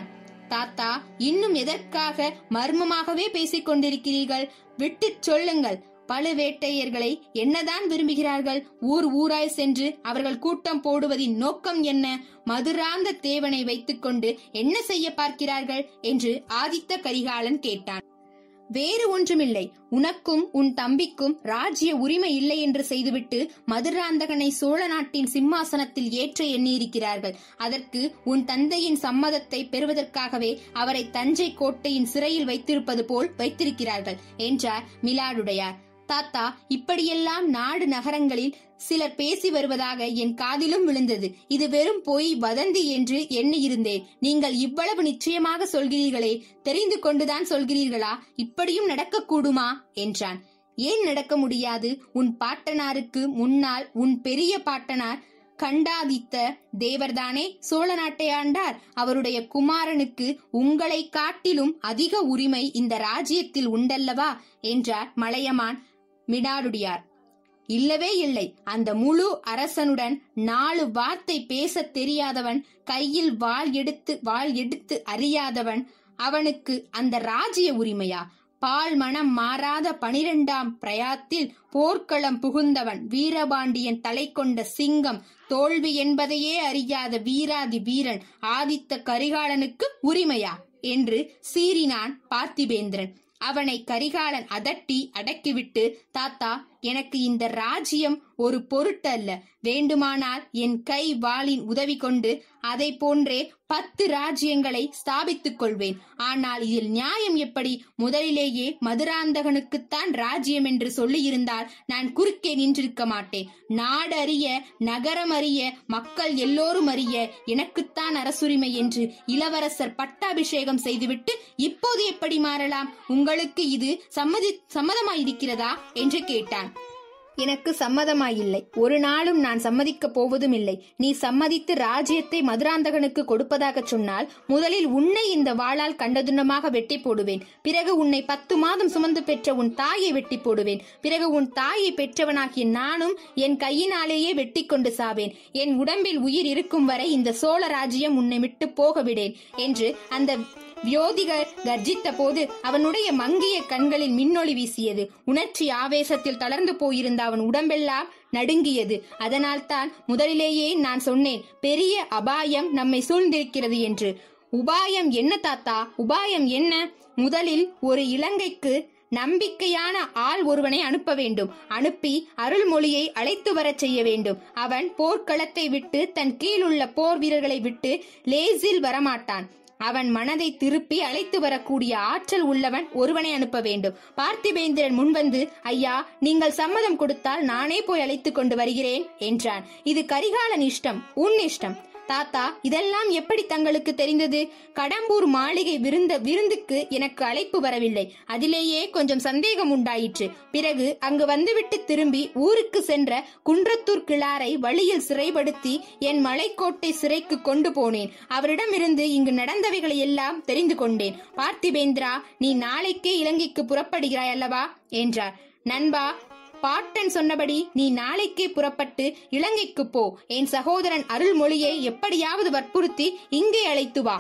தாத்தா இன்னும் எதற்காக மர்மமாகவே பேசிக் கொண்டிருக்கிறீர்கள் விட்டுச் சொல்லுங்கள் பழுவேட்டையர்களை என்னதான் விரும்புகிறார்கள் ஊர் ஊராய் சென்று அவர்கள் கூட்டம் போடுவதின் நோக்கம் என்ன மதுராந்த தேவனை வைத்துக்கொண்டு என்ன செய்ய பார்க்கிறார்கள் என்று ஆதித்த கரிகாலன் கேட்டான் வேறு ஒன்றுமில்லை உனக்கும் உன் தம்பிக்கும் ராஜ்ய உரிமை இல்லை என்று செய்துவிட்டு மதுராந்தகனை சோழ நாட்டின் சிம்மாசனத்தில் ஏற்ற எண்ணியிருக்கிறார்கள் அதற்கு உன் தந்தையின் சம்மதத்தை பெறுவதற்காகவே அவரை தஞ்சை கோட்டையின் சிறையில் வைத்திருப்பது போல் வைத்திருக்கிறார்கள் என்றார் மிலாடுடையார் தாத்தா இப்படியெல்லாம் நாடு நகரங்களில் சிலர் பேசி வருவதாக என் காதிலும் விழுந்தது இது வெறும் பொய் வதந்தி என்று எண்ணியிருந்தேன் நீங்கள் இவ்வளவு நிச்சயமாக சொல்கிறீர்களே தெரிந்து கொண்டுதான் சொல்கிறீர்களா இப்படியும் நடக்கக்கூடுமா என்றான் ஏன் நடக்க முடியாது உன் பாட்டனாருக்கு முன்னால் உன் பெரிய பாட்டனார் கண்டாதித்த தேவர்தானே சோழ நாட்டை ஆண்டார் அவருடைய குமாரனுக்கு உங்களை காட்டிலும் அதிக உரிமை இந்த ராஜ்யத்தில் உண்டல்லவா என்றார் மலையமான் மிடாடுடியார் இல்லவே இல்லை அந்த முழு அரசனுடன் நாலு வார்த்தை பேசத் தெரியாதவன் கையில் வாள் எடுத்து வாள் எடுத்து அறியாதவன் அவனுக்கு அந்த ராஜ்ய உரிமையா பால் மனம் மாறாத பனிரெண்டாம் பிரயாத்தில் போர்க்களம் புகுந்தவன் வீரபாண்டியன் தலை கொண்ட சிங்கம் தோல்வி என்பதையே அறியாத வீராதி வீரன் ஆதித்த கரிகாலனுக்கு உரிமையா என்று சீறினான் பார்த்திபேந்திரன் அவனை கரிகாலன் அதட்டி அடக்கிவிட்டு தாத்தா எனக்கு இந்த ராஜ்யம் ஒரு பொருட்டல்ல வேண்டுமானால் என் கை வாளின் உதவி கொண்டு அதை போன்றே பத்து ராஜ்யங்களை ஸ்தாபித்துக் கொள்வேன் ஆனால் இதில் நியாயம் எப்படி முதலிலேயே மதுராந்தகனுக்குத்தான் ராஜ்யம் என்று சொல்லியிருந்தால் நான் குறுக்கே நின்றிருக்க மாட்டேன் நாடு அறிய நகரம் அறிய மக்கள் எல்லோரும் அறிய எனக்குத்தான் அரசுரிமை என்று இளவரசர் பட்டாபிஷேகம் செய்துவிட்டு இப்போது எப்படி மாறலாம் உங்களுக்கு இது சம்மதி சம்மதமாயிருக்கிறதா என்று கேட்டான் எனக்கு சம்மதமாயில்லை ஒரு நாளும் நான் சம்மதிக்கப் போவதும் இல்லை நீ சம்மதித்து ராஜ்யத்தை மதுராந்தகனுக்கு கொடுப்பதாக சொன்னால் முதலில் உன்னை இந்த வாளால் கண்டதுண்டமாக வெட்டி போடுவேன் பிறகு உன்னை பத்து மாதம் சுமந்து பெற்ற உன் தாயை வெட்டி போடுவேன் பிறகு உன் தாயை பெற்றவனாகிய நானும் என் கையினாலேயே வெட்டி கொண்டு சாவேன் என் உடம்பில் உயிர் இருக்கும் வரை இந்த சோழ ராஜ்யம் உன்னை விட்டு போக விடேன் என்று அந்த வியோதிகர் கர்ஜித்த போது அவனுடைய மங்கிய கண்களில் மின்னொளி வீசியது உணர்ச்சி ஆவேசத்தில் தளர்ந்து போயிருந்த அவன் உடம்பெல்லாம் நடுங்கியது அதனால்தான் முதலிலேயே நான் சொன்னேன் பெரிய அபாயம் நம்மை சூழ்ந்திருக்கிறது என்று உபாயம் என்ன தாத்தா உபாயம் என்ன முதலில் ஒரு இலங்கைக்கு நம்பிக்கையான ஆள் ஒருவனை அனுப்ப வேண்டும் அனுப்பி அருள்மொழியை அழைத்து வரச் செய்ய வேண்டும் அவன் போர்க்களத்தை விட்டு தன் கீழுள்ள போர் வீரர்களை விட்டு லேசில் வரமாட்டான் அவன் மனதை திருப்பி அழைத்து வரக்கூடிய ஆற்றல் உள்ளவன் ஒருவனை அனுப்ப வேண்டும் பார்த்திபேந்திரன் முன்வந்து ஐயா நீங்கள் சம்மதம் கொடுத்தால் நானே போய் அழைத்துக் கொண்டு வருகிறேன் என்றான் இது கரிகாலன் இஷ்டம் உன் இஷ்டம் தாத்தா இதெல்லாம் எப்படி தங்களுக்கு தெரிந்தது கடம்பூர் மாளிகை விருந்த விருந்துக்கு எனக்கு அழைப்பு வரவில்லை அதிலேயே கொஞ்சம் சந்தேகம் உண்டாயிற்று பிறகு அங்கு வந்துவிட்டு திரும்பி ஊருக்கு சென்ற குன்றத்தூர் கிளாரை வழியில் சிறைப்படுத்தி என் மலைக்கோட்டை சிறைக்கு கொண்டு போனேன் அவரிடமிருந்து இங்கு நடந்தவைகளை எல்லாம் தெரிந்து கொண்டேன் பார்த்திபேந்திரா நீ நாளைக்கே இலங்கைக்கு புறப்படுகிறாய் அல்லவா என்றார் நண்பா பாட்டன் சொன்னபடி நீ நாளைக்கே புறப்பட்டு இலங்கைக்கு போ என் சகோதரன் அருள்மொழியை எப்படியாவது வற்புறுத்தி இங்கே அழைத்து வா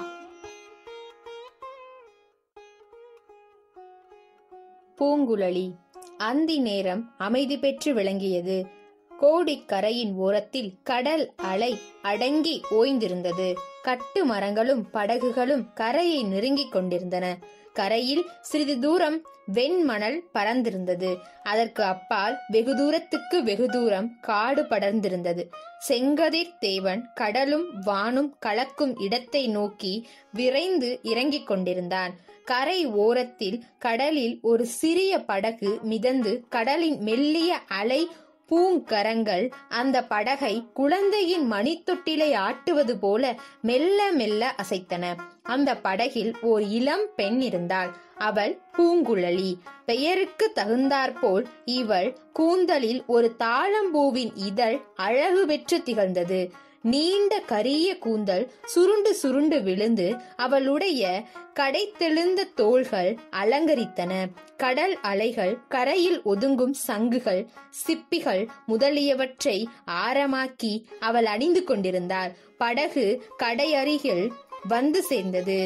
பூங்குழலி அந்தி நேரம் அமைதி பெற்று விளங்கியது கோடிக்கரையின் ஓரத்தில் கடல் அலை அடங்கி ஓய்ந்திருந்தது கட்டு மரங்களும் படகுகளும் கரையை நெருங்கிக் கொண்டிருந்தன கரையில் சிறிது தூரம் வெண்மணல் பறந்திருந்தது அதற்கு அப்பால் வெகு தூரத்துக்கு வெகு தூரம் காடு படர்ந்திருந்தது செங்கதிர் தேவன் கடலும் வானும் கலக்கும் இடத்தை நோக்கி விரைந்து இறங்கிக் கொண்டிருந்தான் கரை ஓரத்தில் கடலில் ஒரு சிறிய படகு மிதந்து கடலின் மெல்லிய அலை பூங்கரங்கள் அந்த படகை குழந்தையின் மணித்தொட்டிலை ஆட்டுவது போல மெல்ல மெல்ல அசைத்தன அந்த படகில் ஓர் இளம் பெண் இருந்தாள் அவள் பூங்குழலி பெயருக்கு தகுந்தாற்போல் இவள் கூந்தலில் ஒரு தாழம்பூவின் இதழ் அழகு பெற்று திகழ்ந்தது நீண்ட கரிய கூந்தல் சுருண்டு சுருண்டு விழுந்து அவளுடைய கடைத்தெழுந்த தோள்கள் அலங்கரித்தன கடல் அலைகள் கரையில் ஒதுங்கும் சங்குகள் சிப்பிகள் முதலியவற்றை ஆரமாக்கி அவள் அணிந்து கொண்டிருந்தாள் படகு கடையருகில் வந்து சேர்ந்தது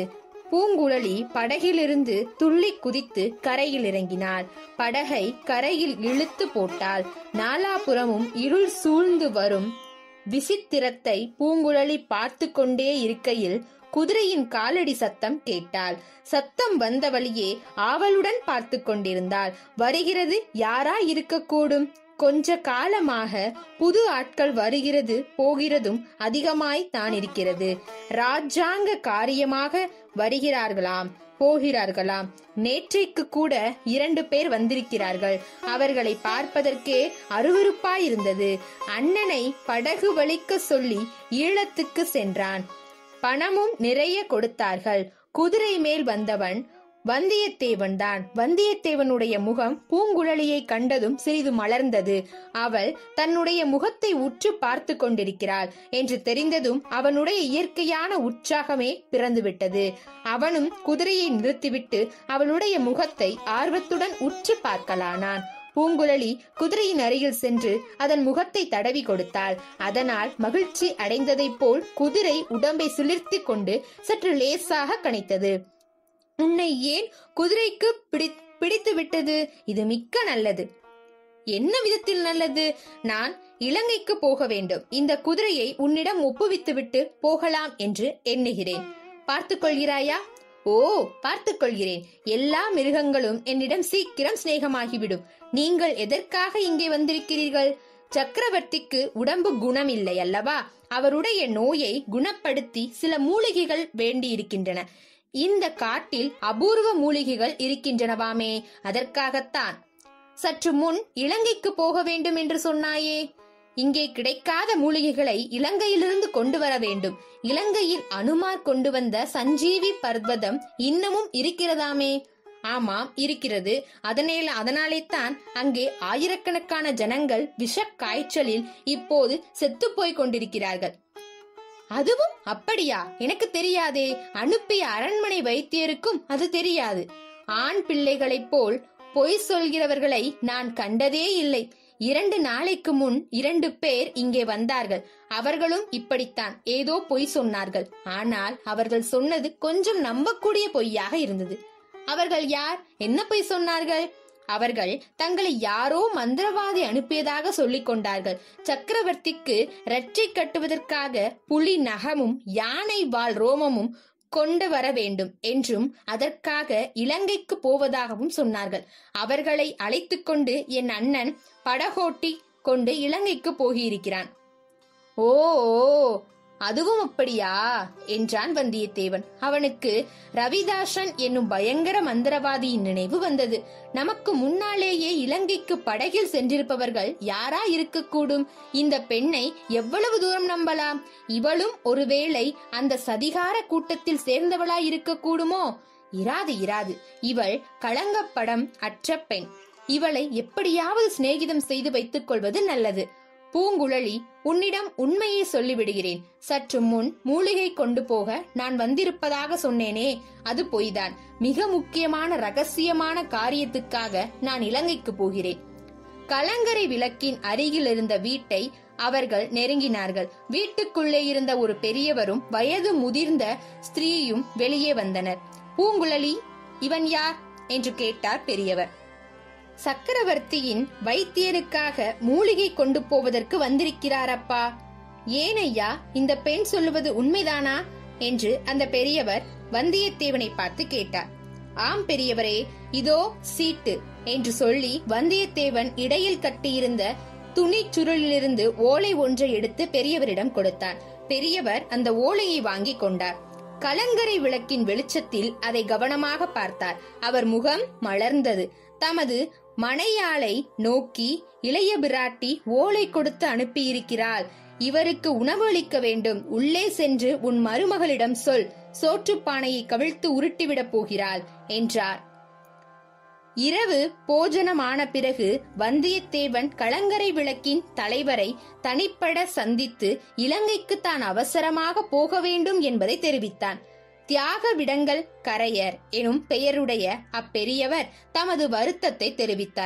பூங்குழலி படகிலிருந்து துள்ளி குதித்து கரையில் இறங்கினாள் படகை கரையில் இழுத்து போட்டாள் நாலாபுறமும் இருள் சூழ்ந்து வரும் விசித்திரத்தை பூங்குழலி பார்த்து கொண்டே இருக்கையில் குதிரையின் காலடி சத்தம் கேட்டாள் சத்தம் வந்த வழியே ஆவலுடன் பார்த்து கொண்டிருந்தாள் வருகிறது யாரா இருக்கக்கூடும் கொஞ்ச காலமாக புது ஆட்கள் வருகிறது போகிறதும் அதிகமாய் தான் இருக்கிறது ராஜாங்க காரியமாக வருகிறார்களாம் போகிறார்களாம் நேற்றைக்கு கூட இரண்டு பேர் வந்திருக்கிறார்கள் அவர்களை பார்ப்பதற்கே அருவருப்பாயிருந்தது அண்ணனை படகு வலிக்க சொல்லி ஈழத்துக்கு சென்றான் பணமும் நிறைய கொடுத்தார்கள் குதிரை மேல் வந்தவன் வந்தியத்தேவன் தான் வந்தியத்தேவனுடைய முகம் பூங்குழலியை கண்டதும் சிறிது மலர்ந்தது அவள் தன்னுடைய முகத்தை உற்று பார்த்து கொண்டிருக்கிறாள் என்று தெரிந்ததும் அவனுடைய இயற்கையான உற்சாகமே பிறந்துவிட்டது அவனும் குதிரையை நிறுத்திவிட்டு அவளுடைய முகத்தை ஆர்வத்துடன் உற்று பார்க்கலானான் பூங்குழலி குதிரையின் அருகில் சென்று அதன் முகத்தை தடவி கொடுத்தாள் அதனால் மகிழ்ச்சி அடைந்ததைப் போல் குதிரை உடம்பை சிலிர்த்தி கொண்டு சற்று லேசாக கனைத்தது உன்னை ஏன் குதிரைக்கு பிடி பிடித்து விட்டது இது மிக்க நல்லது என்ன விதத்தில் நல்லது நான் இலங்கைக்கு போக வேண்டும் இந்த குதிரையை உன்னிடம் ஒப்புவித்துவிட்டு போகலாம் என்று எண்ணுகிறேன் பார்த்துக் கொள்கிறாயா ஓ பார்த்துக் கொள்கிறேன் எல்லா மிருகங்களும் என்னிடம் சீக்கிரம் சிநேகமாகிவிடும் நீங்கள் எதற்காக இங்கே வந்திருக்கிறீர்கள் சக்கரவர்த்திக்கு உடம்பு குணம் இல்லை அல்லவா அவருடைய நோயை குணப்படுத்தி சில மூலிகைகள் வேண்டியிருக்கின்றன இந்த காட்டில் அபூர்வ மூலிகைகள் இருக்கின்றனவாமே அதற்காகத்தான் சற்று முன் இலங்கைக்கு போக வேண்டும் என்று சொன்னாயே இங்கே கிடைக்காத மூலிகைகளை இலங்கையிலிருந்து கொண்டு வர வேண்டும் இலங்கையில் அனுமார் கொண்டு வந்த சஞ்சீவி பர்வதம் இன்னமும் இருக்கிறதாமே ஆமாம் இருக்கிறது அதனேல அதனாலே தான் அங்கே ஆயிரக்கணக்கான ஜனங்கள் விஷ காய்ச்சலில் இப்போது செத்துப் போய் கொண்டிருக்கிறார்கள் அதுவும் அப்படியா எனக்கு தெரியாதே அனுப்பிய அரண்மனை வைத்தியருக்கும் அது தெரியாது ஆண் பிள்ளைகளைப் போல் பொய் சொல்கிறவர்களை நான் கண்டதே இல்லை இரண்டு நாளைக்கு முன் இரண்டு பேர் இங்கே வந்தார்கள் அவர்களும் இப்படித்தான் ஏதோ பொய் சொன்னார்கள் ஆனால் அவர்கள் சொன்னது கொஞ்சம் நம்பக்கூடிய பொய்யாக இருந்தது அவர்கள் யார் என்ன பொய் சொன்னார்கள் அவர்கள் தங்களை யாரோ மந்திரவாதி அனுப்பியதாக சொல்லிக் கொண்டார்கள் சக்கரவர்த்திக்கு ரட்சை கட்டுவதற்காக புலி நகமும் யானை வால் ரோமமும் கொண்டு வர வேண்டும் என்றும் அதற்காக இலங்கைக்கு போவதாகவும் சொன்னார்கள் அவர்களை அழைத்துக் கொண்டு என் அண்ணன் படகோட்டி கொண்டு இலங்கைக்கு போகியிருக்கிறான் ஓ ஓ, அதுவும் அப்படியா என்றான் வந்தியத்தேவன் அவனுக்கு ரவிதாசன் என்னும் பயங்கர மந்திரவாதியின் நினைவு வந்தது நமக்கு முன்னாலேயே இலங்கைக்கு படகில் சென்றிருப்பவர்கள் யாரா இருக்கக்கூடும் இந்த பெண்ணை எவ்வளவு தூரம் நம்பலாம் இவளும் ஒருவேளை அந்த சதிகார கூட்டத்தில் சேர்ந்தவளாய் இருக்கக்கூடுமோ இராது இராது இவள் களங்கப்படம் அற்ற பெண் இவளை எப்படியாவது சிநேகிதம் செய்து வைத்துக் கொள்வது நல்லது பூங்குழலி உன்னிடம் உண்மையை சொல்லிவிடுகிறேன் சற்று முன் மூலிகை கொண்டு போக நான் வந்திருப்பதாக சொன்னேனே அது பொய்தான் மிக முக்கியமான ரகசியமான காரியத்துக்காக நான் இலங்கைக்கு போகிறேன் கலங்கரை விளக்கின் அருகில் இருந்த வீட்டை அவர்கள் நெருங்கினார்கள் வீட்டுக்குள்ளே இருந்த ஒரு பெரியவரும் வயது முதிர்ந்த ஸ்திரீயும் வெளியே வந்தனர் பூங்குழலி இவன் யார் என்று கேட்டார் பெரியவர் சக்கரவர்த்தியின் வைத்தியருக்காக மூலிகை கொண்டு போவதற்கு வந்திருக்கிறாரப்பா ஏனையா இந்த பெண் சொல்லுவது உண்மைதானா என்று அந்த பெரியவர் வந்தியத்தேவனை பார்த்து கேட்டார் ஆம் பெரியவரே இதோ சீட்டு என்று சொல்லி வந்தியத்தேவன் இடையில் கட்டியிருந்த துணி சுருளிலிருந்து ஓலை ஒன்றை எடுத்து பெரியவரிடம் கொடுத்தார் பெரியவர் அந்த ஓலையை வாங்கிக் கொண்டார் கலங்கரை விளக்கின் வெளிச்சத்தில் அதை கவனமாக பார்த்தார் அவர் முகம் மலர்ந்தது தமது மனையாளை நோக்கி இளைய பிராட்டி ஓலை கொடுத்து அனுப்பியிருக்கிறாள் இவருக்கு உணவு அளிக்க வேண்டும் உள்ளே சென்று உன் மருமகளிடம் சொல் சோற்றுப்பானையை கவிழ்த்து உருட்டிவிடப் போகிறாள் என்றார் இரவு போஜனமான பிறகு வந்தியத்தேவன் கலங்கரை விளக்கின் தலைவரை தனிப்பட சந்தித்து இலங்கைக்கு தான் அவசரமாக போக வேண்டும் என்பதை தெரிவித்தான் தியாக விடங்கல் கரையர் எனும் பெயருடைய அப்பெரியவர் தமது வருத்தத்தை தெரிவித்தார்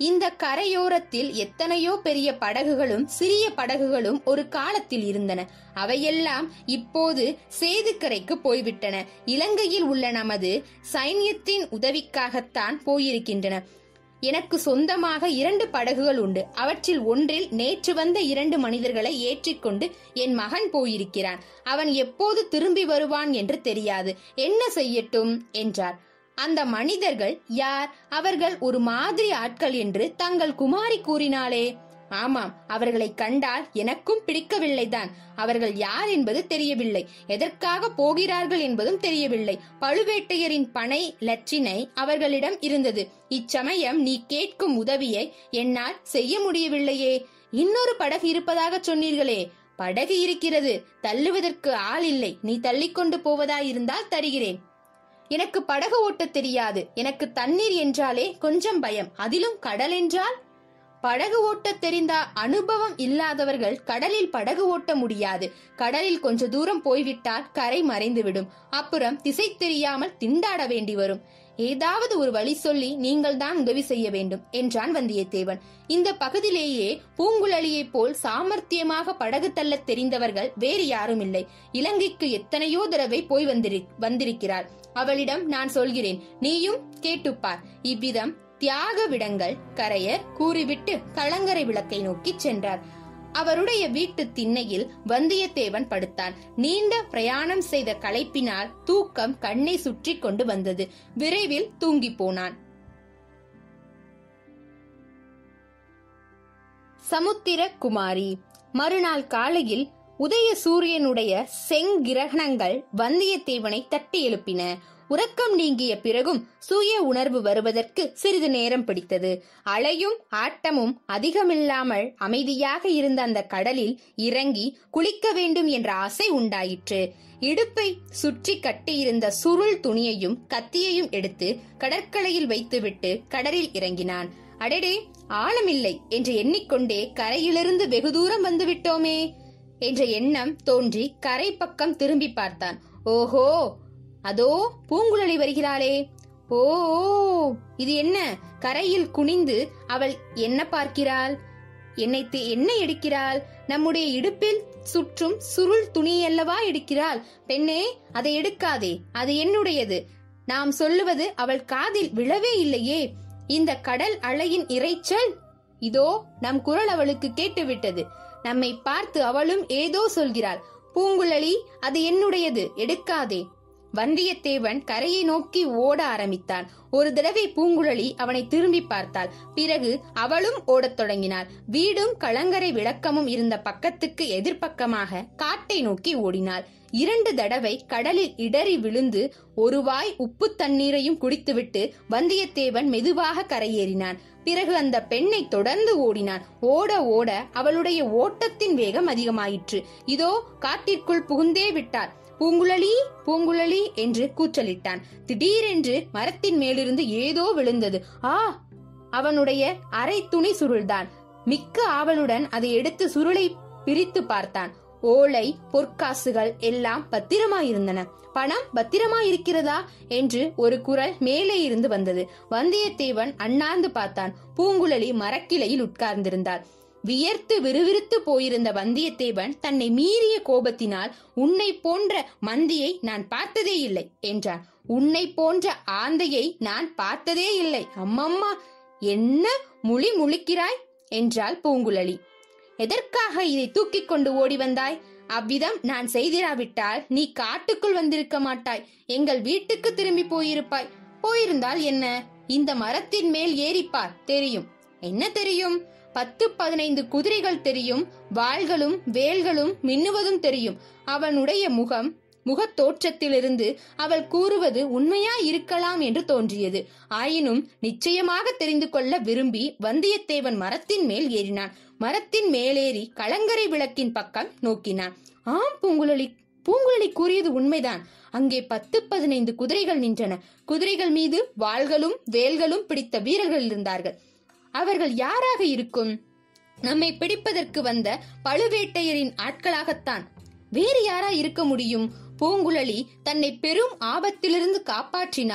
இந்த கரையோரத்தில் எத்தனையோ பெரிய படகுகளும் சிறிய படகுகளும் ஒரு காலத்தில் இருந்தன அவையெல்லாம் இப்போது சேதுக்கரைக்கு போய்விட்டன இலங்கையில் உள்ள நமது சைன்யத்தின் உதவிக்காகத்தான் போயிருக்கின்றன எனக்கு சொந்தமாக இரண்டு படகுகள் உண்டு அவற்றில் ஒன்றில் நேற்று வந்த இரண்டு மனிதர்களை ஏற்றிக்கொண்டு என் மகன் போயிருக்கிறான் அவன் எப்போது திரும்பி வருவான் என்று தெரியாது என்ன செய்யட்டும் என்றார் அந்த மனிதர்கள் யார் அவர்கள் ஒரு மாதிரி ஆட்கள் என்று தங்கள் குமாரி கூறினாளே ஆமாம் அவர்களை கண்டால் எனக்கும் பிடிக்கவில்லைதான் அவர்கள் யார் என்பது தெரியவில்லை எதற்காக போகிறார்கள் என்பதும் தெரியவில்லை பழுவேட்டையரின் பனை லட்சினை அவர்களிடம் இருந்தது இச்சமயம் நீ கேட்கும் உதவியை என்னால் செய்ய முடியவில்லையே இன்னொரு படகு இருப்பதாக சொன்னீர்களே படகு இருக்கிறது தள்ளுவதற்கு ஆள் இல்லை நீ தள்ளிக்கொண்டு போவதாயிருந்தால் தருகிறேன் எனக்கு படகு ஓட்டத் தெரியாது எனக்கு தண்ணீர் என்றாலே கொஞ்சம் பயம் அதிலும் கடல் என்றால் படகு ஓட்டத் தெரிந்த அனுபவம் இல்லாதவர்கள் கடலில் படகு ஓட்ட முடியாது கடலில் கொஞ்ச தூரம் போய்விட்டால் கரை மறைந்துவிடும் அப்புறம் திசை தெரியாமல் திண்டாட வேண்டி வரும் ஏதாவது ஒரு வழி சொல்லி நீங்கள் தான் உதவி செய்ய வேண்டும் என்றான் வந்தியத்தேவன் இந்த பகுதியிலேயே பூங்குழலியைப் போல் சாமர்த்தியமாக படகு தள்ளத் தெரிந்தவர்கள் வேறு யாரும் இல்லை இலங்கைக்கு எத்தனையோ தடவை போய் வந்திரு வந்திருக்கிறாள் அவளிடம் நான் சொல்கிறேன் நீயும் கேட்டுப்பார் இவ்விதம் தியாக விடங்கள் கரையர் கூறிவிட்டு கலங்கரை விளக்கை நோக்கிச் சென்றார் அவருடைய வீட்டு திண்ணையில் வந்தியத்தேவன் படுத்தான் நீண்ட பிரயாணம் செய்த களைப்பினால் தூக்கம் கண்ணை சுற்றி கொண்டு வந்தது விரைவில் தூங்கி போனான் சமுத்திர குமாரி மறுநாள் காலையில் உதய சூரியனுடைய செங்கிரகணங்கள் வந்தியத்தேவனை தட்டி எழுப்பின உறக்கம் நீங்கிய பிறகும் சுய உணர்வு வருவதற்கு சிறிது நேரம் பிடித்தது அலையும் ஆட்டமும் அதிகமில்லாமல் அமைதியாக இருந்த அந்த கடலில் இறங்கி குளிக்க வேண்டும் என்ற ஆசை உண்டாயிற்று இடுப்பை சுற்றி கட்டியிருந்த சுருள் துணியையும் கத்தியையும் எடுத்து கடற்கரையில் வைத்துவிட்டு கடலில் இறங்கினான் அடடே ஆழமில்லை என்று எண்ணிக்கொண்டே கரையிலிருந்து வெகு தூரம் வந்து விட்டோமே என்ற எண்ணம் தோன்றி கரை பக்கம் திரும்பி பார்த்தான் ஓஹோ அதோ பூங்குழலி வருகிறாளே ஓ ஓ, இது என்ன கரையில் குனிந்து அவள் என்ன பார்க்கிறாள் என்னை தி- என்ன எடுக்கிறாள் நம்முடைய இடுப்பில் சுற்றும் சுருள் துணியல்லவா எடுக்கிறாள் பெண்ணே அதை எடுக்காதே அது என்னுடையது நாம் சொல்லுவது அவள் காதில் விழவே இல்லையே இந்த கடல் அலையின் இரைச்சல் இதோ நம் குரல் அவளுக்கு கேட்டுவிட்டது நம்மை பார்த்து அவளும் ஏதோ சொல்கிறாள் பூங்குழலி அது என்னுடையது எடுக்காதே வந்தியத்தேவன் கரையை நோக்கி ஓட ஆரம்பித்தான் ஒரு தடவை பூங்குழலி அவனை திரும்பி பார்த்தாள் பிறகு அவளும் ஓடத் தொடங்கினாள் வீடும் கலங்கரை விளக்கமும் இருந்த பக்கத்துக்கு எதிர்ப்பக்கமாக காட்டை நோக்கி ஓடினாள் இரண்டு தடவை கடலில் இடறி விழுந்து ஒரு வாய் உப்பு தண்ணீரையும் குடித்துவிட்டு வந்தியத்தேவன் மெதுவாக கரையேறினான் பிறகு அந்த பெண்ணை தொடர்ந்து ஓடினான் ஓட ஓட அவளுடைய ஓட்டத்தின் வேகம் அதிகமாயிற்று இதோ காட்டிற்குள் புகுந்தே விட்டார் பூங்குழலி பூங்குழலி என்று கூச்சலிட்டான் திடீரென்று மரத்தின் மேலிருந்து ஏதோ விழுந்தது ஆ அவனுடைய அரை துணி சுருள்தான் மிக்க ஆவலுடன் அதை எடுத்து சுருளை பிரித்து பார்த்தான் ஓலை பொற்காசுகள் எல்லாம் பத்திரமாயிருந்தன பணம் பத்திரமாயிருக்கிறதா என்று ஒரு குரல் மேலே இருந்து வந்தது வந்தியத்தேவன் அண்ணாந்து பார்த்தான் பூங்குழலி மரக்கிளையில் உட்கார்ந்திருந்தாள் வியர்த்து விறுவிறுத்து போயிருந்த வந்தியத்தேவன் தன்னை மீறிய கோபத்தினால் உன்னை போன்ற மந்தியை நான் பார்த்ததே இல்லை என்றான் உன்னை போன்ற ஆந்தையை நான் பார்த்ததே இல்லை அம்மம்மா என்ன முழி முழிக்கிறாய் என்றாள் பூங்குழலி எதற்காக இதை தூக்கிக் கொண்டு ஓடி வந்தாய் அவ்விதம் நான் செய்திராவிட்டால் நீ காட்டுக்குள் வந்திருக்க மாட்டாய் எங்கள் வீட்டுக்கு திரும்பி போயிருப்பாய் போயிருந்தால் என்ன இந்த மரத்தின் மேல் ஏறிப்பார் தெரியும் என்ன தெரியும் பத்து பதினைந்து குதிரைகள் தெரியும் வாள்களும் வேல்களும் மின்னுவதும் தெரியும் அவனுடைய முகம் முகத் தோற்றத்திலிருந்து அவள் கூறுவது உண்மையா இருக்கலாம் என்று தோன்றியது ஆயினும் நிச்சயமாக தெரிந்து கொள்ள விரும்பி வந்தியத்தேவன் மரத்தின் மேல் ஏறினான் மரத்தின் மேலேறி கலங்கரை விளக்கின் பக்கம் நோக்கினான் ஆம் பூங்குழலி பூங்குழலி கூறியது உண்மைதான் அங்கே பத்து பதினைந்து குதிரைகள் நின்றன குதிரைகள் மீது வாள்களும் வேல்களும் பிடித்த வீரர்கள் இருந்தார்கள் அவர்கள் யாராக இருக்கும் நம்மை பிடிப்பதற்கு வந்த பழுவேட்டையரின் ஆட்களாகத்தான் வேறு யாரா இருக்க முடியும் பூங்குழலி தன்னை பெரும் ஆபத்திலிருந்து காப்பாற்றினாள்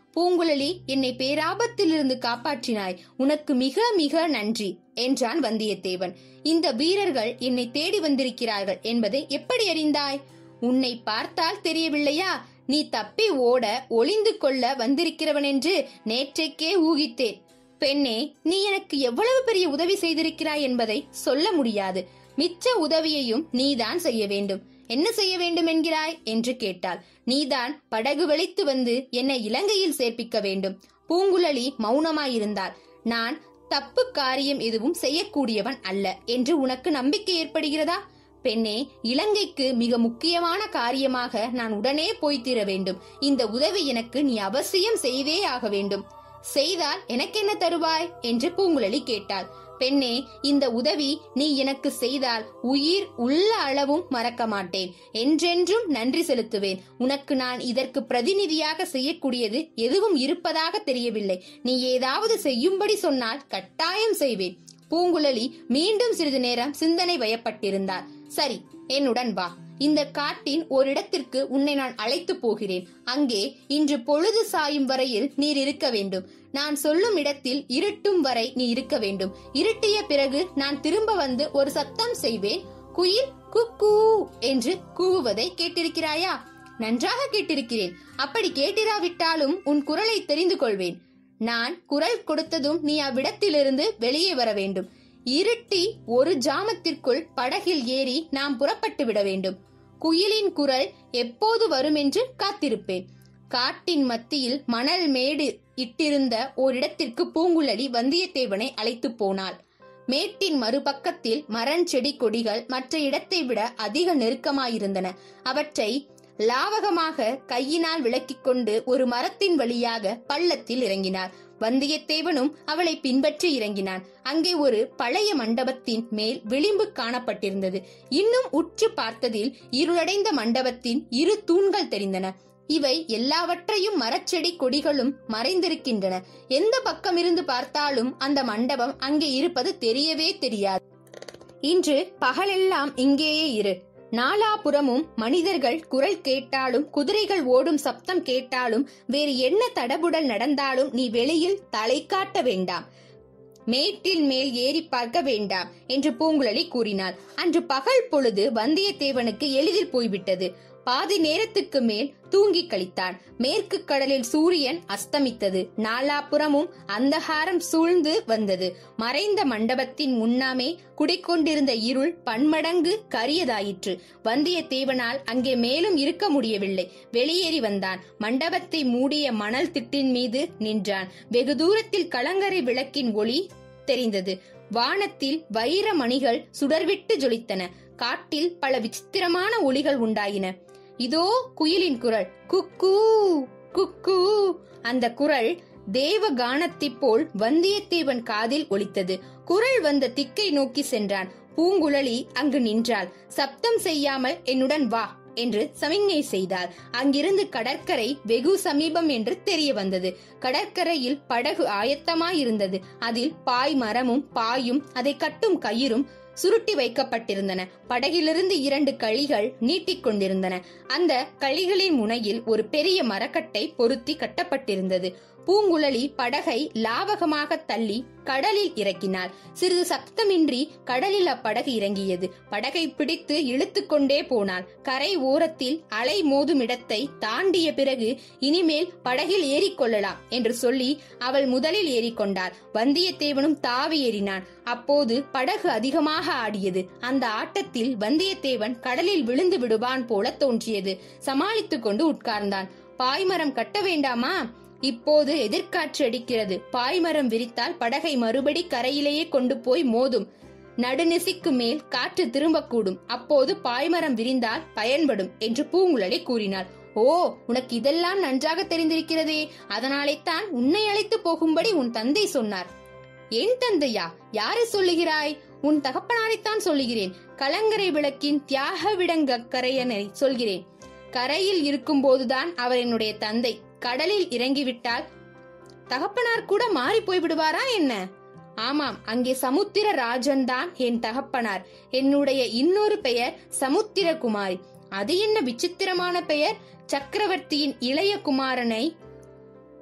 பூங்குழலி என்னை பேராபத்திலிருந்து காப்பாற்றினாய் உனக்கு மிக மிக நன்றி என்றான் வந்தியத்தேவன் இந்த வீரர்கள் என்னை தேடி வந்திருக்கிறார்கள் என்பதை எப்படி அறிந்தாய் உன்னை பார்த்தால் தெரியவில்லையா நீ தப்பி ஓட ஒளிந்து கொள்ள வந்திருக்கிறவன் என்று நேற்றைக்கே ஊகித்தேன் பெண்ணே நீ எனக்கு எவ்வளவு பெரிய உதவி செய்திருக்கிறாய் என்பதை சொல்ல முடியாது மிச்ச உதவியையும் நீதான் செய்ய வேண்டும் என்ன செய்ய வேண்டும் என்கிறாய் என்று கேட்டாள் நீதான் படகு வலித்து வந்து என்னை இலங்கையில் சேர்ப்பிக்க வேண்டும் பூங்குழலி மௌனமாயிருந்தாள் நான் தப்பு காரியம் எதுவும் செய்யக்கூடியவன் அல்ல என்று உனக்கு நம்பிக்கை ஏற்படுகிறதா பெண்ணே இலங்கைக்கு மிக முக்கியமான காரியமாக நான் உடனே போய் தீர வேண்டும் இந்த உதவி எனக்கு நீ அவசியம் செய்தே ஆக வேண்டும் செய்தால் எனக்கென்ன தருவாய் என்று பூங்குழலி கேட்டாள் பெண்ணே இந்த உதவி நீ எனக்கு செய்தால் உயிர் உள்ள அளவும் மறக்க மாட்டேன் என்றென்றும் நன்றி செலுத்துவேன் உனக்கு நான் இதற்கு பிரதிநிதியாக செய்யக்கூடியது எதுவும் இருப்பதாக தெரியவில்லை நீ ஏதாவது செய்யும்படி சொன்னால் கட்டாயம் செய்வேன் பூங்குழலி மீண்டும் சிறிது நேரம் சிந்தனை வயப்பட்டிருந்தார் சரி என்னுடன் வா இந்த காட்டின் ஓரிடத்திற்கு உன்னை நான் அழைத்து போகிறேன் அங்கே இன்று பொழுது சாயும் வரையில் நீர் இருக்க வேண்டும் நான் சொல்லும் இடத்தில் இருட்டும் வரை நீ இருக்க வேண்டும் இருட்டிய பிறகு நான் திரும்ப வந்து ஒரு சத்தம் செய்வேன் குயில் குக்கூ என்று கூவுவதை கேட்டிருக்கிறாயா நன்றாக கேட்டிருக்கிறேன் அப்படி கேட்டிராவிட்டாலும் உன் குரலை தெரிந்து கொள்வேன் நான் குரல் கொடுத்ததும் நீ அவ்விடத்திலிருந்து வெளியே வர வேண்டும் இருட்டி ஒரு ஜாமத்திற்குள் படகில் ஏறி நாம் புறப்பட்டு விட வேண்டும் குயிலின் குரல் எப்போது வரும் என்று காத்திருப்பேன் காட்டின் மத்தியில் மணல் மேடு இட்டிருந்த ஓரிடத்திற்கு பூங்குழலி வந்தியத்தேவனை அழைத்து போனாள் மேட்டின் மறுபக்கத்தில் மரஞ்செடி கொடிகள் மற்ற இடத்தை விட அதிக நெருக்கமாயிருந்தன அவற்றை லாவகமாக கையினால் விளக்கிக் கொண்டு ஒரு மரத்தின் வழியாக பள்ளத்தில் இறங்கினார் வந்தியத்தேவனும் அவளை பின்பற்றி இறங்கினான் அங்கே ஒரு பழைய மண்டபத்தின் மேல் விளிம்பு காணப்பட்டிருந்தது இன்னும் உற்று பார்த்ததில் இருளடைந்த மண்டபத்தின் இரு தூண்கள் தெரிந்தன இவை எல்லாவற்றையும் மரச்செடி கொடிகளும் மறைந்திருக்கின்றன எந்த பக்கம் இருந்து பார்த்தாலும் அந்த மண்டபம் அங்கே இருப்பது தெரியவே தெரியாது இன்று பகலெல்லாம் இங்கேயே இரு நாலாபுறமும் மனிதர்கள் குரல் கேட்டாலும் குதிரைகள் ஓடும் சப்தம் கேட்டாலும் வேறு என்ன தடபுடல் நடந்தாலும் நீ வெளியில் தலை காட்ட வேண்டாம் மேட்டில் மேல் ஏறி பார்க்க வேண்டாம் என்று பூங்குழலி கூறினாள் அன்று பகல் பொழுது வந்தியத்தேவனுக்கு எளிதில் போய்விட்டது பாதி நேரத்துக்கு மேல் தூங்கி கழித்தான் மேற்கு கடலில் சூரியன் அஸ்தமித்தது நாலாபுறமும் அந்தகாரம் சூழ்ந்து வந்தது மறைந்த மண்டபத்தின் முன்னாமே குடிக்கொண்டிருந்த இருள் பன்மடங்கு கரியதாயிற்று வந்தியத்தேவனால் அங்கே மேலும் இருக்க முடியவில்லை வெளியேறி வந்தான் மண்டபத்தை மூடிய மணல் திட்டின் மீது நின்றான் வெகு தூரத்தில் கலங்கரை விளக்கின் ஒளி தெரிந்தது வானத்தில் வைர மணிகள் சுடர்விட்டு ஜொலித்தன காட்டில் பல விசித்திரமான ஒளிகள் உண்டாயின இதோ குயிலின் குரல் குக்கூ குக்கூ அந்த குரல் தேவ கானத்தைப் போல் வந்தியத்தேவன் காதில் ஒலித்தது குரல் வந்த திக்கை நோக்கி சென்றான் பூங்குழலி அங்கு நின்றாள் சப்தம் செய்யாமல் என்னுடன் வா என்று சமிஞ்ஞை செய்தார் அங்கிருந்து கடற்கரை வெகு சமீபம் என்று தெரிய வந்தது கடற்கரையில் படகு ஆயத்தமாயிருந்தது அதில் பாய் மரமும் பாயும் அதை கட்டும் கயிறும் சுருட்டி வைக்கப்பட்டிருந்தன படகிலிருந்து இரண்டு களிகள் நீட்டிக் கொண்டிருந்தன அந்த களிகளின் முனையில் ஒரு பெரிய மரக்கட்டை பொருத்தி கட்டப்பட்டிருந்தது பூங்குழலி படகை லாவகமாக தள்ளி கடலில் இறக்கினாள் சிறிது சத்தமின்றி கடலில் அப்படகு இறங்கியது படகை பிடித்து இழுத்து கொண்டே போனாள் கரை ஓரத்தில் அலை மோதும் இடத்தை தாண்டிய பிறகு இனிமேல் படகில் ஏறிக்கொள்ளலாம் என்று சொல்லி அவள் முதலில் ஏறிக்கொண்டாள் வந்தியத்தேவனும் தாவி ஏறினான் அப்போது படகு அதிகமாக ஆடியது அந்த ஆட்டத்தில் வந்தியத்தேவன் கடலில் விழுந்து விடுவான் போல தோன்றியது சமாளித்துக் கொண்டு உட்கார்ந்தான் பாய்மரம் கட்ட வேண்டாமா இப்போது எதிர்காற்று அடிக்கிறது பாய்மரம் விரித்தால் படகை மறுபடி கரையிலேயே கொண்டு போய் மோதும் நடுநிசிக்கு மேல் காற்று திரும்பக்கூடும் அப்போது பாய்மரம் விரிந்தால் பயன்படும் என்று பூங்குழலி கூறினார் ஓ உனக்கு இதெல்லாம் நன்றாக தெரிந்திருக்கிறதே அதனாலே தான் உன்னை அழைத்து போகும்படி உன் தந்தை சொன்னார் என் தந்தையா யாரை சொல்லுகிறாய் உன் தகப்பனாரைத்தான் சொல்லுகிறேன் கலங்கரை விளக்கின் தியாக விடங்கரையனை சொல்கிறேன் கரையில் இருக்கும்போதுதான் அவர் என்னுடைய தந்தை கடலில் இறங்கிவிட்டால் தகப்பனார் கூட மாறி போய் விடுவாரா என்ன ஆமாம் அங்கே சமுத்திர ராஜன் தான் என் தகப்பனார் என்னுடைய இன்னொரு பெயர் சமுத்திரகுமாரி அது என்ன விசித்திரமான பெயர் சக்கரவர்த்தியின் இளைய குமாரனை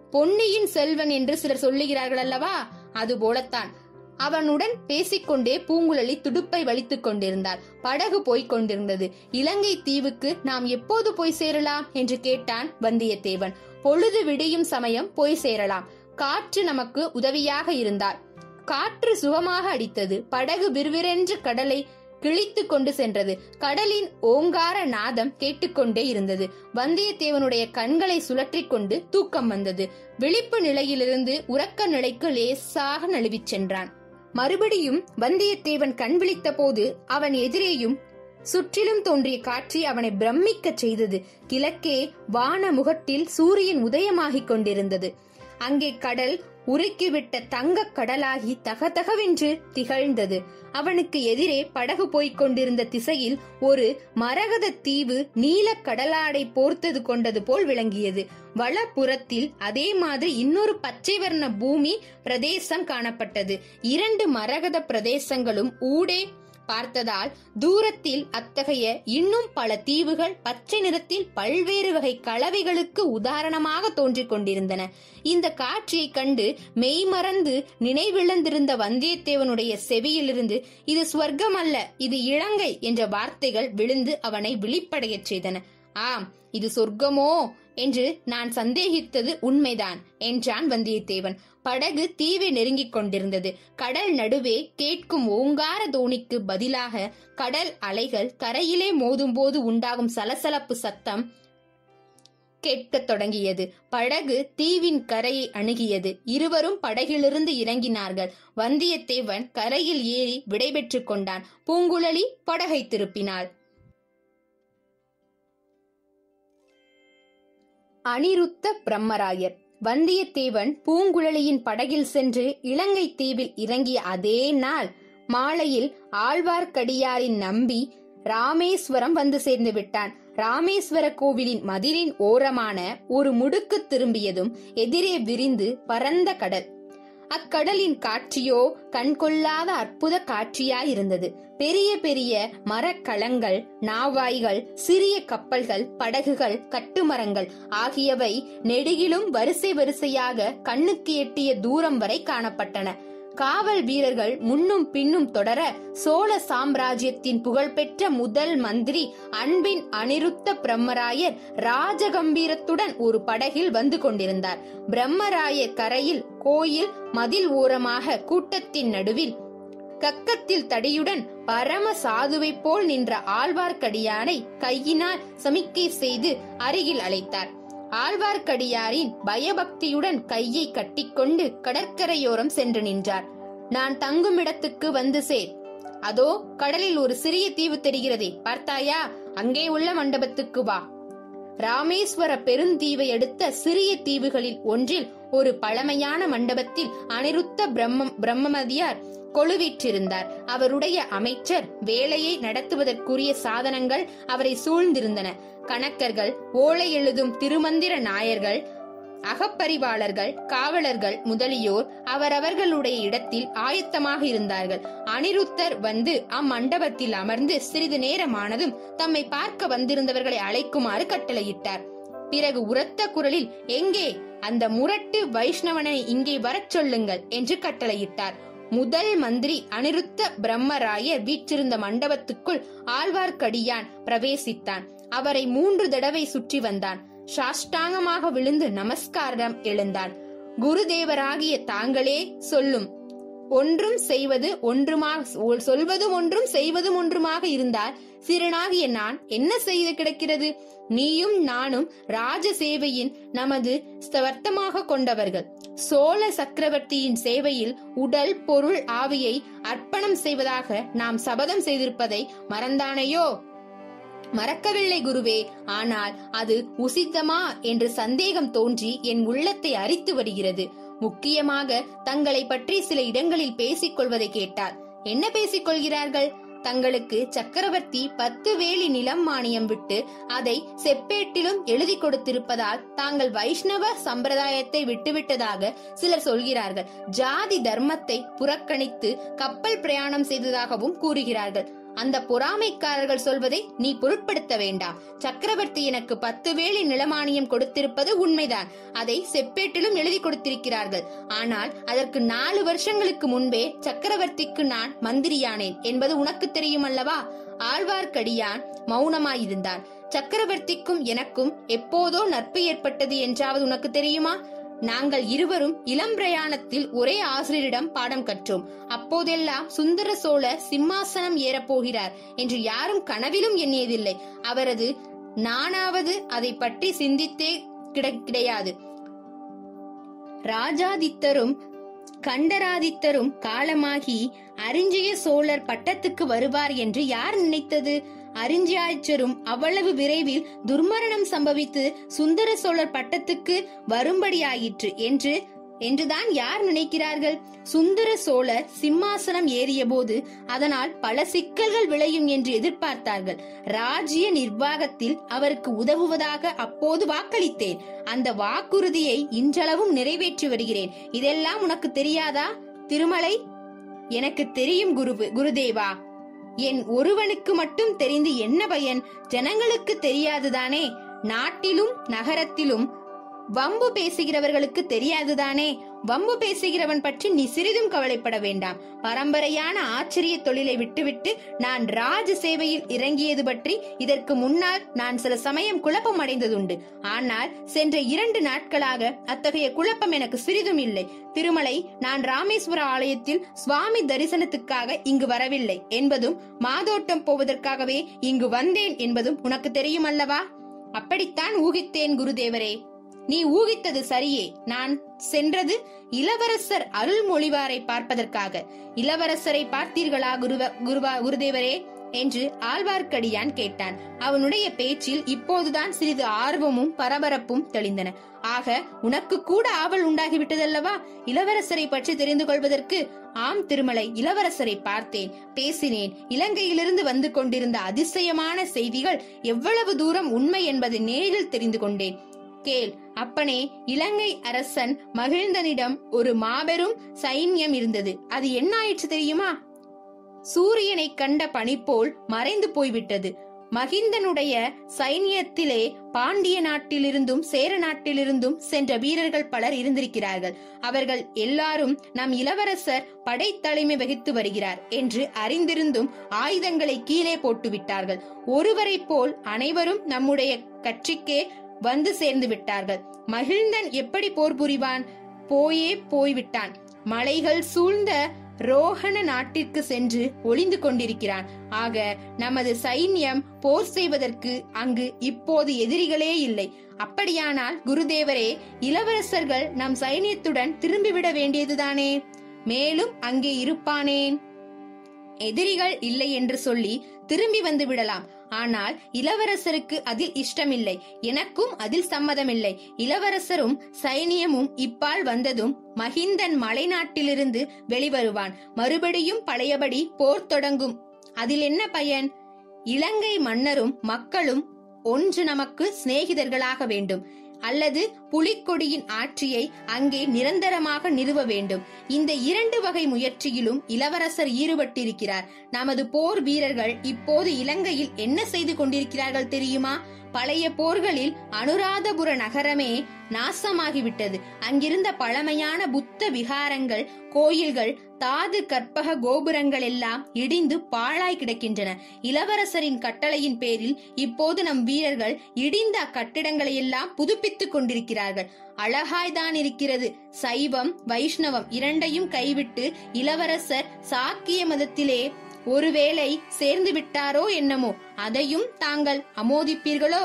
பொன்னியின் செல்வன் என்று சிலர் சொல்லுகிறார்கள் அல்லவா அது போலத்தான் அவனுடன் பேசிக்கொண்டே பூங்குழலி துடுப்பை வலித்துக் கொண்டிருந்தாள் படகு போய்க் கொண்டிருந்தது இலங்கை தீவுக்கு நாம் எப்போது போய் சேரலாம் என்று கேட்டான் வந்தியத்தேவன் பொழுது விடியும் சமயம் போய் சேரலாம் காற்று நமக்கு உதவியாக இருந்தால் காற்று சுகமாக அடித்தது படகு விறுவிரென்று கடலை கிழித்து கொண்டு சென்றது கடலின் ஓங்கார நாதம் கேட்டுக்கொண்டே இருந்தது வந்தியத்தேவனுடைய கண்களை சுழற்றிக் கொண்டு தூக்கம் வந்தது விழிப்பு நிலையிலிருந்து உறக்க நிலைக்கு லேசாக நழுவிச் சென்றான் மறுபடியும் வந்தியத்தேவன் கண் விழித்த போது அவன் எதிரேயும் சுற்றிலும் தோன்றிய காட்சி அவனை பிரமிக்கச் செய்தது கிழக்கே வான முகட்டில் சூரியன் உதயமாகிக் கொண்டிருந்தது அங்கே கடல் உருக்கிவிட்ட தங்கக் கடலாகி தகதகவென்று திகழ்ந்தது அவனுக்கு எதிரே படகு போய்க் கொண்டிருந்த திசையில் ஒரு மரகத தீவு நீல கடலாடை போர்த்தது கொண்டது போல் விளங்கியது வலப்புறத்தில் அதே மாதிரி இன்னொரு பச்சை வர்ண பூமி பிரதேசம் காணப்பட்டது இரண்டு மரகத பிரதேசங்களும் ஊடே பார்த்ததால் தூரத்தில் அத்தகைய இன்னும் பல தீவுகள் பச்சை நிறத்தில் பல்வேறு வகை கலவைகளுக்கு உதாரணமாக தோன்றிக் கொண்டிருந்தன இந்த காட்சியைக் கண்டு மெய்மறந்து நினைவிழந்திருந்த வந்தியத்தேவனுடைய செவியிலிருந்து இது ஸ்வர்க்கம் அல்ல இது இலங்கை என்ற வார்த்தைகள் விழுந்து அவனை விழிப்படையச் செய்தன ஆம் இது சொர்க்கமோ என்று நான் சந்தேகித்தது உண்மைதான் என்றான் வந்தியத்தேவன் படகு தீவை நெருங்கிக் கொண்டிருந்தது கடல் நடுவே கேட்கும் ஓங்கார தோணிக்கு பதிலாக கடல் அலைகள் கரையிலே மோதும்போது உண்டாகும் சலசலப்பு சத்தம் கேட்கத் தொடங்கியது படகு தீவின் கரையை அணுகியது இருவரும் படகிலிருந்து இறங்கினார்கள் வந்தியத்தேவன் கரையில் ஏறி விடைபெற்றுக் கொண்டான் பூங்குழலி படகை திருப்பினாள் அனிருத்த பிரம்மராயர் வந்தியத்தேவன் பூங்குழலியின் படகில் சென்று இலங்கை தீவில் இறங்கிய அதே நாள் மாலையில் ஆழ்வார்க்கடியாரின் நம்பி ராமேஸ்வரம் வந்து சேர்ந்து விட்டான் ராமேஸ்வர கோவிலின் மதிலின் ஓரமான ஒரு முடுக்கு திரும்பியதும் எதிரே விரிந்து பரந்த கடல் அக்கடலின் காட்சியோ கண்கொள்ளாத அற்புத காட்சியாயிருந்தது பெரிய பெரிய மரக்கலங்கள் நாவாய்கள் சிறிய கப்பல்கள் படகுகள் கட்டுமரங்கள் ஆகியவை நெடுகிலும் வரிசை வரிசையாக கண்ணுக்கு எட்டிய தூரம் வரை காணப்பட்டன காவல் வீரர்கள் முன்னும் பின்னும் தொடர சோழ சாம்ராஜ்யத்தின் புகழ்பெற்ற முதல் மந்திரி அன்பின் அனிருத்த பிரம்மராயர் ராஜகம்பீரத்துடன் ஒரு படகில் வந்து கொண்டிருந்தார் பிரம்மராயர் கரையில் கோயில் மதில் ஓரமாக கூட்டத்தின் நடுவில் கக்கத்தில் தடியுடன் பரம சாதுவை போல் நின்ற ஆழ்வார்க்கடியானை கையினால் சமிக்கை செய்து அருகில் அழைத்தார் ஆழ்வார்க்கடியாரின் பயபக்தியுடன் கையை கட்டிக்கொண்டு கடற்கரையோரம் சென்று நின்றார் நான் தங்குமிடத்துக்கு வந்து சேர் அதோ கடலில் ஒரு சிறிய தீவு தெரிகிறதே பார்த்தாயா அங்கே உள்ள மண்டபத்துக்கு வா ராமேஸ்வர பெருந்தீவை அடுத்த சிறிய தீவுகளில் ஒன்றில் ஒரு பழமையான மண்டபத்தில் அனிருத்த பிரம்ம பிரம்மமதியார் கொழுவிற்றிருந்தார் அவருடைய அமைச்சர் வேலையை நடத்துவதற்குரிய சாதனங்கள் அவரை சூழ்ந்திருந்தன கணக்கர்கள் ஓலை எழுதும் திருமந்திர நாயர்கள் அகப்பரிவாளர்கள் காவலர்கள் முதலியோர் அவரவர்களுடைய இடத்தில் ஆயத்தமாக இருந்தார்கள் அனிருத்தர் வந்து அம்மண்டபத்தில் அமர்ந்து சிறிது நேரமானதும் தம்மை பார்க்க வந்திருந்தவர்களை அழைக்குமாறு கட்டளையிட்டார் பிறகு உரத்த குரலில் எங்கே அந்த முரட்டு வைஷ்ணவனை இங்கே வரச் சொல்லுங்கள் என்று கட்டளையிட்டார் முதல் மந்திரி அனிருத்த பிரம்மராயர் வீற்றிருந்த மண்டபத்துக்குள் ஆழ்வார்க்கடியான் பிரவேசித்தான் அவரை மூன்று தடவை சுற்றி வந்தான் சாஷ்டாங்கமாக விழுந்து நமஸ்காரம் எழுந்தான் குருதேவராகிய தாங்களே சொல்லும் ஒன்றும் செய்வது ஒன்றுமாக சொல்வதும் ஒன்றும் செய்வதும் ஒன்றுமாக இருந்தால் சிறனாகிய நான் என்ன செய்து கிடக்கிறது நீயும் நானும் ராஜ சேவையின் நமது ஸ்தவர்த்தமாக கொண்டவர்கள் சோழ சக்கரவர்த்தியின் சேவையில் உடல் பொருள் ஆவியை அர்ப்பணம் செய்வதாக நாம் சபதம் செய்திருப்பதை மறந்தானையோ மறக்கவில்லை குருவே ஆனால் அது உசித்தமா என்று சந்தேகம் தோன்றி என் உள்ளத்தை அரித்து வருகிறது முக்கியமாக தங்களை பற்றி சில இடங்களில் பேசிக் கொள்வதை கேட்டார் என்ன பேசிக் கொள்கிறார்கள் தங்களுக்கு சக்கரவர்த்தி பத்து வேலி நிலம் மானியம் விட்டு அதை செப்பேட்டிலும் எழுதி கொடுத்திருப்பதால் தாங்கள் வைஷ்ணவ சம்பிரதாயத்தை விட்டுவிட்டதாக சிலர் சொல்கிறார்கள் ஜாதி தர்மத்தை புறக்கணித்து கப்பல் பிரயாணம் செய்ததாகவும் கூறுகிறார்கள் அந்த பொறாமைக்காரர்கள் சொல்வதை நீ பொருட்படுத்த வேண்டாம் சக்கரவர்த்தி எனக்கு பத்து வேளை நிலமானியம் கொடுத்திருப்பது உண்மைதான் அதை செப்பேட்டிலும் எழுதி கொடுத்திருக்கிறார்கள் ஆனால் அதற்கு நாலு வருஷங்களுக்கு முன்பே சக்கரவர்த்திக்கு நான் மந்திரியானேன் என்பது உனக்கு தெரியும் அல்லவா ஆழ்வார்க்கடியான் மௌனமாயிருந்தான் சக்கரவர்த்திக்கும் எனக்கும் எப்போதோ நட்பு ஏற்பட்டது என்றாவது உனக்கு தெரியுமா நாங்கள் இருவரும் இளம் பிரயாணத்தில் ஒரே ஆசிரியரிடம் பாடம் கற்றோம் அப்போதெல்லாம் சுந்தர சோழர் சிம்மாசனம் ஏறப்போகிறார் என்று யாரும் கனவிலும் எண்ணியதில்லை அவரது நானாவது அதை பற்றி சிந்தித்தே கிட- கிடையாது ராஜாதித்தரும் கண்டராதித்தரும் காலமாகி அரிஞ்சிய சோழர் பட்டத்துக்கு வருவார் என்று யார் நினைத்தது அரிஞ்சாய்ச்சரும் அவ்வளவு விரைவில் துர்மரணம் சம்பவித்து சுந்தர சோழர் பட்டத்துக்கு வரும்படியாயிற்று என்று என்றுதான் யார் நினைக்கிறார்கள் சுந்தர சோழர் சிம்மாசனம் ஏறியபோது அதனால் பல சிக்கல்கள் விளையும் என்று எதிர்பார்த்தார்கள் ராஜ்ய நிர்வாகத்தில் அவருக்கு உதவுவதாக அப்போது வாக்களித்தேன் அந்த வாக்குறுதியை இன்றளவும் நிறைவேற்றி வருகிறேன் இதெல்லாம் உனக்கு தெரியாதா திருமலை எனக்கு தெரியும் குரு குருதேவா என் ஒருவனுக்கு மட்டும் தெரிந்து என்ன பயன் ஜனங்களுக்கு தெரியாதுதானே நாட்டிலும் நகரத்திலும் வம்பு பேசுகிறவர்களுக்கு தெரியாதுதானே வம்பு பேசுகிறவன் பற்றி நீ சிறிதும் கவலைப்பட வேண்டாம் பரம்பரையான ஆச்சரிய தொழிலை விட்டுவிட்டு நான் ராஜ சேவையில் இறங்கியது பற்றி இதற்கு முன்னால் நான் சில சமயம் குழப்பம் அடைந்ததுண்டு ஆனால் சென்ற இரண்டு நாட்களாக அத்தகைய குழப்பம் எனக்கு சிறிதும் இல்லை திருமலை நான் ராமேஸ்வர ஆலயத்தில் சுவாமி தரிசனத்துக்காக இங்கு வரவில்லை என்பதும் மாதோட்டம் போவதற்காகவே இங்கு வந்தேன் என்பதும் உனக்கு தெரியும் அல்லவா அப்படித்தான் ஊகித்தேன் குருதேவரே நீ ஊகித்தது சரியே நான் சென்றது இளவரசர் அருள்மொழிவாரை பார்ப்பதற்காக இளவரசரை பார்த்தீர்களா குருவ குருவா குருதேவரே என்று ஆழ்வார்க்கடியான் கேட்டான் அவனுடைய பேச்சில் இப்போதுதான் சிறிது ஆர்வமும் பரபரப்பும் தெளிந்தன ஆக உனக்கு கூட ஆவல் உண்டாகிவிட்டதல்லவா இளவரசரை பற்றி தெரிந்து கொள்வதற்கு ஆம் திருமலை இளவரசரை பார்த்தேன் பேசினேன் இலங்கையிலிருந்து வந்து கொண்டிருந்த அதிசயமான செய்திகள் எவ்வளவு தூரம் உண்மை என்பதை நேரில் தெரிந்து கொண்டேன் கேள் அப்பனே இலங்கை அரசன் மகிழ்ந்தனிடம் ஒரு மாபெரும் சைன்யம் இருந்தது அது என்ன ஆயிற்று தெரியுமா சூரியனை கண்ட பனி போல் மறைந்து போய்விட்டது மகிந்தனுடைய சைனியத்திலே பாண்டிய நாட்டிலிருந்தும் சேர நாட்டிலிருந்தும் சென்ற வீரர்கள் பலர் இருந்திருக்கிறார்கள் அவர்கள் எல்லாரும் நம் இளவரசர் படைத்தலைமை வகித்து வருகிறார் என்று அறிந்திருந்தும் ஆயுதங்களை கீழே போட்டு விட்டார்கள் ஒருவரைப் போல் அனைவரும் நம்முடைய கட்சிக்கே வந்து சேர்ந்து விட்டார்கள் மகிழ்ந்தன் எப்படி போர் புரிவான் போயே போய்விட்டான் மலைகள் சூழ்ந்த ரோஹண நாட்டிற்கு சென்று ஒளிந்து கொண்டிருக்கிறான் ஆக நமது சைன்யம் போர் செய்வதற்கு அங்கு இப்போது எதிரிகளே இல்லை அப்படியானால் குருதேவரே இளவரசர்கள் நம் சைனியத்துடன் திரும்பிவிட வேண்டியதுதானே மேலும் அங்கே இருப்பானேன் எதிரிகள் இல்லை என்று சொல்லி திரும்பி வந்து விடலாம் ஆனால் இளவரசருக்கு அதில் இஷ்டமில்லை எனக்கும் அதில் சம்மதமில்லை இளவரசரும் சைனியமும் இப்பால் வந்ததும் மகிந்தன் மலைநாட்டிலிருந்து வெளிவருவான் மறுபடியும் பழையபடி போர் தொடங்கும் அதில் என்ன பயன் இலங்கை மன்னரும் மக்களும் ஒன்று நமக்கு சிநேகிதர்களாக வேண்டும் அல்லது புலிக்கொடியின் ஆட்சியை அங்கே நிரந்தரமாக நிறுவ வேண்டும் இந்த இரண்டு வகை முயற்சியிலும் இளவரசர் ஈடுபட்டிருக்கிறார் நமது போர் வீரர்கள் இப்போது இலங்கையில் என்ன செய்து கொண்டிருக்கிறார்கள் தெரியுமா பழைய போர்களில் அனுராதபுர நகரமே நாசமாகிவிட்டது அங்கிருந்த பழமையான புத்த விகாரங்கள் கோயில்கள் தாது கற்பக கோபுரங்கள் எல்லாம் இடிந்து பாழாய் கிடக்கின்றன இளவரசரின் கட்டளையின் பேரில் இப்போது நம் வீரர்கள் இடிந்த அக்கட்டிடங்களை எல்லாம் புதுப்பித்துக் கொண்டிருக்கிறார்கள் அழகாய்தான் இருக்கிறது சைவம் வைஷ்ணவம் இரண்டையும் கைவிட்டு இளவரசர் சாக்கிய மதத்திலே ஒருவேளை சேர்ந்து விட்டாரோ என்னமோ அதையும் தாங்கள் அமோதிப்பீர்களோ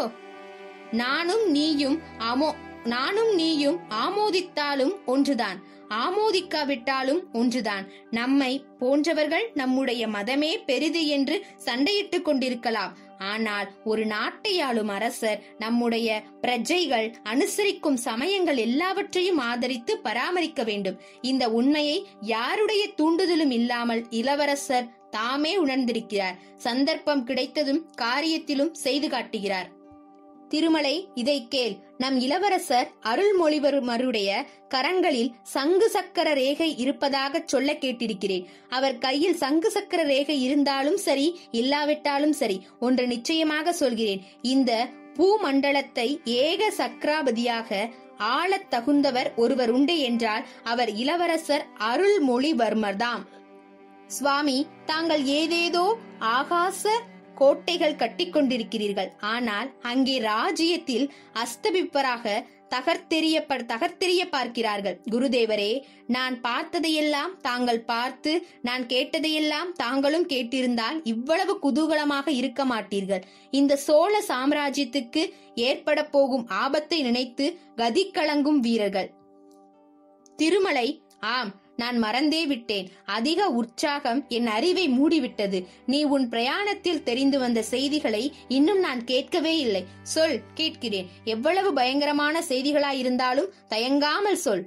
நானும் நீயும் அமோ நானும் நீயும் ஆமோதித்தாலும் ஒன்றுதான் ஆமோதிக்காவிட்டாலும் ஒன்றுதான் நம்மை போன்றவர்கள் நம்முடைய மதமே பெரிது என்று சண்டையிட்டுக் கொண்டிருக்கலாம் ஆனால் ஒரு நாட்டை ஆளும் அரசர் நம்முடைய பிரஜைகள் அனுசரிக்கும் சமயங்கள் எல்லாவற்றையும் ஆதரித்து பராமரிக்க வேண்டும் இந்த உண்மையை யாருடைய தூண்டுதலும் இல்லாமல் இளவரசர் தாமே உணர்ந்திருக்கிறார் சந்தர்ப்பம் கிடைத்ததும் காரியத்திலும் செய்து காட்டுகிறார் திருமலை இதை கேள் நம் இளவரசர் அருள்மொழிவர்மருடைய கரங்களில் சங்கு சக்கர ரேகை இருப்பதாக சொல்ல கேட்டிருக்கிறேன் அவர் கையில் சங்கு சக்கர ரேகை இருந்தாலும் சரி இல்லாவிட்டாலும் சரி ஒன்று நிச்சயமாக சொல்கிறேன் இந்த பூமண்டலத்தை ஏக சக்கராபதியாக ஆளத் தகுந்தவர் ஒருவர் உண்டு என்றால் அவர் இளவரசர் அருள்மொழிவர்மர்தாம் சுவாமி தாங்கள் ஏதேதோ ஆகாச கோட்டைகள் கட்டிக்கொண்டிருக்கிறீர்கள் ஆனால் அங்கே ராஜ்யத்தில் அஸ்தபிப்பராக தகர்த்தெறிய தகர்த்தெறிய பார்க்கிறார்கள் குருதேவரே நான் பார்த்ததையெல்லாம் தாங்கள் பார்த்து நான் கேட்டதையெல்லாம் தாங்களும் கேட்டிருந்தால் இவ்வளவு குதூகலமாக இருக்க மாட்டீர்கள் இந்த சோழ சாம்ராஜ்யத்துக்கு ஏற்பட போகும் ஆபத்தை நினைத்து கதிக்கலங்கும் வீரர்கள் திருமலை ஆம் நான் மறந்தே விட்டேன் அதிக உற்சாகம் என் அறிவை மூடிவிட்டது நீ உன் பிரயாணத்தில் தெரிந்து வந்த செய்திகளை இன்னும் நான் கேட்கவே இல்லை சொல் கேட்கிறேன் எவ்வளவு பயங்கரமான செய்திகளாயிருந்தாலும் தயங்காமல் சொல்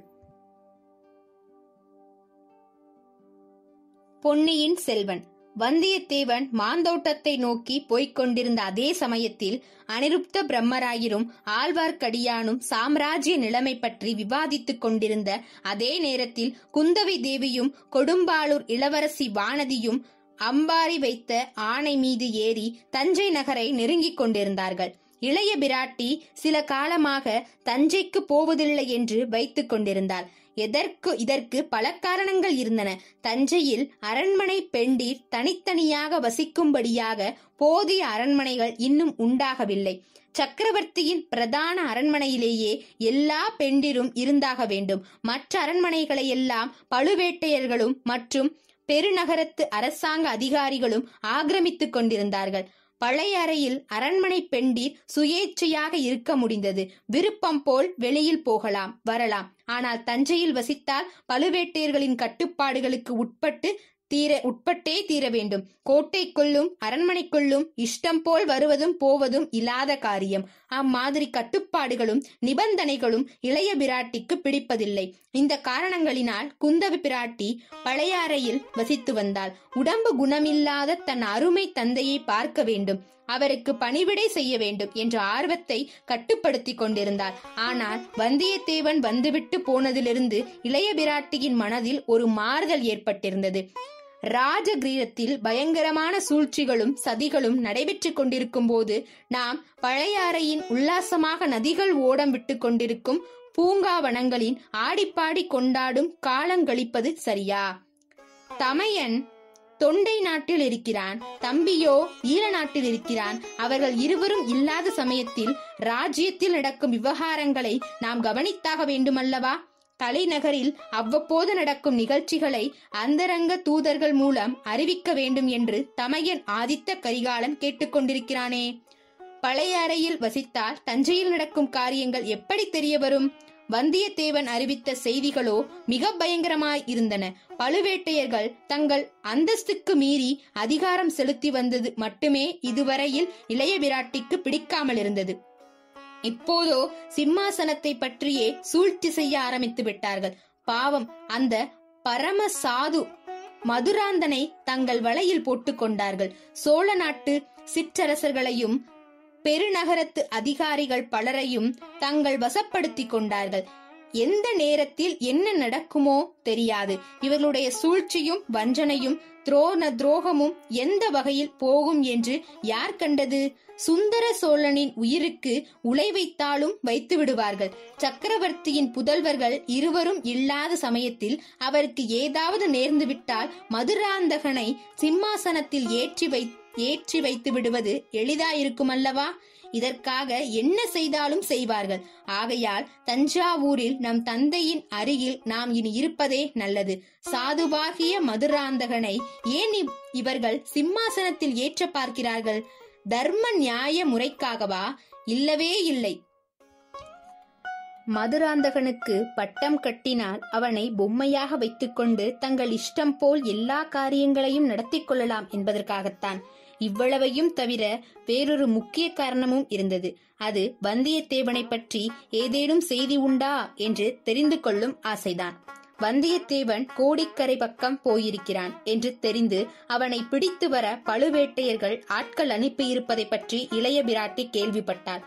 பொன்னியின் செல்வன் வந்தியத்தேவன் மாந்தோட்டத்தை நோக்கி போய்க் கொண்டிருந்த அதே சமயத்தில் அனிருப்த பிரம்மராயரும் ஆழ்வார்க்கடியானும் சாம்ராஜ்ய நிலைமை பற்றி விவாதித்துக் கொண்டிருந்த அதே நேரத்தில் குந்தவை தேவியும் கொடும்பாளூர் இளவரசி வானதியும் அம்பாரி வைத்த ஆணை மீது ஏறி தஞ்சை நகரை நெருங்கிக் கொண்டிருந்தார்கள் இளைய பிராட்டி சில காலமாக தஞ்சைக்கு போவதில்லை என்று வைத்துக் கொண்டிருந்தாள் எதற்கு இதற்கு பல காரணங்கள் இருந்தன தஞ்சையில் அரண்மனை பெண்டீர் தனித்தனியாக வசிக்கும்படியாக போதிய அரண்மனைகள் இன்னும் உண்டாகவில்லை சக்கரவர்த்தியின் பிரதான அரண்மனையிலேயே எல்லா பெண்டிரும் இருந்தாக வேண்டும் மற்ற அரண்மனைகளை எல்லாம் பழுவேட்டையர்களும் மற்றும் பெருநகரத்து அரசாங்க அதிகாரிகளும் ஆக்கிரமித்துக் கொண்டிருந்தார்கள் பழைய அறையில் அரண்மனை பெண்டீர் சுயேட்சையாக இருக்க முடிந்தது விருப்பம் போல் வெளியில் போகலாம் வரலாம் ஆனால் தஞ்சையில் வசித்தால் பழுவேட்டையர்களின் கட்டுப்பாடுகளுக்கு உட்பட்டு தீர உட்பட்டே தீர வேண்டும் கோட்டைக்குள்ளும் அரண்மனைக்குள்ளும் இஷ்டம் போல் வருவதும் போவதும் இல்லாத காரியம் அம்மாதிரி கட்டுப்பாடுகளும் நிபந்தனைகளும் இளைய பிராட்டிக்கு பிடிப்பதில்லை இந்த காரணங்களினால் குந்தவி பிராட்டி பழையாறையில் வசித்து வந்தாள் உடம்பு குணமில்லாத தன் அருமை தந்தையை பார்க்க வேண்டும் அவருக்கு பணிவிடை செய்ய வேண்டும் என்ற ஆர்வத்தை கட்டுப்படுத்திக் கொண்டிருந்தார் ஆனால் வந்தியத்தேவன் வந்துவிட்டு போனதிலிருந்து இளைய பிராட்டியின் மனதில் ஒரு மாறுதல் ஏற்பட்டிருந்தது ராஜகிரீரத்தில் பயங்கரமான சூழ்ச்சிகளும் சதிகளும் நடைபெற்றுக் கொண்டிருக்கும் போது நாம் பழையாறையின் உல்லாசமாக நதிகள் ஓடம் விட்டு கொண்டிருக்கும் பூங்காவனங்களின் ஆடிப்பாடி கொண்டாடும் காலங்கழிப்பது சரியா தமையன் தொண்டை நாட்டில் இருக்கிறான் தம்பியோ ஈழ நாட்டில் இருக்கிறான் அவர்கள் இருவரும் இல்லாத சமயத்தில் ராஜ்யத்தில் நடக்கும் விவகாரங்களை நாம் கவனித்தாக வேண்டுமல்லவா தலைநகரில் அவ்வப்போது நடக்கும் நிகழ்ச்சிகளை அந்தரங்க தூதர்கள் மூலம் அறிவிக்க வேண்டும் என்று தமையன் ஆதித்த கரிகாலன் கேட்டுக்கொண்டிருக்கிறானே பழைய அறையில் வசித்தால் தஞ்சையில் நடக்கும் காரியங்கள் எப்படி தெரிய வரும் வந்தியத்தேவன் அறிவித்த செய்திகளோ மிக பயங்கரமாய் இருந்தன பழுவேட்டையர்கள் தங்கள் அந்தஸ்துக்கு மீறி அதிகாரம் செலுத்தி வந்தது மட்டுமே இதுவரையில் இளைய விராட்டிக்கு பிடிக்காமல் இருந்தது இப்போதோ சிம்மாசனத்தை பற்றியே சூழ்ச்சி செய்ய ஆரம்பித்து விட்டார்கள் பாவம் அந்த பரம சாது மதுராந்தனை தங்கள் வலையில் போட்டுக் கொண்டார்கள் சோழ நாட்டு சிற்றரசர்களையும் பெருநகரத்து அதிகாரிகள் பலரையும் தங்கள் வசப்படுத்திக் கொண்டார்கள் எந்த நேரத்தில் என்ன நடக்குமோ தெரியாது இவர்களுடைய சூழ்ச்சியும் வஞ்சனையும் துரோண துரோகமும் எந்த வகையில் போகும் என்று யார் கண்டது சுந்தர சோழனின் உயிருக்கு உலை வைத்தாலும் வைத்து விடுவார்கள் சக்கரவர்த்தியின் புதல்வர்கள் இருவரும் இல்லாத சமயத்தில் அவருக்கு ஏதாவது நேர்ந்துவிட்டால் மதுராந்தகனை சிம்மாசனத்தில் ஏற்றி வை ஏற்றி வைத்து விடுவது எளிதாயிருக்கும் அல்லவா இதற்காக என்ன செய்தாலும் செய்வார்கள் ஆகையால் தஞ்சாவூரில் நம் தந்தையின் அருகில் நாம் இனி இருப்பதே நல்லது சாதுவாகிய மதுராந்தகனை ஏன் இவ்- இவர்கள் சிம்மாசனத்தில் ஏற்ற பார்க்கிறார்கள் தர்ம நியாய முறைக்காகவா இல்லவே இல்லை மதுராந்தகனுக்கு பட்டம் கட்டினால் அவனை பொம்மையாக வைத்துக்கொண்டு தங்கள் இஷ்டம் போல் எல்லா காரியங்களையும் நடத்திக் கொள்ளலாம் என்பதற்காகத்தான் இவ்வளவையும் தவிர வேறொரு முக்கிய காரணமும் இருந்தது அது வந்தியத்தேவனை பற்றி ஏதேனும் செய்தி உண்டா என்று தெரிந்து கொள்ளும் ஆசைதான் வந்தியத்தேவன் கோடிக்கரை பக்கம் போயிருக்கிறான் என்று தெரிந்து அவனை பிடித்து வர பழுவேட்டையர்கள் ஆட்கள் அனுப்பியிருப்பதை பற்றி இளைய பிராட்டி கேள்விப்பட்டாள்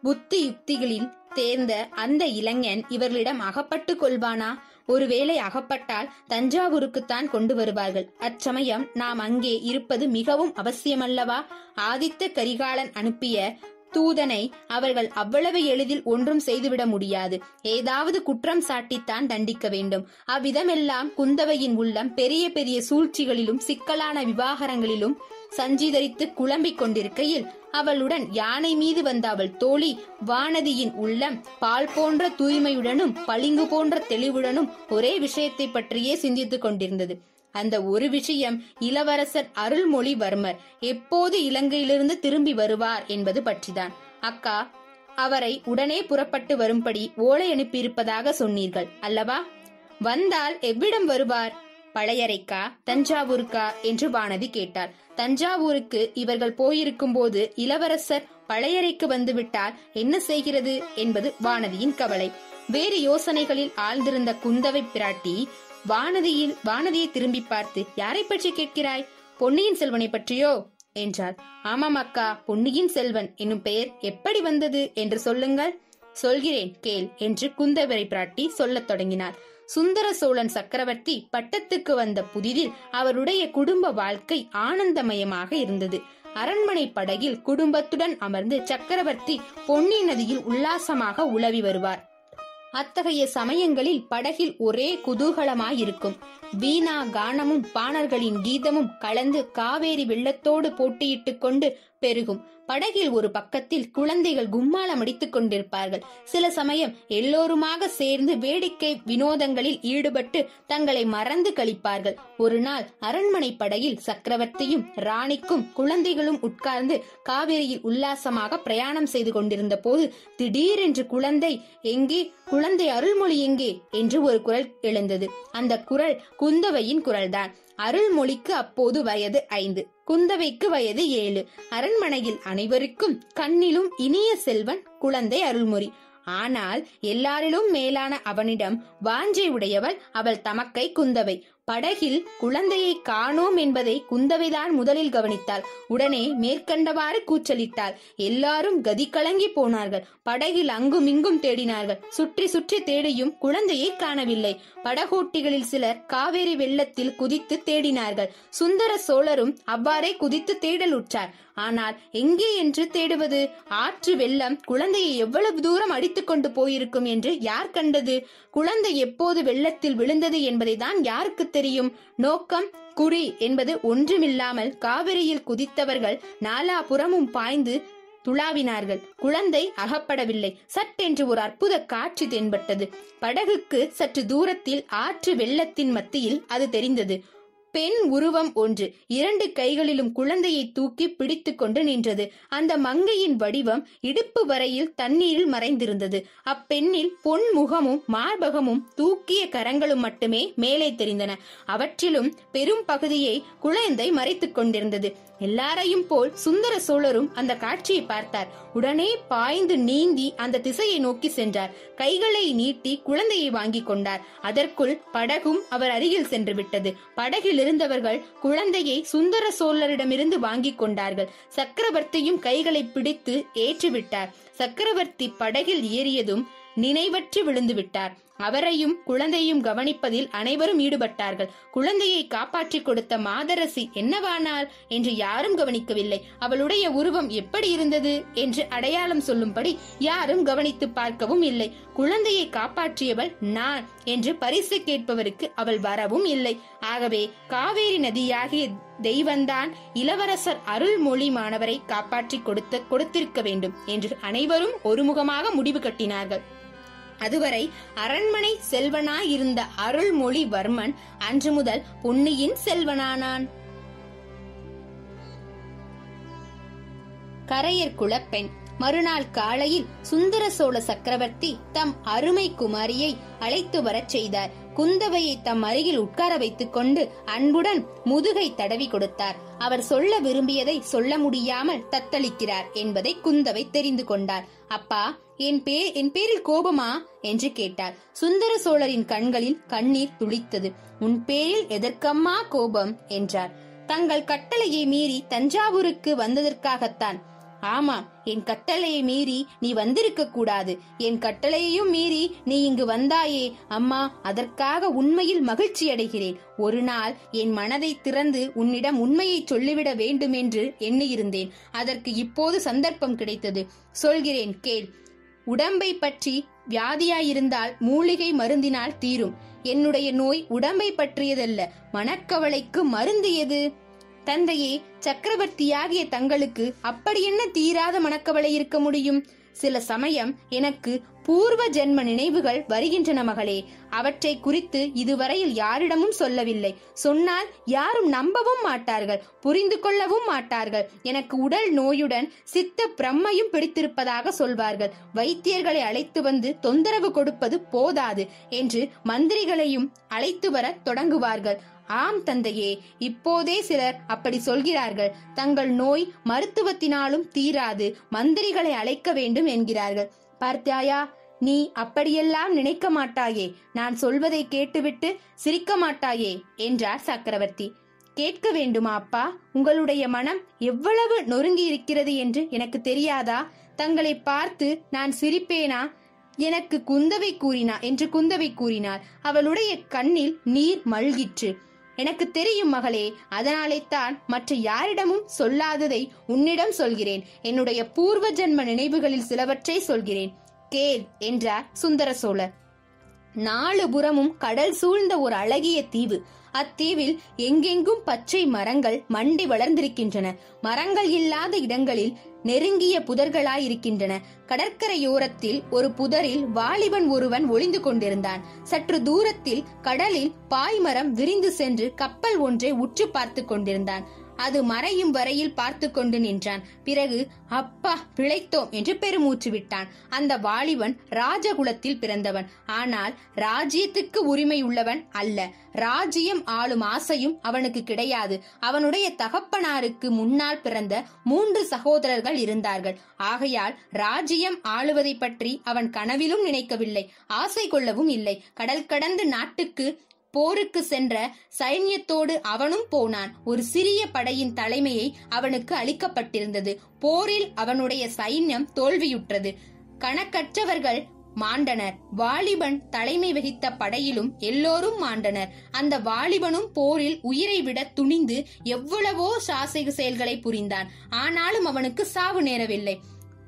புத்தி யுக்திகளில் தேர்ந்த அந்த இளைஞன் இவர்களிடம் அகப்பட்டு கொள்வானா ஒருவேளை அகப்பட்டால் தஞ்சாவூருக்குத்தான் கொண்டு வருவார்கள் அச்சமயம் நாம் அங்கே இருப்பது மிகவும் அவசியமல்லவா ஆதித்த கரிகாலன் அனுப்பிய தூதனை அவர்கள் அவ்வளவு எளிதில் ஒன்றும் செய்துவிட முடியாது ஏதாவது குற்றம் சாட்டித்தான் தண்டிக்க வேண்டும் அவ்விதமெல்லாம் குந்தவையின் உள்ளம் பெரிய பெரிய சூழ்ச்சிகளிலும் சிக்கலான விவாகரங்களிலும் சஞ்சிதரித்து குழம்பிக் கொண்டிருக்கையில் அவளுடன் யானை மீது வந்த அவள் தோழி வானதியின் உள்ளம் பால் போன்ற தூய்மையுடனும் பளிங்கு போன்ற தெளிவுடனும் ஒரே விஷயத்தை பற்றியே சிந்தித்துக் கொண்டிருந்தது அந்த ஒரு விஷயம் இளவரசர் அருள்மொழிவர்மர் எப்போது இலங்கையிலிருந்து திரும்பி வருவார் என்பது பற்றிதான் அக்கா அவரை உடனே புறப்பட்டு வரும்படி ஓலை அனுப்பியிருப்பதாக சொன்னீர்கள் அல்லவா வந்தால் எவ்விடம் வருவார் பழையறைக்கா தஞ்சாவூருக்கா என்று வானதி கேட்டார் தஞ்சாவூருக்கு இவர்கள் போயிருக்கும் போது இளவரசர் பழையறைக்கு வந்துவிட்டால் என்ன செய்கிறது என்பது வானதியின் கவலை வேறு யோசனைகளில் ஆழ்ந்திருந்த குந்தவை பிராட்டி வானதியில் வானதியை திரும்பி பார்த்து யாரை பற்றி கேட்கிறாய் பொன்னியின் செல்வனை பற்றியோ என்றார் ஆமாம் அக்கா பொன்னியின் செல்வன் என்னும் பெயர் எப்படி வந்தது என்று சொல்லுங்கள் சொல்கிறேன் கேள் என்று குந்தவை பிராட்டி சொல்லத் தொடங்கினார் சுந்தர சோழன் சக்கரவர்த்தி பட்டத்துக்கு வந்த புதிதில் அவருடைய குடும்ப வாழ்க்கை ஆனந்தமயமாக இருந்தது அரண்மனை படகில் குடும்பத்துடன் அமர்ந்து சக்கரவர்த்தி பொன்னி நதியில் உல்லாசமாக உலவி வருவார் அத்தகைய சமயங்களில் படகில் ஒரே குதூகலமாயிருக்கும் வீணா கானமும் பாணர்களின் கீதமும் கலந்து காவேரி வெள்ளத்தோடு போட்டியிட்டுக் கொண்டு பெருகும் படகில் ஒரு பக்கத்தில் குழந்தைகள் கும்மாளம் அடித்துக் கொண்டிருப்பார்கள் சில சமயம் எல்லோருமாக சேர்ந்து வேடிக்கை வினோதங்களில் ஈடுபட்டு தங்களை மறந்து கழிப்பார்கள் ஒரு நாள் அரண்மனை படகில் சக்கரவர்த்தியும் ராணிக்கும் குழந்தைகளும் உட்கார்ந்து காவேரியில் உல்லாசமாக பிரயாணம் செய்து கொண்டிருந்த போது திடீரென்று குழந்தை எங்கே குழந்தை அருள்மொழி எங்கே என்று ஒரு குரல் எழுந்தது அந்த குரல் குந்தவையின் குரல்தான் அருள்மொழிக்கு அப்போது வயது ஐந்து குந்தவைக்கு வயது ஏழு அரண்மனையில் அனைவருக்கும் கண்ணிலும் இனிய செல்வன் குழந்தை அருள்மொழி ஆனால் எல்லாரிலும் மேலான அவனிடம் வாஞ்சை உடையவள் அவள் தமக்கை குந்தவை படகில் குழந்தையை காணோம் என்பதை குந்தவைதான் முதலில் கவனித்தாள் உடனே மேற்கண்டவாறு கூச்சலிட்டாள் எல்லாரும் கதி கலங்கி போனார்கள் படகில் அங்கும் இங்கும் தேடினார்கள் சுற்றி சுற்றி தேடியும் குழந்தையை காணவில்லை படகோட்டிகளில் சிலர் காவேரி வெள்ளத்தில் குதித்து தேடினார்கள் சுந்தர சோழரும் அவ்வாறே குதித்து தேடலுற்றார் ஆனால் எங்கே என்று தேடுவது ஆற்று வெள்ளம் குழந்தையை எவ்வளவு தூரம் அடித்துக் கொண்டு போயிருக்கும் என்று யார் கண்டது குழந்தை எப்போது வெள்ளத்தில் விழுந்தது என்பதை தான் யாருக்கு தெரியும் நோக்கம் குறி என்பது ஒன்றுமில்லாமல் காவிரியில் குதித்தவர்கள் நாலாபுறமும் பாய்ந்து துளாவினார்கள் குழந்தை அகப்படவில்லை சட்டென்று ஒரு அற்புத காட்சி தென்பட்டது படகுக்கு சற்று தூரத்தில் ஆற்று வெள்ளத்தின் மத்தியில் அது தெரிந்தது பெண் உருவம் ஒன்று இரண்டு கைகளிலும் குழந்தையை தூக்கி பிடித்துக் கொண்டு நின்றது அந்த மங்கையின் வடிவம் இடுப்பு வரையில் தண்ணீரில் மறைந்திருந்தது அப்பெண்ணில் பொன் முகமும் மார்பகமும் தூக்கிய கரங்களும் மட்டுமே மேலே தெரிந்தன அவற்றிலும் பெரும் பகுதியை குழந்தை மறைத்துக் கொண்டிருந்தது எல்லாரையும் போல் சுந்தர சோழரும் அந்த காட்சியை பார்த்தார் உடனே பாய்ந்து நீந்தி அந்த திசையை நோக்கி சென்றார் கைகளை நீட்டி குழந்தையை வாங்கிக் கொண்டார் அதற்குள் படகும் அவர் அருகில் சென்று விட்டது படகில் இருந்தவர்கள் குழந்தையை சுந்தர சோழரிடமிருந்து வாங்கிக் கொண்டார்கள் சக்கரவர்த்தியும் கைகளை பிடித்து ஏற்றிவிட்டார் சக்கரவர்த்தி படகில் ஏறியதும் நினைவற்று விழுந்து விட்டார் அவரையும் குழந்தையும் கவனிப்பதில் அனைவரும் ஈடுபட்டார்கள் குழந்தையை காப்பாற்றி கொடுத்த மாதரசி என்னவானாள் என்று யாரும் கவனிக்கவில்லை அவளுடைய உருவம் எப்படி இருந்தது என்று அடையாளம் சொல்லும்படி யாரும் கவனித்து பார்க்கவும் இல்லை குழந்தையை காப்பாற்றியவள் நான் என்று பரிசு கேட்பவருக்கு அவள் வரவும் இல்லை ஆகவே காவேரி நதியாகிய தெய்வந்தான் இளவரசர் அருள்மொழி மாணவரை காப்பாற்றி கொடுத்த கொடுத்திருக்க வேண்டும் என்று அனைவரும் ஒருமுகமாக முடிவு கட்டினார்கள் அதுவரை அரண்மனை செல்வனாயிருந்த அருள்மொழிவர்மன் அன்று முதல் பொன்னியின் செல்வனானான் கரையர் குலப்பெண் மறுநாள் காலையில் சுந்தர சோழ சக்கரவர்த்தி தம் அருமை குமாரியை அழைத்து வரச் செய்தார் குந்தவையை தம் அருகில் உட்கார வைத்துக் கொண்டு அன்புடன் முதுகை தடவி கொடுத்தார் அவர் சொல்ல விரும்பியதை சொல்ல முடியாமல் தத்தளிக்கிறார் என்பதை குந்தவை தெரிந்து கொண்டார் அப்பா என் பே என் பேரில் கோபமா என்று கேட்டார் சுந்தர சோழரின் கண்களில் கண்ணீர் துளித்தது உன் பேரில் எதற்கம்மா கோபம் என்றார் தங்கள் கட்டளையை மீறி தஞ்சாவூருக்கு வந்ததற்காகத்தான் ஆமா என் கட்டளையை மீறி நீ வந்திருக்க கூடாது என் கட்டளையையும் மீறி நீ இங்கு வந்தாயே அம்மா அதற்காக உண்மையில் மகிழ்ச்சி அடைகிறேன் ஒரு நாள் என் மனதை திறந்து உன்னிடம் உண்மையை சொல்லிவிட வேண்டும் என்று எண்ணியிருந்தேன் அதற்கு இப்போது சந்தர்ப்பம் கிடைத்தது சொல்கிறேன் கேள் உடம்பை பற்றி வியாதியாயிருந்தால் மூலிகை மருந்தினால் தீரும் என்னுடைய நோய் உடம்பை பற்றியதல்ல மனக்கவலைக்கு மருந்து எது தந்தையே சக்கரவர்த்தியாகிய தங்களுக்கு அப்படி என்ன தீராத மனக்கவலை இருக்க முடியும் சில சமயம் எனக்கு பூர்வ ஜென்ம நினைவுகள் வருகின்றன மகளே அவற்றை குறித்து இதுவரையில் யாரிடமும் சொல்லவில்லை சொன்னால் யாரும் நம்பவும் மாட்டார்கள் புரிந்து கொள்ளவும் மாட்டார்கள் எனக்கு உடல் நோயுடன் சித்த பிரம்மையும் பிடித்திருப்பதாக சொல்வார்கள் வைத்தியர்களை அழைத்து வந்து தொந்தரவு கொடுப்பது போதாது என்று மந்திரிகளையும் அழைத்து வர தொடங்குவார்கள் ஆம் தந்தையே இப்போதே சிலர் அப்படி சொல்கிறார்கள் தங்கள் நோய் மருத்துவத்தினாலும் தீராது மந்திரிகளை அழைக்க வேண்டும் என்கிறார்கள் பார்த்தாயா நீ அப்படியெல்லாம் நினைக்க மாட்டாயே நான் சொல்வதை கேட்டுவிட்டு சிரிக்க மாட்டாயே என்றார் சக்கரவர்த்தி கேட்க வேண்டுமா அப்பா உங்களுடைய மனம் எவ்வளவு நொறுங்கி இருக்கிறது என்று எனக்கு தெரியாதா தங்களை பார்த்து நான் சிரிப்பேனா எனக்கு குந்தவை கூறினா என்று குந்தவை கூறினார் அவளுடைய கண்ணில் நீர் மல்கிற்று எனக்கு தெரியும் மகளே அதனாலே தான் மற்ற யாரிடமும் சொல்லாததை உன்னிடம் சொல்கிறேன் என்னுடைய பூர்வ ஜென்ம நினைவுகளில் சிலவற்றை சொல்கிறேன் கேள் என்றார் சுந்தர சோழர் நாலு புறமும் கடல் சூழ்ந்த ஒரு அழகிய தீவு அத்தீவில் எங்கெங்கும் பச்சை மரங்கள் மண்டி வளர்ந்திருக்கின்றன மரங்கள் இல்லாத இடங்களில் நெருங்கிய புதர்களாயிருக்கின்றன கடற்கரையோரத்தில் ஒரு புதரில் வாலிபன் ஒருவன் ஒளிந்து கொண்டிருந்தான் சற்று தூரத்தில் கடலில் பாய்மரம் விரிந்து சென்று கப்பல் ஒன்றை உற்று பார்த்து கொண்டிருந்தான் அது மறையும் வரையில் பார்த்து கொண்டு நின்றான் பிறகு அப்பா பிழைத்தோம் என்று பெருமூச்சு விட்டான் அந்த வாலிபன் ராஜகுலத்தில் பிறந்தவன் ஆனால் ராஜ்யத்துக்கு உரிமை உள்ளவன் அல்ல ராஜ்யம் ஆளும் ஆசையும் அவனுக்கு கிடையாது அவனுடைய தகப்பனாருக்கு முன்னால் பிறந்த மூன்று சகோதரர்கள் இருந்தார்கள் ஆகையால் ராஜ்யம் ஆளுவதை பற்றி அவன் கனவிலும் நினைக்கவில்லை ஆசை கொள்ளவும் இல்லை கடல் கடந்து நாட்டுக்கு போருக்கு சென்ற சைன்யத்தோடு அவனும் போனான் ஒரு சிறிய படையின் தலைமையை அவனுக்கு அளிக்கப்பட்டிருந்தது போரில் அவனுடைய சைன்யம் தோல்வியுற்றது கணக்கற்றவர்கள் மாண்டனர் வாலிபன் தலைமை வகித்த படையிலும் எல்லோரும் மாண்டனர் அந்த வாலிபனும் போரில் உயிரை விட துணிந்து எவ்வளவோ சாசக செயல்களை புரிந்தான் ஆனாலும் அவனுக்கு சாவு நேரவில்லை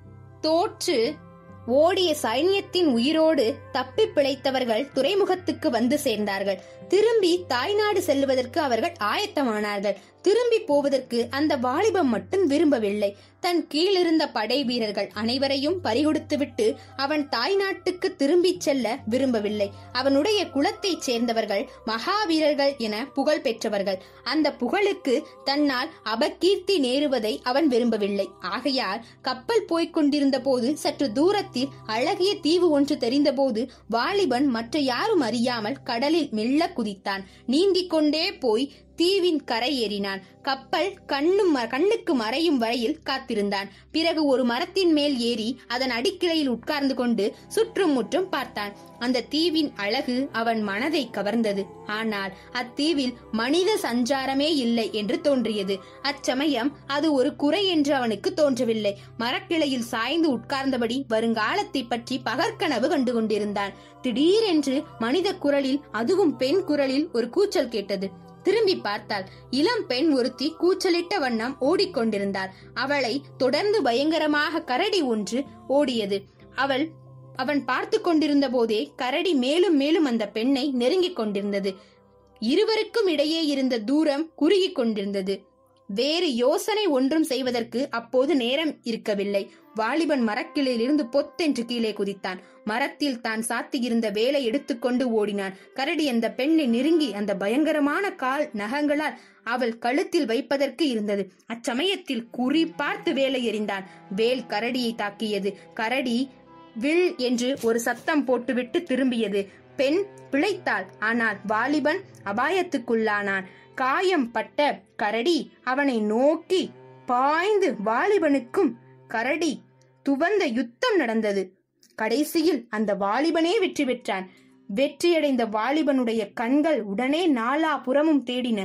தோற்று ஓடிய சைன்யத்தின் உயிரோடு தப்பி பிழைத்தவர்கள் துறைமுகத்துக்கு வந்து சேர்ந்தார்கள் திரும்பி தாய்நாடு செல்வதற்கு அவர்கள் ஆயத்தமானார்கள் திரும்பி போவதற்கு அந்த வாலிபம் மட்டும் விரும்பவில்லை தன் கீழிருந்த படை வீரர்கள் அனைவரையும் பறிகொடுத்துவிட்டு அவன் தாய்நாட்டுக்கு திரும்பிச் செல்ல விரும்பவில்லை அவனுடைய குலத்தைச் சேர்ந்தவர்கள் மகாவீரர்கள் என புகழ் பெற்றவர்கள் அந்த புகழுக்கு தன்னால் அபகீர்த்தி நேருவதை அவன் விரும்பவில்லை ஆகையால் கப்பல் போய்க் கொண்டிருந்த போது சற்று தூரத்தில் அழகிய தீவு ஒன்று தெரிந்தபோது வாலிபன் மற்ற யாரும் அறியாமல் கடலில் மெல்ல குதித்தான் நீந்திக் கொண்டே போய் தீவின் கரை ஏறினான் கப்பல் கண்ணும் கண்ணுக்கு மறையும் வரையில் காத்திருந்தான் பிறகு ஒரு மரத்தின் மேல் ஏறி அதன் அடிக்கிளையில் உட்கார்ந்து கொண்டு சுற்றும் முற்றும் பார்த்தான் அந்த தீவின் அழகு அவன் மனதை கவர்ந்தது ஆனால் அத்தீவில் மனித சஞ்சாரமே இல்லை என்று தோன்றியது அச்சமயம் அது ஒரு குறை என்று அவனுக்கு தோன்றவில்லை மரக்கிளையில் சாய்ந்து உட்கார்ந்தபடி வருங்காலத்தை பற்றி பகற்கனவு கண்டு கொண்டிருந்தான் திடீரென்று மனித குரலில் அதுவும் பெண் குரலில் ஒரு கூச்சல் கேட்டது திரும்பி பார்த்தாள் இளம் பெண் ஒருத்தி கூச்சலிட்ட வண்ணம் ஓடிக்கொண்டிருந்தாள் அவளை தொடர்ந்து பயங்கரமாக கரடி ஒன்று ஓடியது அவள் அவன் பார்த்து கொண்டிருந்த போதே கரடி மேலும் மேலும் அந்த பெண்ணை நெருங்கிக் கொண்டிருந்தது இருவருக்கும் இடையே இருந்த தூரம் குறுகிக் கொண்டிருந்தது வேறு யோசனை ஒன்றும் செய்வதற்கு அப்போது நேரம் இருக்கவில்லை வாலிபன் மரக்கிளையிலிருந்து பொத்தென்று கீழே குதித்தான் மரத்தில் தான் சாத்தியிருந்த வேலை எடுத்துக்கொண்டு ஓடினான் கரடி அந்த பெண்ணை நெருங்கி அந்த பயங்கரமான கால் நகங்களால் அவள் கழுத்தில் வைப்பதற்கு இருந்தது அச்சமயத்தில் குறி பார்த்து வேலை எறிந்தான் வேல் கரடியை தாக்கியது கரடி வில் என்று ஒரு சத்தம் போட்டுவிட்டு திரும்பியது பெண் பிழைத்தாள் ஆனால் வாலிபன் அபாயத்துக்குள்ளானான் காயம் பட்ட கரடி அவனை நோக்கி பாய்ந்து வாலிபனுக்கும் கரடி துவந்த யுத்தம் நடந்தது கடைசியில் அந்த வாலிபனே வெற்றி பெற்றான் வெற்றியடைந்த வாலிபனுடைய கண்கள் உடனே நாலா புறமும் தேடின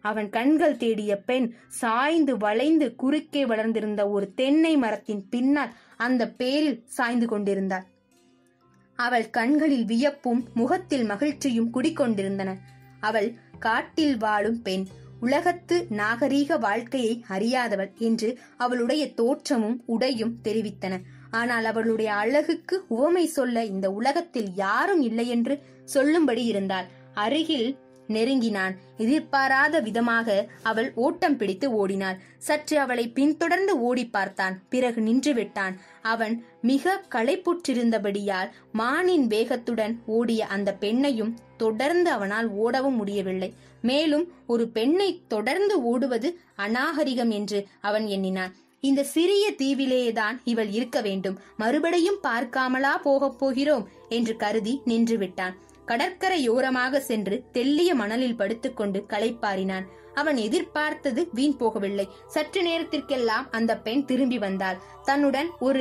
அவன் கண்கள் தேடிய பெண் சாய்ந்து வளைந்து குறுக்கே வளர்ந்திருந்த ஒரு தென்னை மரத்தின் பின்னால் அந்த பேரில் சாய்ந்து கொண்டிருந்தாள் அவள் கண்களில் வியப்பும் முகத்தில் மகிழ்ச்சியும் குடிக்கொண்டிருந்தன அவள் காட்டில் வாழும் பெண் உலகத்து நாகரீக வாழ்க்கையை அறியாதவள் என்று அவளுடைய தோற்றமும் உடையும் தெரிவித்தன ஆனால் அவளுடைய அழகுக்கு உவமை சொல்ல இந்த உலகத்தில் யாரும் இல்லையென்று சொல்லும்படி இருந்தாள் அருகில் நெருங்கினான் எதிர்பாராத விதமாக அவள் ஓட்டம் பிடித்து ஓடினாள் சற்று அவளை பின்தொடர்ந்து ஓடி பார்த்தான் பிறகு நின்று விட்டான் அவன் மிக களைப்புற்றிருந்தபடியால் மானின் வேகத்துடன் ஓடிய அந்த பெண்ணையும் தொடர்ந்து அவனால் ஓடவும் முடியவில்லை மேலும் ஒரு பெண்ணை தொடர்ந்து ஓடுவது அநாகரிகம் என்று அவன் எண்ணினான் இந்த சிறிய தீவிலேதான் இவள் இருக்க வேண்டும் மறுபடியும் பார்க்காமலா போகப் போகிறோம் என்று கருதி நின்று விட்டான் கடற்கரையோரமாக சென்று தெல்லிய மணலில் படுத்துக்கொண்டு களைப்பாரினான் அவன் எதிர்பார்த்தது வீண் போகவில்லை சற்று நேரத்திற்கெல்லாம் அந்த பெண் திரும்பி வந்தாள் தன்னுடன் ஒரு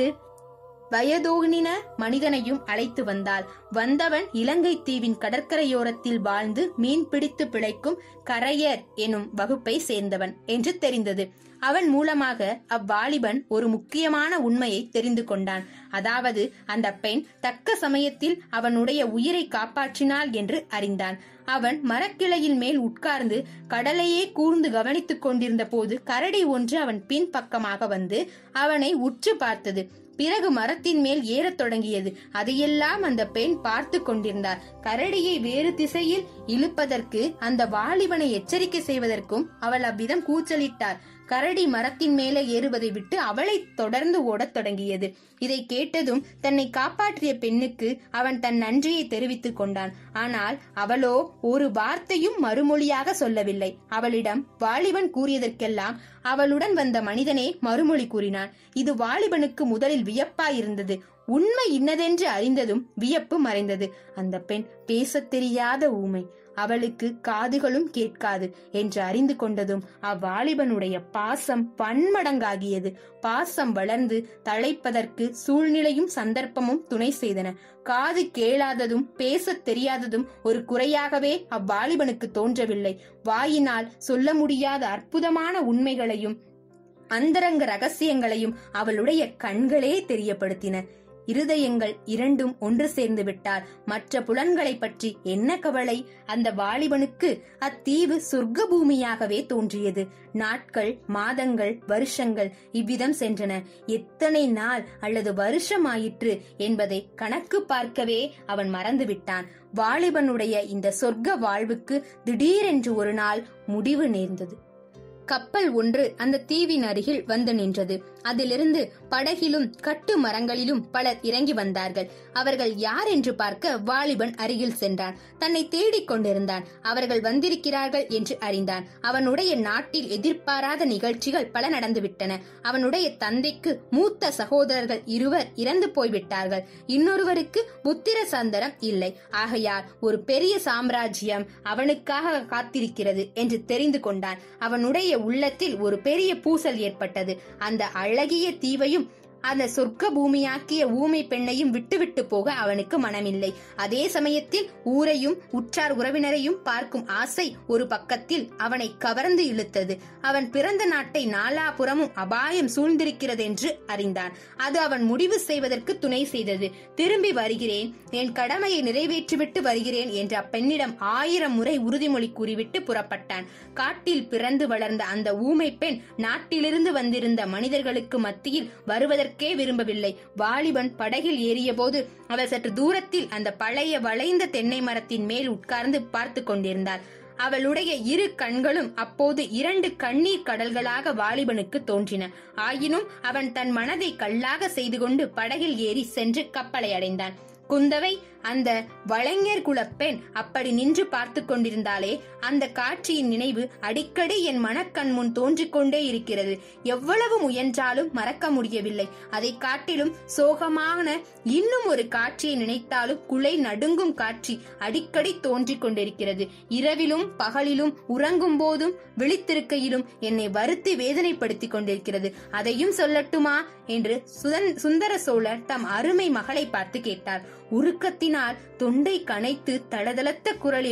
வயதோனின மனிதனையும் அழைத்து வந்தாள் வந்தவன் இலங்கை தீவின் கடற்கரையோரத்தில் வாழ்ந்து மீன் பிடித்து பிழைக்கும் கரையர் எனும் வகுப்பை சேர்ந்தவன் என்று தெரிந்தது அவன் மூலமாக அவ்வாலிபன் ஒரு முக்கியமான உண்மையை தெரிந்து கொண்டான் அதாவது அந்த பெண் தக்க சமயத்தில் அவனுடைய உயிரை காப்பாற்றினாள் என்று அறிந்தான் அவன் மரக்கிளையின் மேல் உட்கார்ந்து கடலையே கூர்ந்து கவனித்துக் கொண்டிருந்த போது கரடி ஒன்று அவன் பின் பக்கமாக வந்து அவனை உற்று பார்த்தது பிறகு மரத்தின் மேல் ஏறத் தொடங்கியது அதையெல்லாம் அந்த பெண் பார்த்து கொண்டிருந்தார் கரடியை வேறு திசையில் இழுப்பதற்கு அந்த வாலிபனை எச்சரிக்கை செய்வதற்கும் அவள் அவ்விதம் கூச்சலிட்டார் கரடி மரத்தின் மேலே ஏறுவதை விட்டு அவளை தொடர்ந்து ஓடத் தொடங்கியது இதை கேட்டதும் தன்னை காப்பாற்றிய பெண்ணுக்கு அவன் தன் நன்றியை தெரிவித்துக் கொண்டான் ஆனால் அவளோ ஒரு வார்த்தையும் மறுமொழியாக சொல்லவில்லை அவளிடம் வாலிபன் கூறியதற்கெல்லாம் அவளுடன் வந்த மனிதனே மறுமொழி கூறினான் இது வாலிபனுக்கு முதலில் வியப்பாயிருந்தது உண்மை இன்னதென்று அறிந்ததும் வியப்பு மறைந்தது அந்த பெண் பேசத் தெரியாத ஊமை அவளுக்கு காதுகளும் கேட்காது என்று அறிந்து கொண்டதும் அவ்வாலிபனுடைய பாசம் பன்மடங்காகியது பாசம் வளர்ந்து தழைப்பதற்கு சூழ்நிலையும் சந்தர்ப்பமும் துணை செய்தன காது கேளாததும் பேசத் தெரியாததும் ஒரு குறையாகவே அவ்வாலிபனுக்கு தோன்றவில்லை வாயினால் சொல்ல முடியாத அற்புதமான உண்மைகளையும் அந்தரங்க ரகசியங்களையும் அவளுடைய கண்களே தெரியப்படுத்தின இருதயங்கள் இரண்டும் ஒன்று சேர்ந்து விட்டால் மற்ற புலன்களை பற்றி என்ன கவலை அந்த வாலிபனுக்கு அத்தீவு சொர்க்க பூமியாகவே தோன்றியது நாட்கள் மாதங்கள் வருஷங்கள் இவ்விதம் சென்றன எத்தனை நாள் அல்லது வருஷம் ஆயிற்று என்பதை கணக்கு பார்க்கவே அவன் மறந்துவிட்டான் வாலிபனுடைய இந்த சொர்க்க வாழ்வுக்கு திடீரென்று ஒரு நாள் முடிவு நேர்ந்தது கப்பல் ஒன்று அந்த தீவின் அருகில் வந்து நின்றது அதிலிருந்து படகிலும் கட்டு மரங்களிலும் பலர் இறங்கி வந்தார்கள் அவர்கள் யார் என்று பார்க்க வாலிபன் அருகில் சென்றான் தன்னை தேடிக் கொண்டிருந்தான் அவர்கள் வந்திருக்கிறார்கள் என்று அறிந்தான் அவனுடைய நாட்டில் எதிர்பாராத நிகழ்ச்சிகள் பல நடந்துவிட்டன அவனுடைய தந்தைக்கு மூத்த சகோதரர்கள் இருவர் இறந்து போய்விட்டார்கள் இன்னொருவருக்கு புத்திர சந்தரம் இல்லை ஆகையால் ஒரு பெரிய சாம்ராஜ்யம் அவனுக்காக காத்திருக்கிறது என்று தெரிந்து கொண்டான் அவனுடைய உள்ளத்தில் ஒரு பெரிய பூசல் ஏற்பட்டது அந்த அழகிய தீவையும் அந்த சொர்க்க பூமியாக்கிய ஊமை பெண்ணையும் விட்டுவிட்டு போக அவனுக்கு மனமில்லை அதே சமயத்தில் ஊரையும் உற்றார் உறவினரையும் பார்க்கும் ஆசை ஒரு பக்கத்தில் அவனை கவர்ந்து இழுத்தது அவன் பிறந்த நாட்டை நாலாபுறமும் அபாயம் சூழ்ந்திருக்கிறது என்று அறிந்தான் அது அவன் முடிவு செய்வதற்கு துணை செய்தது திரும்பி வருகிறேன் என் கடமையை நிறைவேற்றிவிட்டு வருகிறேன் என்ற அப்பெண்ணிடம் ஆயிரம் முறை உறுதிமொழி கூறிவிட்டு புறப்பட்டான் காட்டில் பிறந்து வளர்ந்த அந்த ஊமை பெண் நாட்டிலிருந்து வந்திருந்த மனிதர்களுக்கு மத்தியில் வருவதற்கு அதற்கே விரும்பவில்லை வாலிபன் படகில் ஏறியபோது அவள் சற்று தூரத்தில் அந்த பழைய வளைந்த தென்னை மரத்தின் மேல் உட்கார்ந்து பார்த்து கொண்டிருந்தாள் அவளுடைய இரு கண்களும் அப்போது இரண்டு கண்ணீர் கடல்களாக வாலிபனுக்கு தோன்றின ஆயினும் அவன் தன் மனதை கல்லாக செய்து கொண்டு படகில் ஏறி சென்று கப்பலை அடைந்தான் குந்தவை அந்த வளைஞர் குலப்பெண் அப்படி நின்று பார்த்து கொண்டிருந்தாலே அந்த காட்சியின் நினைவு அடிக்கடி என் மனக்கண் முன் தோன்றிக் கொண்டே இருக்கிறது எவ்வளவு முயன்றாலும் மறக்க முடியவில்லை அதை காட்டிலும் சோகமான இன்னும் ஒரு காட்சியை நினைத்தாலும் குலை நடுங்கும் காட்சி அடிக்கடி தோன்றிக் கொண்டிருக்கிறது இரவிலும் பகலிலும் உறங்கும் போதும் விழித்திருக்கையிலும் என்னை வருத்தி வேதனைப்படுத்திக் கொண்டிருக்கிறது அதையும் சொல்லட்டுமா என்று சுதன் சுந்தர சோழர் தம் அருமை மகளை பார்த்து கேட்டார் உருக்கத்தினால் தொண்டை கனைத்து தளதளத்த குரலில்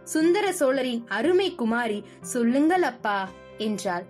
சுந்தர சோழரின் அருமை குமாரி சொல்லுங்கள் அப்பா என்றாள்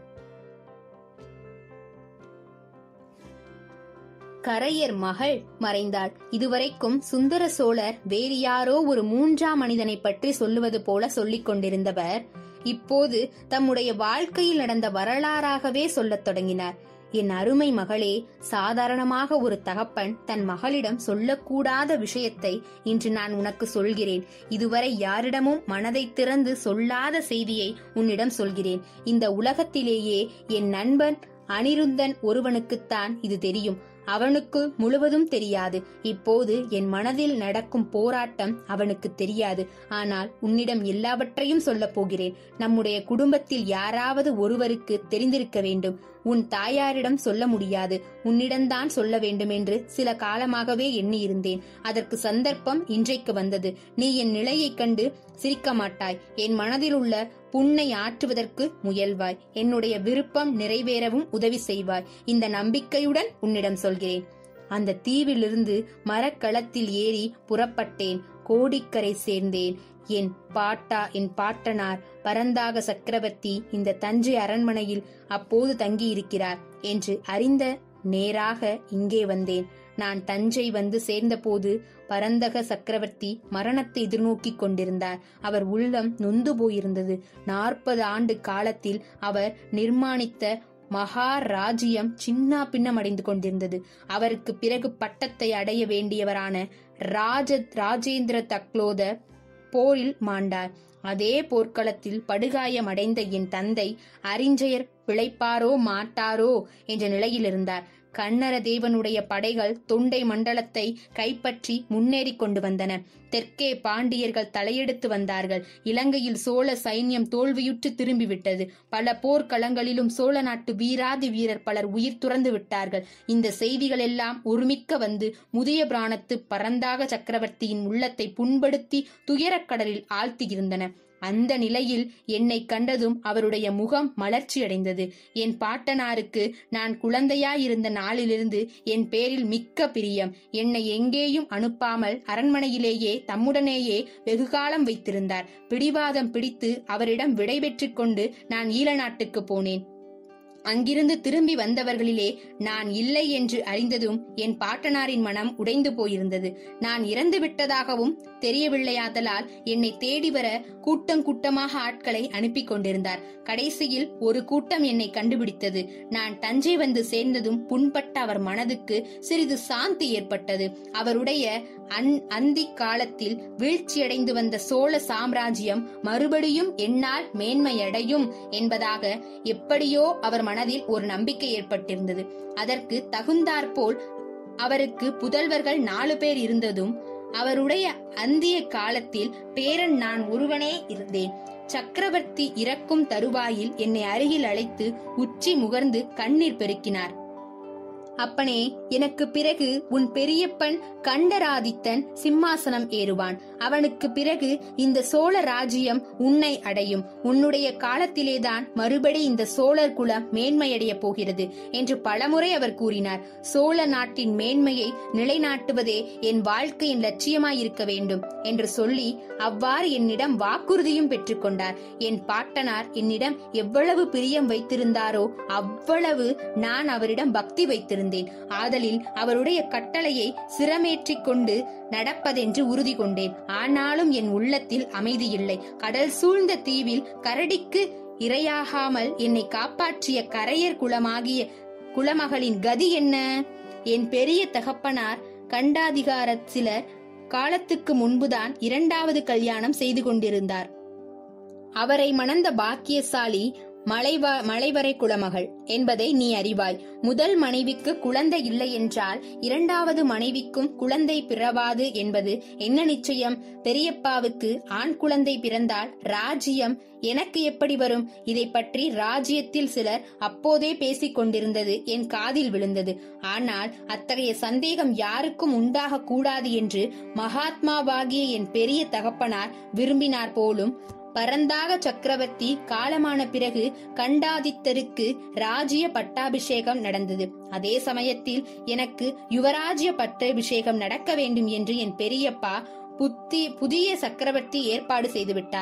கரையர் மகள் மறைந்தாள் இதுவரைக்கும் சுந்தர சோழர் வேறு யாரோ ஒரு மூன்றாம் மனிதனை பற்றி சொல்லுவது போல சொல்லிக் கொண்டிருந்தவர் இப்போது தம்முடைய வாழ்க்கையில் நடந்த வரலாறாகவே சொல்லத் தொடங்கினார் என் அருமை மகளே சாதாரணமாக ஒரு தகப்பன் தன் மகளிடம் சொல்லக்கூடாத விஷயத்தை இன்று நான் உனக்கு சொல்கிறேன் இதுவரை யாரிடமும் மனதை திறந்து சொல்லாத செய்தியை உன்னிடம் சொல்கிறேன் இந்த உலகத்திலேயே என் நண்பன் அனிருந்தன் ஒருவனுக்குத்தான் இது தெரியும் அவனுக்கு முழுவதும் தெரியாது இப்போது என் மனதில் நடக்கும் போராட்டம் அவனுக்கு தெரியாது ஆனால் உன்னிடம் எல்லாவற்றையும் சொல்லப் போகிறேன் நம்முடைய குடும்பத்தில் யாராவது ஒருவருக்கு தெரிந்திருக்க வேண்டும் உன் தாயாரிடம் சொல்ல முடியாது உன்னிடம்தான் சொல்ல வேண்டும் என்று சில காலமாகவே எண்ணியிருந்தேன் அதற்கு சந்தர்ப்பம் இன்றைக்கு வந்தது நீ என் நிலையைக் கண்டு சிரிக்க மாட்டாய் என் மனதில் உள்ள புண்ணை ஆற்றுவதற்கு முயல்வாய் என்னுடைய விருப்பம் நிறைவேறவும் உதவி செய்வாய் இந்த நம்பிக்கையுடன் உன்னிடம் சொல்கிறேன் அந்த தீவிலிருந்து மரக்களத்தில் ஏறி புறப்பட்டேன் கோடிக்கரை சேர்ந்தேன் என் பாட்டா என் பாட்டனார் பரந்தாக சக்கரவர்த்தி இந்த தஞ்சை அரண்மனையில் அப்போது தங்கியிருக்கிறார் என்று அறிந்த நேராக இங்கே வந்தேன் நான் தஞ்சை வந்து சேர்ந்தபோது பரந்தக சக்கரவர்த்தி மரணத்தை எதிர்நோக்கிக் கொண்டிருந்தார் அவர் உள்ளம் நொந்து போயிருந்தது நாற்பது ஆண்டு காலத்தில் அவர் நிர்மாணித்த மகா ராஜ்யம் சின்னா பின்னமடைந்து கொண்டிருந்தது அவருக்கு பிறகு பட்டத்தை அடைய வேண்டியவரான ராஜ ராஜேந்திர தக்லோத போரில் மாண்டார் அதே போர்க்களத்தில் படுகாயமடைந்த என் தந்தை அறிஞ்சயர் பிழைப்பாரோ மாட்டாரோ என்ற நிலையில் இருந்தார் கண்ணர தேவனுடைய படைகள் தொண்டை மண்டலத்தை கைப்பற்றி முன்னேறிக் கொண்டு வந்தன தெற்கே பாண்டியர்கள் தலையெடுத்து வந்தார்கள் இலங்கையில் சோழ சைன்யம் தோல்வியுற்று திரும்பிவிட்டது பல போர்க்களங்களிலும் சோழ நாட்டு வீராதி வீரர் பலர் உயிர் துறந்து விட்டார்கள் இந்த செய்திகள் எல்லாம் ஒருமிக்க வந்து முதிய பிராணத்து பரந்தாக சக்கரவர்த்தியின் உள்ளத்தை புண்படுத்தி துயரக்கடலில் ஆழ்த்தியிருந்தன அந்த நிலையில் என்னை கண்டதும் அவருடைய முகம் மலர்ச்சியடைந்தது என் பாட்டனாருக்கு நான் குழந்தையாயிருந்த நாளிலிருந்து என் பேரில் மிக்க பிரியம் என்னை எங்கேயும் அனுப்பாமல் அரண்மனையிலேயே தம்முடனேயே வெகுகாலம் வைத்திருந்தார் பிடிவாதம் பிடித்து அவரிடம் விடை பெற்றுக் கொண்டு நான் ஈழ நாட்டுக்கு போனேன் அங்கிருந்து திரும்பி வந்தவர்களிலே நான் இல்லை என்று அறிந்ததும் என் பாட்டனாரின் மனம் உடைந்து போயிருந்தது நான் இறந்து விட்டதாகவும் தெரியவில்லையாதலால் என்னை தேடி வர கூட்டம் கூட்டமாக ஆட்களை அனுப்பி கொண்டிருந்தார் கடைசியில் ஒரு கூட்டம் என்னை கண்டுபிடித்தது நான் தஞ்சை வந்து சேர்ந்ததும் புண்பட்ட அவர் மனதுக்கு சிறிது சாந்தி ஏற்பட்டது அவருடைய அந் அந்தி காலத்தில் வீழ்ச்சியடைந்து வந்த சோழ சாம்ராஜ்யம் மறுபடியும் என்னால் மேன்மையடையும் என்பதாக எப்படியோ அவர் மனதில் ஒரு நம்பிக்கை ஏற்பட்டிருந்தது அதற்கு தகுந்தாற்போல் அவருக்கு புதல்வர்கள் நாலு பேர் இருந்ததும் அவருடைய அந்திய காலத்தில் பேரன் நான் ஒருவனே இருந்தேன் சக்கரவர்த்தி இறக்கும் தருவாயில் என்னை அருகில் அழைத்து உச்சி முகர்ந்து கண்ணீர் பெருக்கினார் அப்பனே எனக்கு பிறகு உன் பெரியப்பன் கண்டராதித்தன் சிம்மாசனம் ஏறுவான் அவனுக்கு பிறகு இந்த சோழ ராஜ்யம் உன்னை அடையும் உன்னுடைய காலத்திலேதான் மறுபடி இந்த சோழர் குலம் மேன்மையடைய போகிறது என்று பலமுறை அவர் கூறினார் சோழ நாட்டின் மேன்மையை நிலைநாட்டுவதே என் வாழ்க்கையின் லட்சியமாயிருக்க வேண்டும் என்று சொல்லி அவ்வாறு என்னிடம் வாக்குறுதியும் பெற்றுக்கொண்டார் என் பாட்டனார் என்னிடம் எவ்வளவு பிரியம் வைத்திருந்தாரோ அவ்வளவு நான் அவரிடம் பக்தி வைத்திருந்தேன் ஆதலில் அவருடைய கட்டளையை சிரமேற்றிக் கொண்டு நடப்பதென்று உறுதி கொண்டேன் ஆனாலும் என் உள்ளத்தில் அமைதியில்லை கடல் சூழ்ந்த தீவில் கரடிக்கு இரையாகாமல் என்னை காப்பாற்றிய கரையர் குலமாகிய குலமகளின் கதி என்ன என் பெரிய தகப்பனார் கண்டாதிகார சிலர் காலத்துக்கு முன்புதான் இரண்டாவது கல்யாணம் செய்து கொண்டிருந்தார் அவரை மணந்த பாக்கியசாலி மலைவ மலைவரை குலமகள் என்பதை நீ அறிவாய் முதல் மனைவிக்கு குழந்தை இல்லை என்றால் இரண்டாவது மனைவிக்கும் குழந்தை பிறவாது என்பது என்ன நிச்சயம் பெரியப்பாவுக்கு ஆண் குழந்தை பிறந்தால் ராஜ்யம் எனக்கு எப்படி வரும் இதை பற்றி ராஜ்யத்தில் சிலர் அப்போதே பேசிக் கொண்டிருந்தது என் காதில் விழுந்தது ஆனால் அத்தகைய சந்தேகம் யாருக்கும் உண்டாக கூடாது என்று மகாத்மாவாகிய என் பெரிய தகப்பனார் விரும்பினார் போலும் பரந்தாக சக்கரவர்த்தி காலமான பிறகு கண்டாதித்தருக்கு ராஜ்ய பட்டாபிஷேகம் நடந்தது அதே சமயத்தில் எனக்கு யுவராஜ்ய பட்டாபிஷேகம் நடக்க வேண்டும் என்று என் பெரியப்பா புத்தி புதிய சக்கரவர்த்தி ஏற்பாடு செய்துவிட்டார்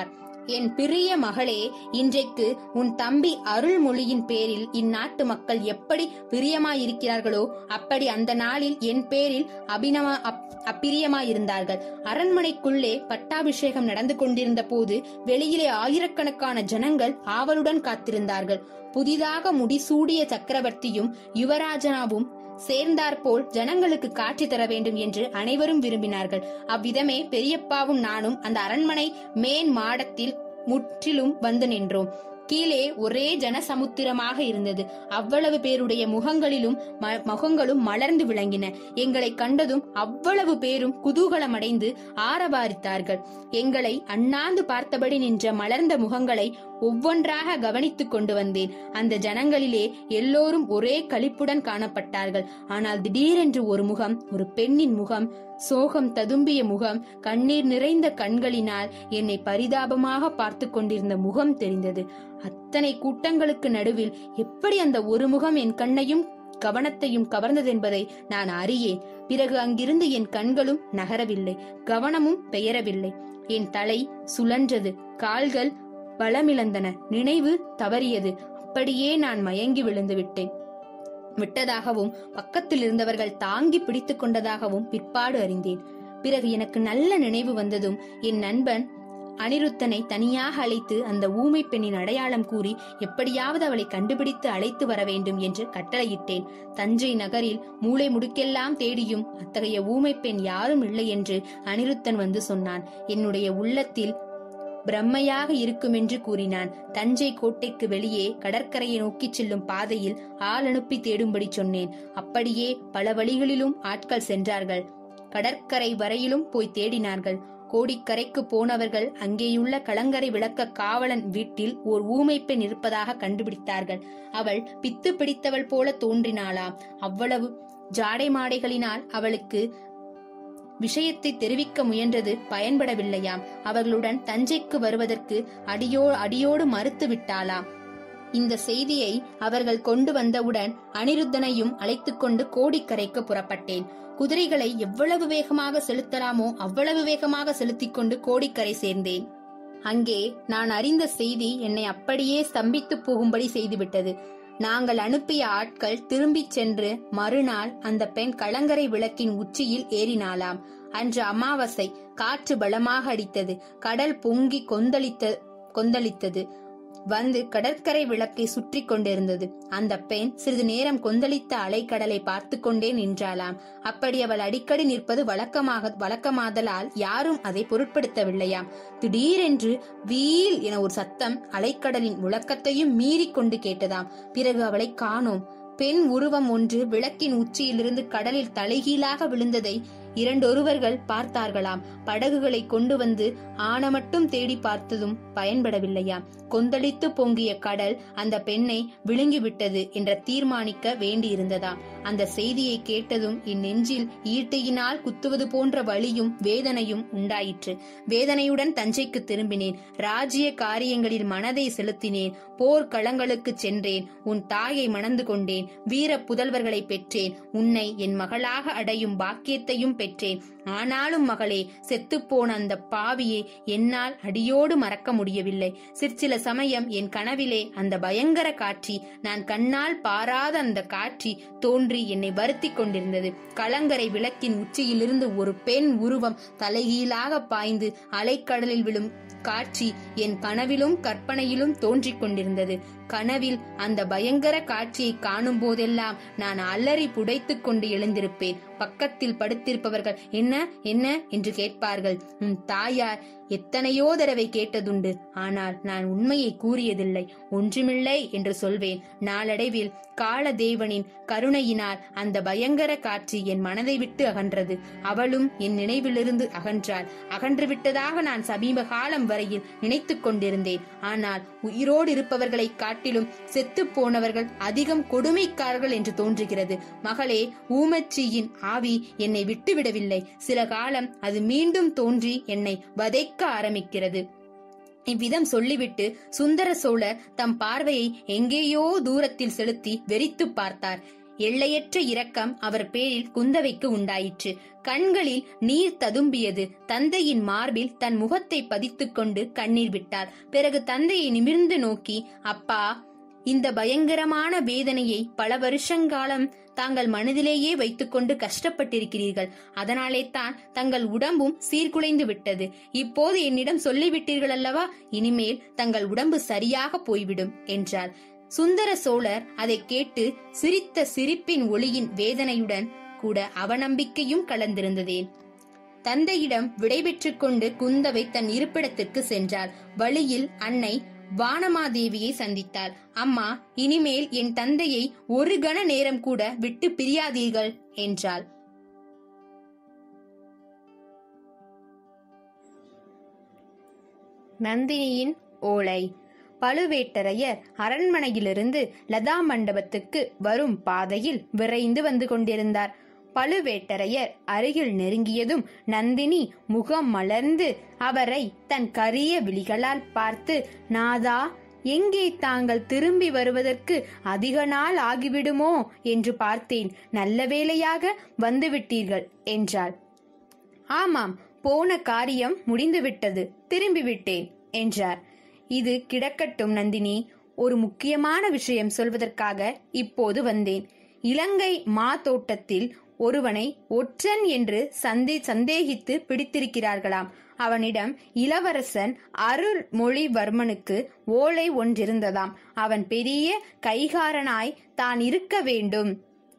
என் பிரிய மகளே இன்றைக்கு உன் தம்பி அருள்மொழியின் பேரில் இந்நாட்டு மக்கள் எப்படி பிரியமாயிருக்கிறார்களோ அப்படி அந்த நாளில் என் பேரில் அபினவ அப்- அப்பிரியமாயிருந்தார்கள் அரண்மனைக்குள்ளே பட்டாபிஷேகம் நடந்து கொண்டிருந்த போது வெளியிலே ஆயிரக்கணக்கான ஜனங்கள் ஆவலுடன் காத்திருந்தார்கள் புதிதாக முடிசூடிய சக்கரவர்த்தியும் யுவராஜனாவும் சேர்ந்தாற்போல் ஜனங்களுக்கு காட்சி தர வேண்டும் என்று அனைவரும் விரும்பினார்கள் அவ்விதமே பெரியப்பாவும் நானும் அந்த அரண்மனை மேன் மாடத்தில் முற்றிலும் வந்து நின்றோம் கீழே ஒரே ஜனசமுத்திரமாக இருந்தது அவ்வளவு பேருடைய முகங்களிலும் ம- முகங்களும் மலர்ந்து விளங்கின எங்களை கண்டதும் அவ்வளவு பேரும் குதூகலமடைந்து ஆரவாரித்தார்கள் எங்களை அண்ணாந்து பார்த்தபடி நின்ற மலர்ந்த முகங்களை ஒவ்வொன்றாக கவனித்துக் கொண்டு வந்தேன் அந்த ஜனங்களிலே எல்லோரும் ஒரே களிப்புடன் காணப்பட்டார்கள் ஆனால் திடீரென்று ஒரு முகம் ஒரு பெண்ணின் முகம் சோகம் ததும்பிய முகம் கண்ணீர் நிறைந்த கண்களினால் என்னை பரிதாபமாக பார்த்து கொண்டிருந்த முகம் தெரிந்தது அத்தனை கூட்டங்களுக்கு நடுவில் எப்படி அந்த ஒரு முகம் என் கண்ணையும் கவனத்தையும் கவர்ந்ததென்பதை நான் அறியேன் பிறகு அங்கிருந்து என் கண்களும் நகரவில்லை கவனமும் பெயரவில்லை என் தலை சுழன்றது கால்கள் பலமிழந்தன நினைவு தவறியது அப்படியே நான் மயங்கி விழுந்து விட்டேன் விட்டதாகவும் பக்கத்தில் இருந்தவர்கள் தாங்கி பிடித்துக் கொண்டதாகவும் பிற்பாடு அறிந்தேன் பிறகு எனக்கு நல்ல நினைவு வந்ததும் என் நண்பன் அனிருத்தனை தனியாக அழைத்து அந்த ஊமை பெண்ணின் அடையாளம் கூறி எப்படியாவது அவளை கண்டுபிடித்து அழைத்து வர வேண்டும் என்று கட்டளையிட்டேன் தஞ்சை நகரில் மூளை முடுக்கெல்லாம் தேடியும் அத்தகைய ஊமை பெண் யாரும் இல்லை என்று அனிருத்தன் வந்து சொன்னான் என்னுடைய உள்ளத்தில் பிரம்மையாக இருக்குமென்று கூறினான் தஞ்சை கோட்டைக்கு வெளியே கடற்கரையை நோக்கிச் செல்லும் பாதையில் ஆள் அனுப்பி தேடும்படி சொன்னேன் அப்படியே பல வழிகளிலும் ஆட்கள் சென்றார்கள் கடற்கரை வரையிலும் போய் தேடினார்கள் கோடிக்கரைக்கு போனவர்கள் அங்கேயுள்ள கலங்கரை விளக்க காவலன் வீட்டில் ஓர் ஊமை பெண் இருப்பதாக கண்டுபிடித்தார்கள் அவள் பித்து பிடித்தவள் போல தோன்றினாளாம் அவ்வளவு ஜாடை மாடைகளினால் அவளுக்கு விஷயத்தை தெரிவிக்க முயன்றது பயன்படவில்லையாம் அவர்களுடன் தஞ்சைக்கு வருவதற்கு அடியோ அடியோடு மறுத்து விட்டாளாம் இந்த செய்தியை அவர்கள் கொண்டு வந்தவுடன் அனிருத்தனையும் அழைத்துக் கொண்டு கோடிக்கரைக்கு புறப்பட்டேன் குதிரைகளை எவ்வளவு வேகமாக செலுத்தலாமோ அவ்வளவு வேகமாக செலுத்திக் கொண்டு கோடிக்கரை சேர்ந்தேன் அங்கே நான் அறிந்த செய்தி என்னை அப்படியே ஸ்தம்பித்து போகும்படி செய்துவிட்டது நாங்கள் அனுப்பிய ஆட்கள் திரும்பிச் சென்று மறுநாள் அந்த பெண் கலங்கரை விளக்கின் உச்சியில் ஏறினாளாம் அன்று அமாவாசை காற்று பலமாக அடித்தது கடல் பொங்கி கொந்தளித்த கொந்தளித்தது வந்து கடற்கரை விளக்கை சுற்றி கொண்டிருந்தது அந்த பெண் சிறிது நேரம் கொந்தளித்த அலைக்கடலை பார்த்து கொண்டே நின்றாளாம் அப்படி அவள் அடிக்கடி நிற்பது வழக்கமாக வழக்கமாதலால் யாரும் அதை பொருட்படுத்தவில்லையாம் திடீரென்று வீல் என ஒரு சத்தம் அலைக்கடலின் முழக்கத்தையும் மீறிக் கொண்டு கேட்டதாம் பிறகு அவளை காணோம் பெண் உருவம் ஒன்று விளக்கின் உச்சியிலிருந்து கடலில் தலைகீழாக விழுந்ததை இரண்டொருவர்கள் பார்த்தார்களாம் படகுகளை கொண்டு வந்து ஆன மட்டும் தேடி பார்த்ததும் பயன்படவில்லையாம் கொந்தளித்து பொங்கிய கடல் அந்த பெண்ணை விழுங்கிவிட்டது என்ற தீர்மானிக்க வேண்டியிருந்ததாம் அந்த செய்தியை கேட்டதும் என் நெஞ்சில் ஈட்டையினால் குத்துவது போன்ற வலியும் வேதனையும் உண்டாயிற்று வேதனையுடன் தஞ்சைக்கு திரும்பினேன் ராஜ்ய காரியங்களில் மனதை செலுத்தினேன் போர்க்களங்களுக்கு சென்றேன் உன் தாயை மணந்து கொண்டேன் வீர புதல்வர்களை பெற்றேன் உன்னை என் மகளாக அடையும் பாக்கியத்தையும் பெற்றேன் ஆனாலும் மகளே செத்துப்போன அந்த பாவியை என்னால் அடியோடு மறக்க முடியவில்லை சிற்சில சமயம் என் கனவிலே அந்த பயங்கர காட்சி நான் கண்ணால் பாராத அந்த காட்சி தோன்றி என்னை வருத்திக் கொண்டிருந்தது கலங்கரை விளக்கின் உச்சியிலிருந்து ஒரு பெண் உருவம் தலைகீழாக பாய்ந்து அலைக்கடலில் விழும் காட்சி என் கனவிலும் கற்பனையிலும் தோன்றிக் கொண்டிருந்தது கனவில் அந்த பயங்கர காட்சியை காணும் போதெல்லாம் நான் அலறி புடைத்துக் கொண்டு எழுந்திருப்பேன் பக்கத்தில் படுத்திருப்பவர்கள் என்ன என்ன என்று கேட்பார்கள் உன் தாயார் எத்தனையோ தடவை கேட்டதுண்டு ஆனால் நான் உண்மையை கூறியதில்லை ஒன்றுமில்லை என்று சொல்வேன் நாளடைவில் காலதேவனின் கருணையினால் அந்த பயங்கர காட்சி என் மனதை விட்டு அகன்றது அவளும் என் நினைவிலிருந்து அகன்றாள் அகன்று விட்டதாக நான் சமீப காலம் வரையில் நினைத்துக் கொண்டிருந்தேன் ஆனால் உயிரோடு இருப்பவர்களை காட்டிலும் செத்துப் போனவர்கள் அதிகம் கொடுமைக்காரர்கள் என்று தோன்றுகிறது மகளே ஊமச்சியின் ஆவி என்னை விட்டுவிடவில்லை சில காலம் அது மீண்டும் தோன்றி என்னை வதைக்க ஆரம்பிக்கிறது இவ்விதம் சொல்லிவிட்டு சுந்தர சோழர் தம் பார்வையை எங்கேயோ தூரத்தில் செலுத்தி வெறித்துப் பார்த்தார் எல்லையற்ற இரக்கம் அவர் பேரில் குந்தவைக்கு உண்டாயிற்று கண்களில் நீர் ததும்பியது தந்தையின் மார்பில் தன் முகத்தை பதித்துக் கொண்டு கண்ணீர் விட்டாள் பிறகு தந்தையை நிமிர்ந்து நோக்கி அப்பா இந்த பயங்கரமான வேதனையை பல வருஷங்காலம் தாங்கள் மனதிலேயே வைத்துக்கொண்டு கஷ்டப்பட்டிருக்கிறீர்கள் அதனாலே தான் தங்கள் உடம்பும் சீர்குலைந்து விட்டது இப்போது என்னிடம் சொல்லிவிட்டீர்கள் அல்லவா இனிமேல் தங்கள் உடம்பு சரியாக போய்விடும் என்றார் சுந்தர சோழர் அதை கேட்டு சிரித்த சிரிப்பின் ஒளியின் வேதனையுடன் கூட அவநம்பிக்கையும் கலந்திருந்ததேன் தந்தையிடம் விடைபெற்றுக் கொண்டு குந்தவை தன் இருப்பிடத்திற்கு சென்றாள் வழியில் அன்னை வானமாதேவியை சந்தித்தாள் அம்மா இனிமேல் என் தந்தையை ஒரு கண நேரம் கூட விட்டு பிரியாதீர்கள் என்றாள் நந்தினியின் ஓலை பழுவேட்டரையர் அரண்மனையிலிருந்து லதா மண்டபத்துக்கு வரும் பாதையில் விரைந்து வந்து கொண்டிருந்தார் பழுவேட்டரையர் அருகில் நெருங்கியதும் நந்தினி முகம் மலர்ந்து அவரை தன் கரிய விழிகளால் பார்த்து நாதா எங்கே தாங்கள் திரும்பி வருவதற்கு அதிக நாள் ஆகிவிடுமோ என்று பார்த்தேன் நல்ல வேளையாக வந்துவிட்டீர்கள் என்றாள் ஆமாம் போன காரியம் முடிந்துவிட்டது திரும்பிவிட்டேன் என்றார் இது கிடக்கட்டும் நந்தினி ஒரு முக்கியமான விஷயம் சொல்வதற்காக இப்போது வந்தேன் இலங்கை மா தோட்டத்தில் ஒருவனை ஒற்றன் என்று சந்தே சந்தேகித்து பிடித்திருக்கிறார்களாம் அவனிடம் இளவரசன் அருள்மொழிவர்மனுக்கு ஓலை ஒன்றிருந்ததாம் அவன் பெரிய கைகாரனாய் தான் இருக்க வேண்டும்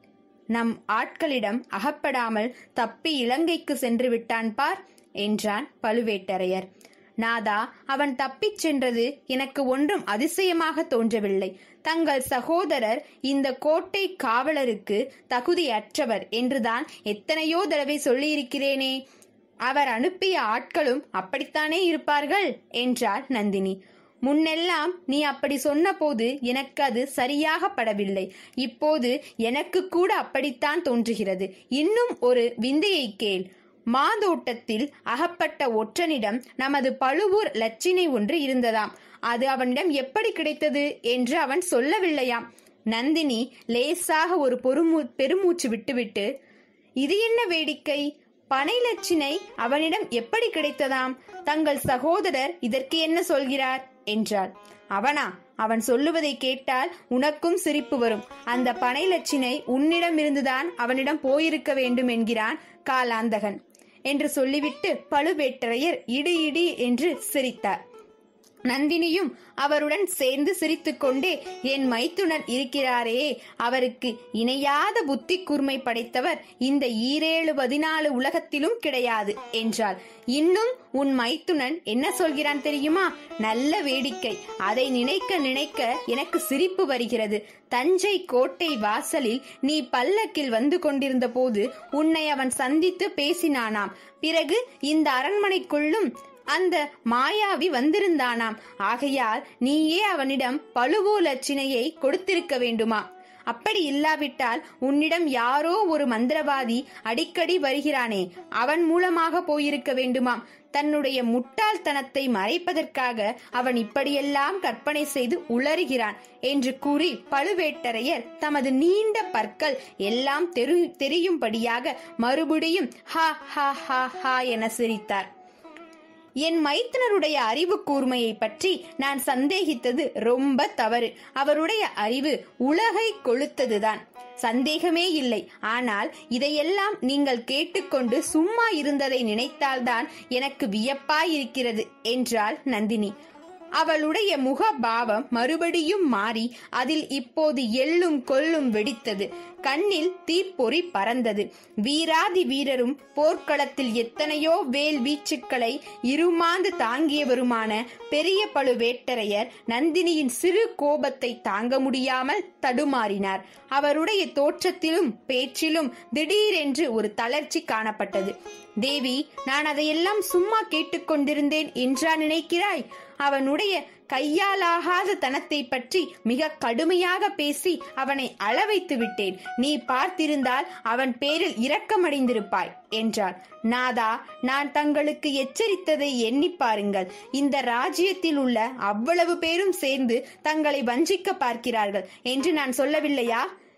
நம் ஆட்களிடம் அகப்படாமல் தப்பி இலங்கைக்கு சென்று விட்டான் பார் என்றான் பழுவேட்டரையர் நாதா அவன் தப்பிச் சென்றது எனக்கு ஒன்றும் அதிசயமாக தோன்றவில்லை தங்கள் சகோதரர் இந்த கோட்டை காவலருக்கு தகுதியற்றவர் என்றுதான் எத்தனையோ தடவை சொல்லியிருக்கிறேனே அவர் அனுப்பிய ஆட்களும் அப்படித்தானே இருப்பார்கள் என்றார் நந்தினி முன்னெல்லாம் நீ அப்படி சொன்னபோது எனக்கு அது சரியாக படவில்லை இப்போது எனக்கு கூட அப்படித்தான் தோன்றுகிறது இன்னும் ஒரு விந்தையை கேள் மாதோட்டத்தில் அகப்பட்ட ஒற்றனிடம் நமது பழுவூர் லட்சினை ஒன்று இருந்ததாம் அது அவனிடம் எப்படி கிடைத்தது என்று அவன் சொல்லவில்லையாம் நந்தினி லேசாக ஒரு பொறுமூ பெருமூச்சு விட்டுவிட்டு இது என்ன வேடிக்கை பனை லட்சினை அவனிடம் எப்படி கிடைத்ததாம் தங்கள் சகோதரர் இதற்கு என்ன சொல்கிறார் என்றாள் அவனா அவன் சொல்லுவதை கேட்டால் உனக்கும் சிரிப்பு வரும் அந்த பனை லட்சினை உன்னிடம் இருந்துதான் அவனிடம் போயிருக்க வேண்டும் என்கிறான் காலாந்தகன் என்று சொல்லிவிட்டு பழுவேட்டரையர் இடி இடி என்று சிரித்தார் நந்தினியும் அவருடன் சேர்ந்து சிரித்துக்கொண்டே என் மைத்துனர் இருக்கிறாரே அவருக்கு இணையாத புத்தி கூர்மை படைத்தவர் இந்த ஈரேழு பதினாலு உலகத்திலும் கிடையாது என்றாள் இன்னும் உன் மைத்துனன் என்ன சொல்கிறான் தெரியுமா நல்ல வேடிக்கை அதை நினைக்க நினைக்க எனக்கு சிரிப்பு வருகிறது தஞ்சை கோட்டை வாசலில் நீ பல்லக்கில் வந்து கொண்டிருந்த போது உன்னை அவன் சந்தித்து பேசினானாம் பிறகு இந்த அரண்மனைக்குள்ளும் அந்த மாயாவி வந்திருந்தானாம் ஆகையால் நீயே அவனிடம் பழுவூ லட்சினையை கொடுத்திருக்க வேண்டுமா அப்படி இல்லாவிட்டால் உன்னிடம் யாரோ ஒரு மந்திரவாதி அடிக்கடி வருகிறானே அவன் மூலமாக போயிருக்க வேண்டுமாம் தன்னுடைய முட்டாள்தனத்தை மறைப்பதற்காக அவன் இப்படியெல்லாம் கற்பனை செய்து உளறுகிறான் என்று கூறி பழுவேட்டரையர் தமது நீண்ட பற்கள் எல்லாம் தெரு தெரியும்படியாக மறுபடியும் ஹா ஹா ஹா ஹா என சிரித்தார் என் மைத்தனருடைய அறிவு கூர்மையை பற்றி நான் சந்தேகித்தது ரொம்ப தவறு அவருடைய அறிவு உலகை கொளுத்ததுதான் சந்தேகமே இல்லை ஆனால் இதையெல்லாம் நீங்கள் கேட்டுக்கொண்டு சும்மா இருந்ததை நினைத்தால்தான் எனக்கு வியப்பாயிருக்கிறது என்றாள் நந்தினி அவளுடைய முகபாவம் மறுபடியும் மாறி அதில் இப்போது எள்ளும் கொல்லும் வெடித்தது கண்ணில் தீப்பொறி பறந்தது வீராதி வீரரும் போர்க்களத்தில் எத்தனையோ வேல் வீச்சுக்களை இருமாந்து தாங்கியவருமான பெரிய பழுவேட்டரையர் நந்தினியின் சிறு கோபத்தை தாங்க முடியாமல் தடுமாறினார் அவருடைய தோற்றத்திலும் பேச்சிலும் திடீரென்று ஒரு தளர்ச்சி காணப்பட்டது தேவி நான் அதையெல்லாம் சும்மா கேட்டுக்கொண்டிருந்தேன் என்றா நினைக்கிறாய் அவனுடைய கையாலாகாத தனத்தை பற்றி மிக கடுமையாக பேசி அவனை அளவைத்து விட்டேன் நீ பார்த்திருந்தால் அவன் பேரில் இரக்கமடைந்திருப்பாய் என்றார் நாதா நான் தங்களுக்கு எச்சரித்ததை எண்ணி பாருங்கள் இந்த ராஜ்யத்தில் உள்ள அவ்வளவு பேரும் சேர்ந்து தங்களை வஞ்சிக்க பார்க்கிறார்கள் என்று நான் சொல்லவில்லையா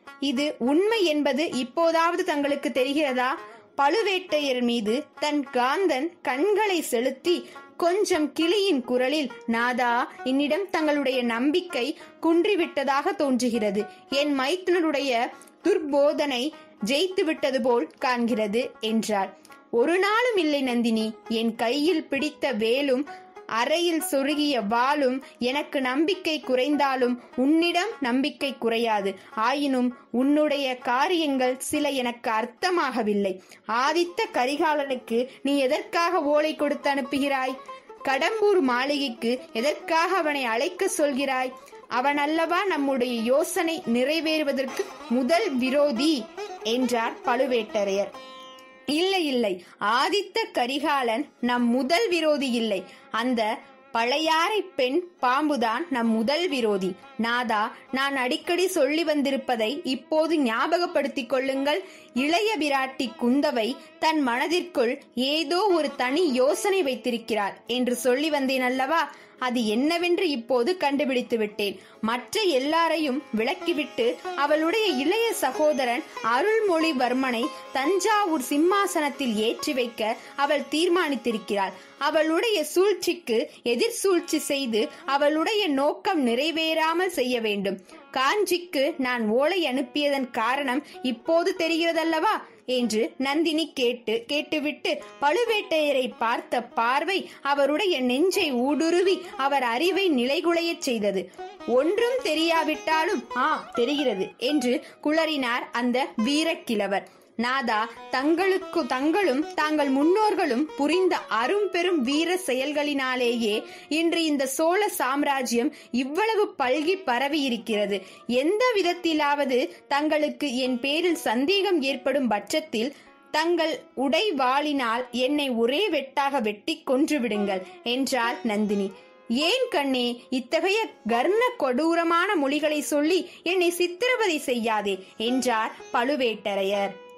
இது உண்மை என்பது இப்போதாவது தங்களுக்கு தெரிகிறதா பழுவேட்டையர் மீது தன் காந்தன் கண்களை செலுத்தி கொஞ்சம் கிளியின் குரலில் நாதா என்னிடம் தங்களுடைய நம்பிக்கை குன்றிவிட்டதாக தோன்றுகிறது என் மைத்துனருடைய துர்போதனை ஜெயித்து விட்டது போல் காண்கிறது என்றார் ஒரு நாளும் இல்லை நந்தினி என் கையில் பிடித்த வேலும் அறையில் சொருகிய வாளும் எனக்கு நம்பிக்கை குறைந்தாலும் உன்னிடம் நம்பிக்கை குறையாது ஆயினும் உன்னுடைய காரியங்கள் சில எனக்கு அர்த்தமாகவில்லை ஆதித்த கரிகாலனுக்கு நீ எதற்காக ஓலை கொடுத்து அனுப்புகிறாய் கடம்பூர் மாளிகைக்கு எதற்காக அவனை அழைக்க சொல்கிறாய் அவன் அல்லவா நம்முடைய யோசனை நிறைவேறுவதற்கு முதல் விரோதி என்றார் பழுவேட்டரையர் இல்லை இல்லை ஆதித்த கரிகாலன் நம் முதல் விரோதி இல்லை அந்த பழையாறை பெண் பாம்புதான் நம் முதல் விரோதி நாதா நான் அடிக்கடி சொல்லி வந்திருப்பதை இப்போது ஞாபகப்படுத்திக் கொள்ளுங்கள் இளைய விராட்டி குந்தவை தன் மனதிற்குள் ஏதோ ஒரு தனி யோசனை வைத்திருக்கிறார் என்று சொல்லி வந்தேன் அல்லவா அது என்னவென்று இப்போது கண்டுபிடித்து விட்டேன் மற்ற எல்லாரையும் விளக்கிவிட்டு அவளுடைய இளைய சகோதரன் அருள்மொழிவர்மனை தஞ்சாவூர் சிம்மாசனத்தில் ஏற்றி வைக்க அவள் தீர்மானித்திருக்கிறாள் அவளுடைய சூழ்ச்சிக்கு எதிர் சூழ்ச்சி செய்து அவளுடைய நோக்கம் நிறைவேறாமல் செய்ய வேண்டும் காஞ்சிக்கு நான் ஓலை அனுப்பியதன் காரணம் இப்போது தெரிகிறதல்லவா என்று நந்தினி கேட்டு கேட்டுவிட்டு பழுவேட்டையரை பார்த்த பார்வை அவருடைய நெஞ்சை ஊடுருவி அவர் அறிவை நிலைகுலையச் செய்தது ஒன்றும் தெரியாவிட்டாலும் ஆ தெரிகிறது என்று குளறினார் அந்த வீரக்கிழவர் நாதா தங்களுக்கு தங்களும் தாங்கள் முன்னோர்களும் புரிந்த அரும்பெரும் வீர செயல்களினாலேயே இன்று இந்த சோழ சாம்ராஜ்யம் இவ்வளவு பல்கி பரவி இருக்கிறது எந்த விதத்திலாவது தங்களுக்கு என் பேரில் சந்தேகம் ஏற்படும் பட்சத்தில் தங்கள் உடை வாளினால் என்னை ஒரே வெட்டாக வெட்டி கொன்று விடுங்கள் என்றாள் நந்தினி ஏன் கண்ணே இத்தகைய கர்ண கொடூரமான மொழிகளை சொல்லி என்னை சித்திரவதை செய்யாதே என்றார் பழுவேட்டரையர்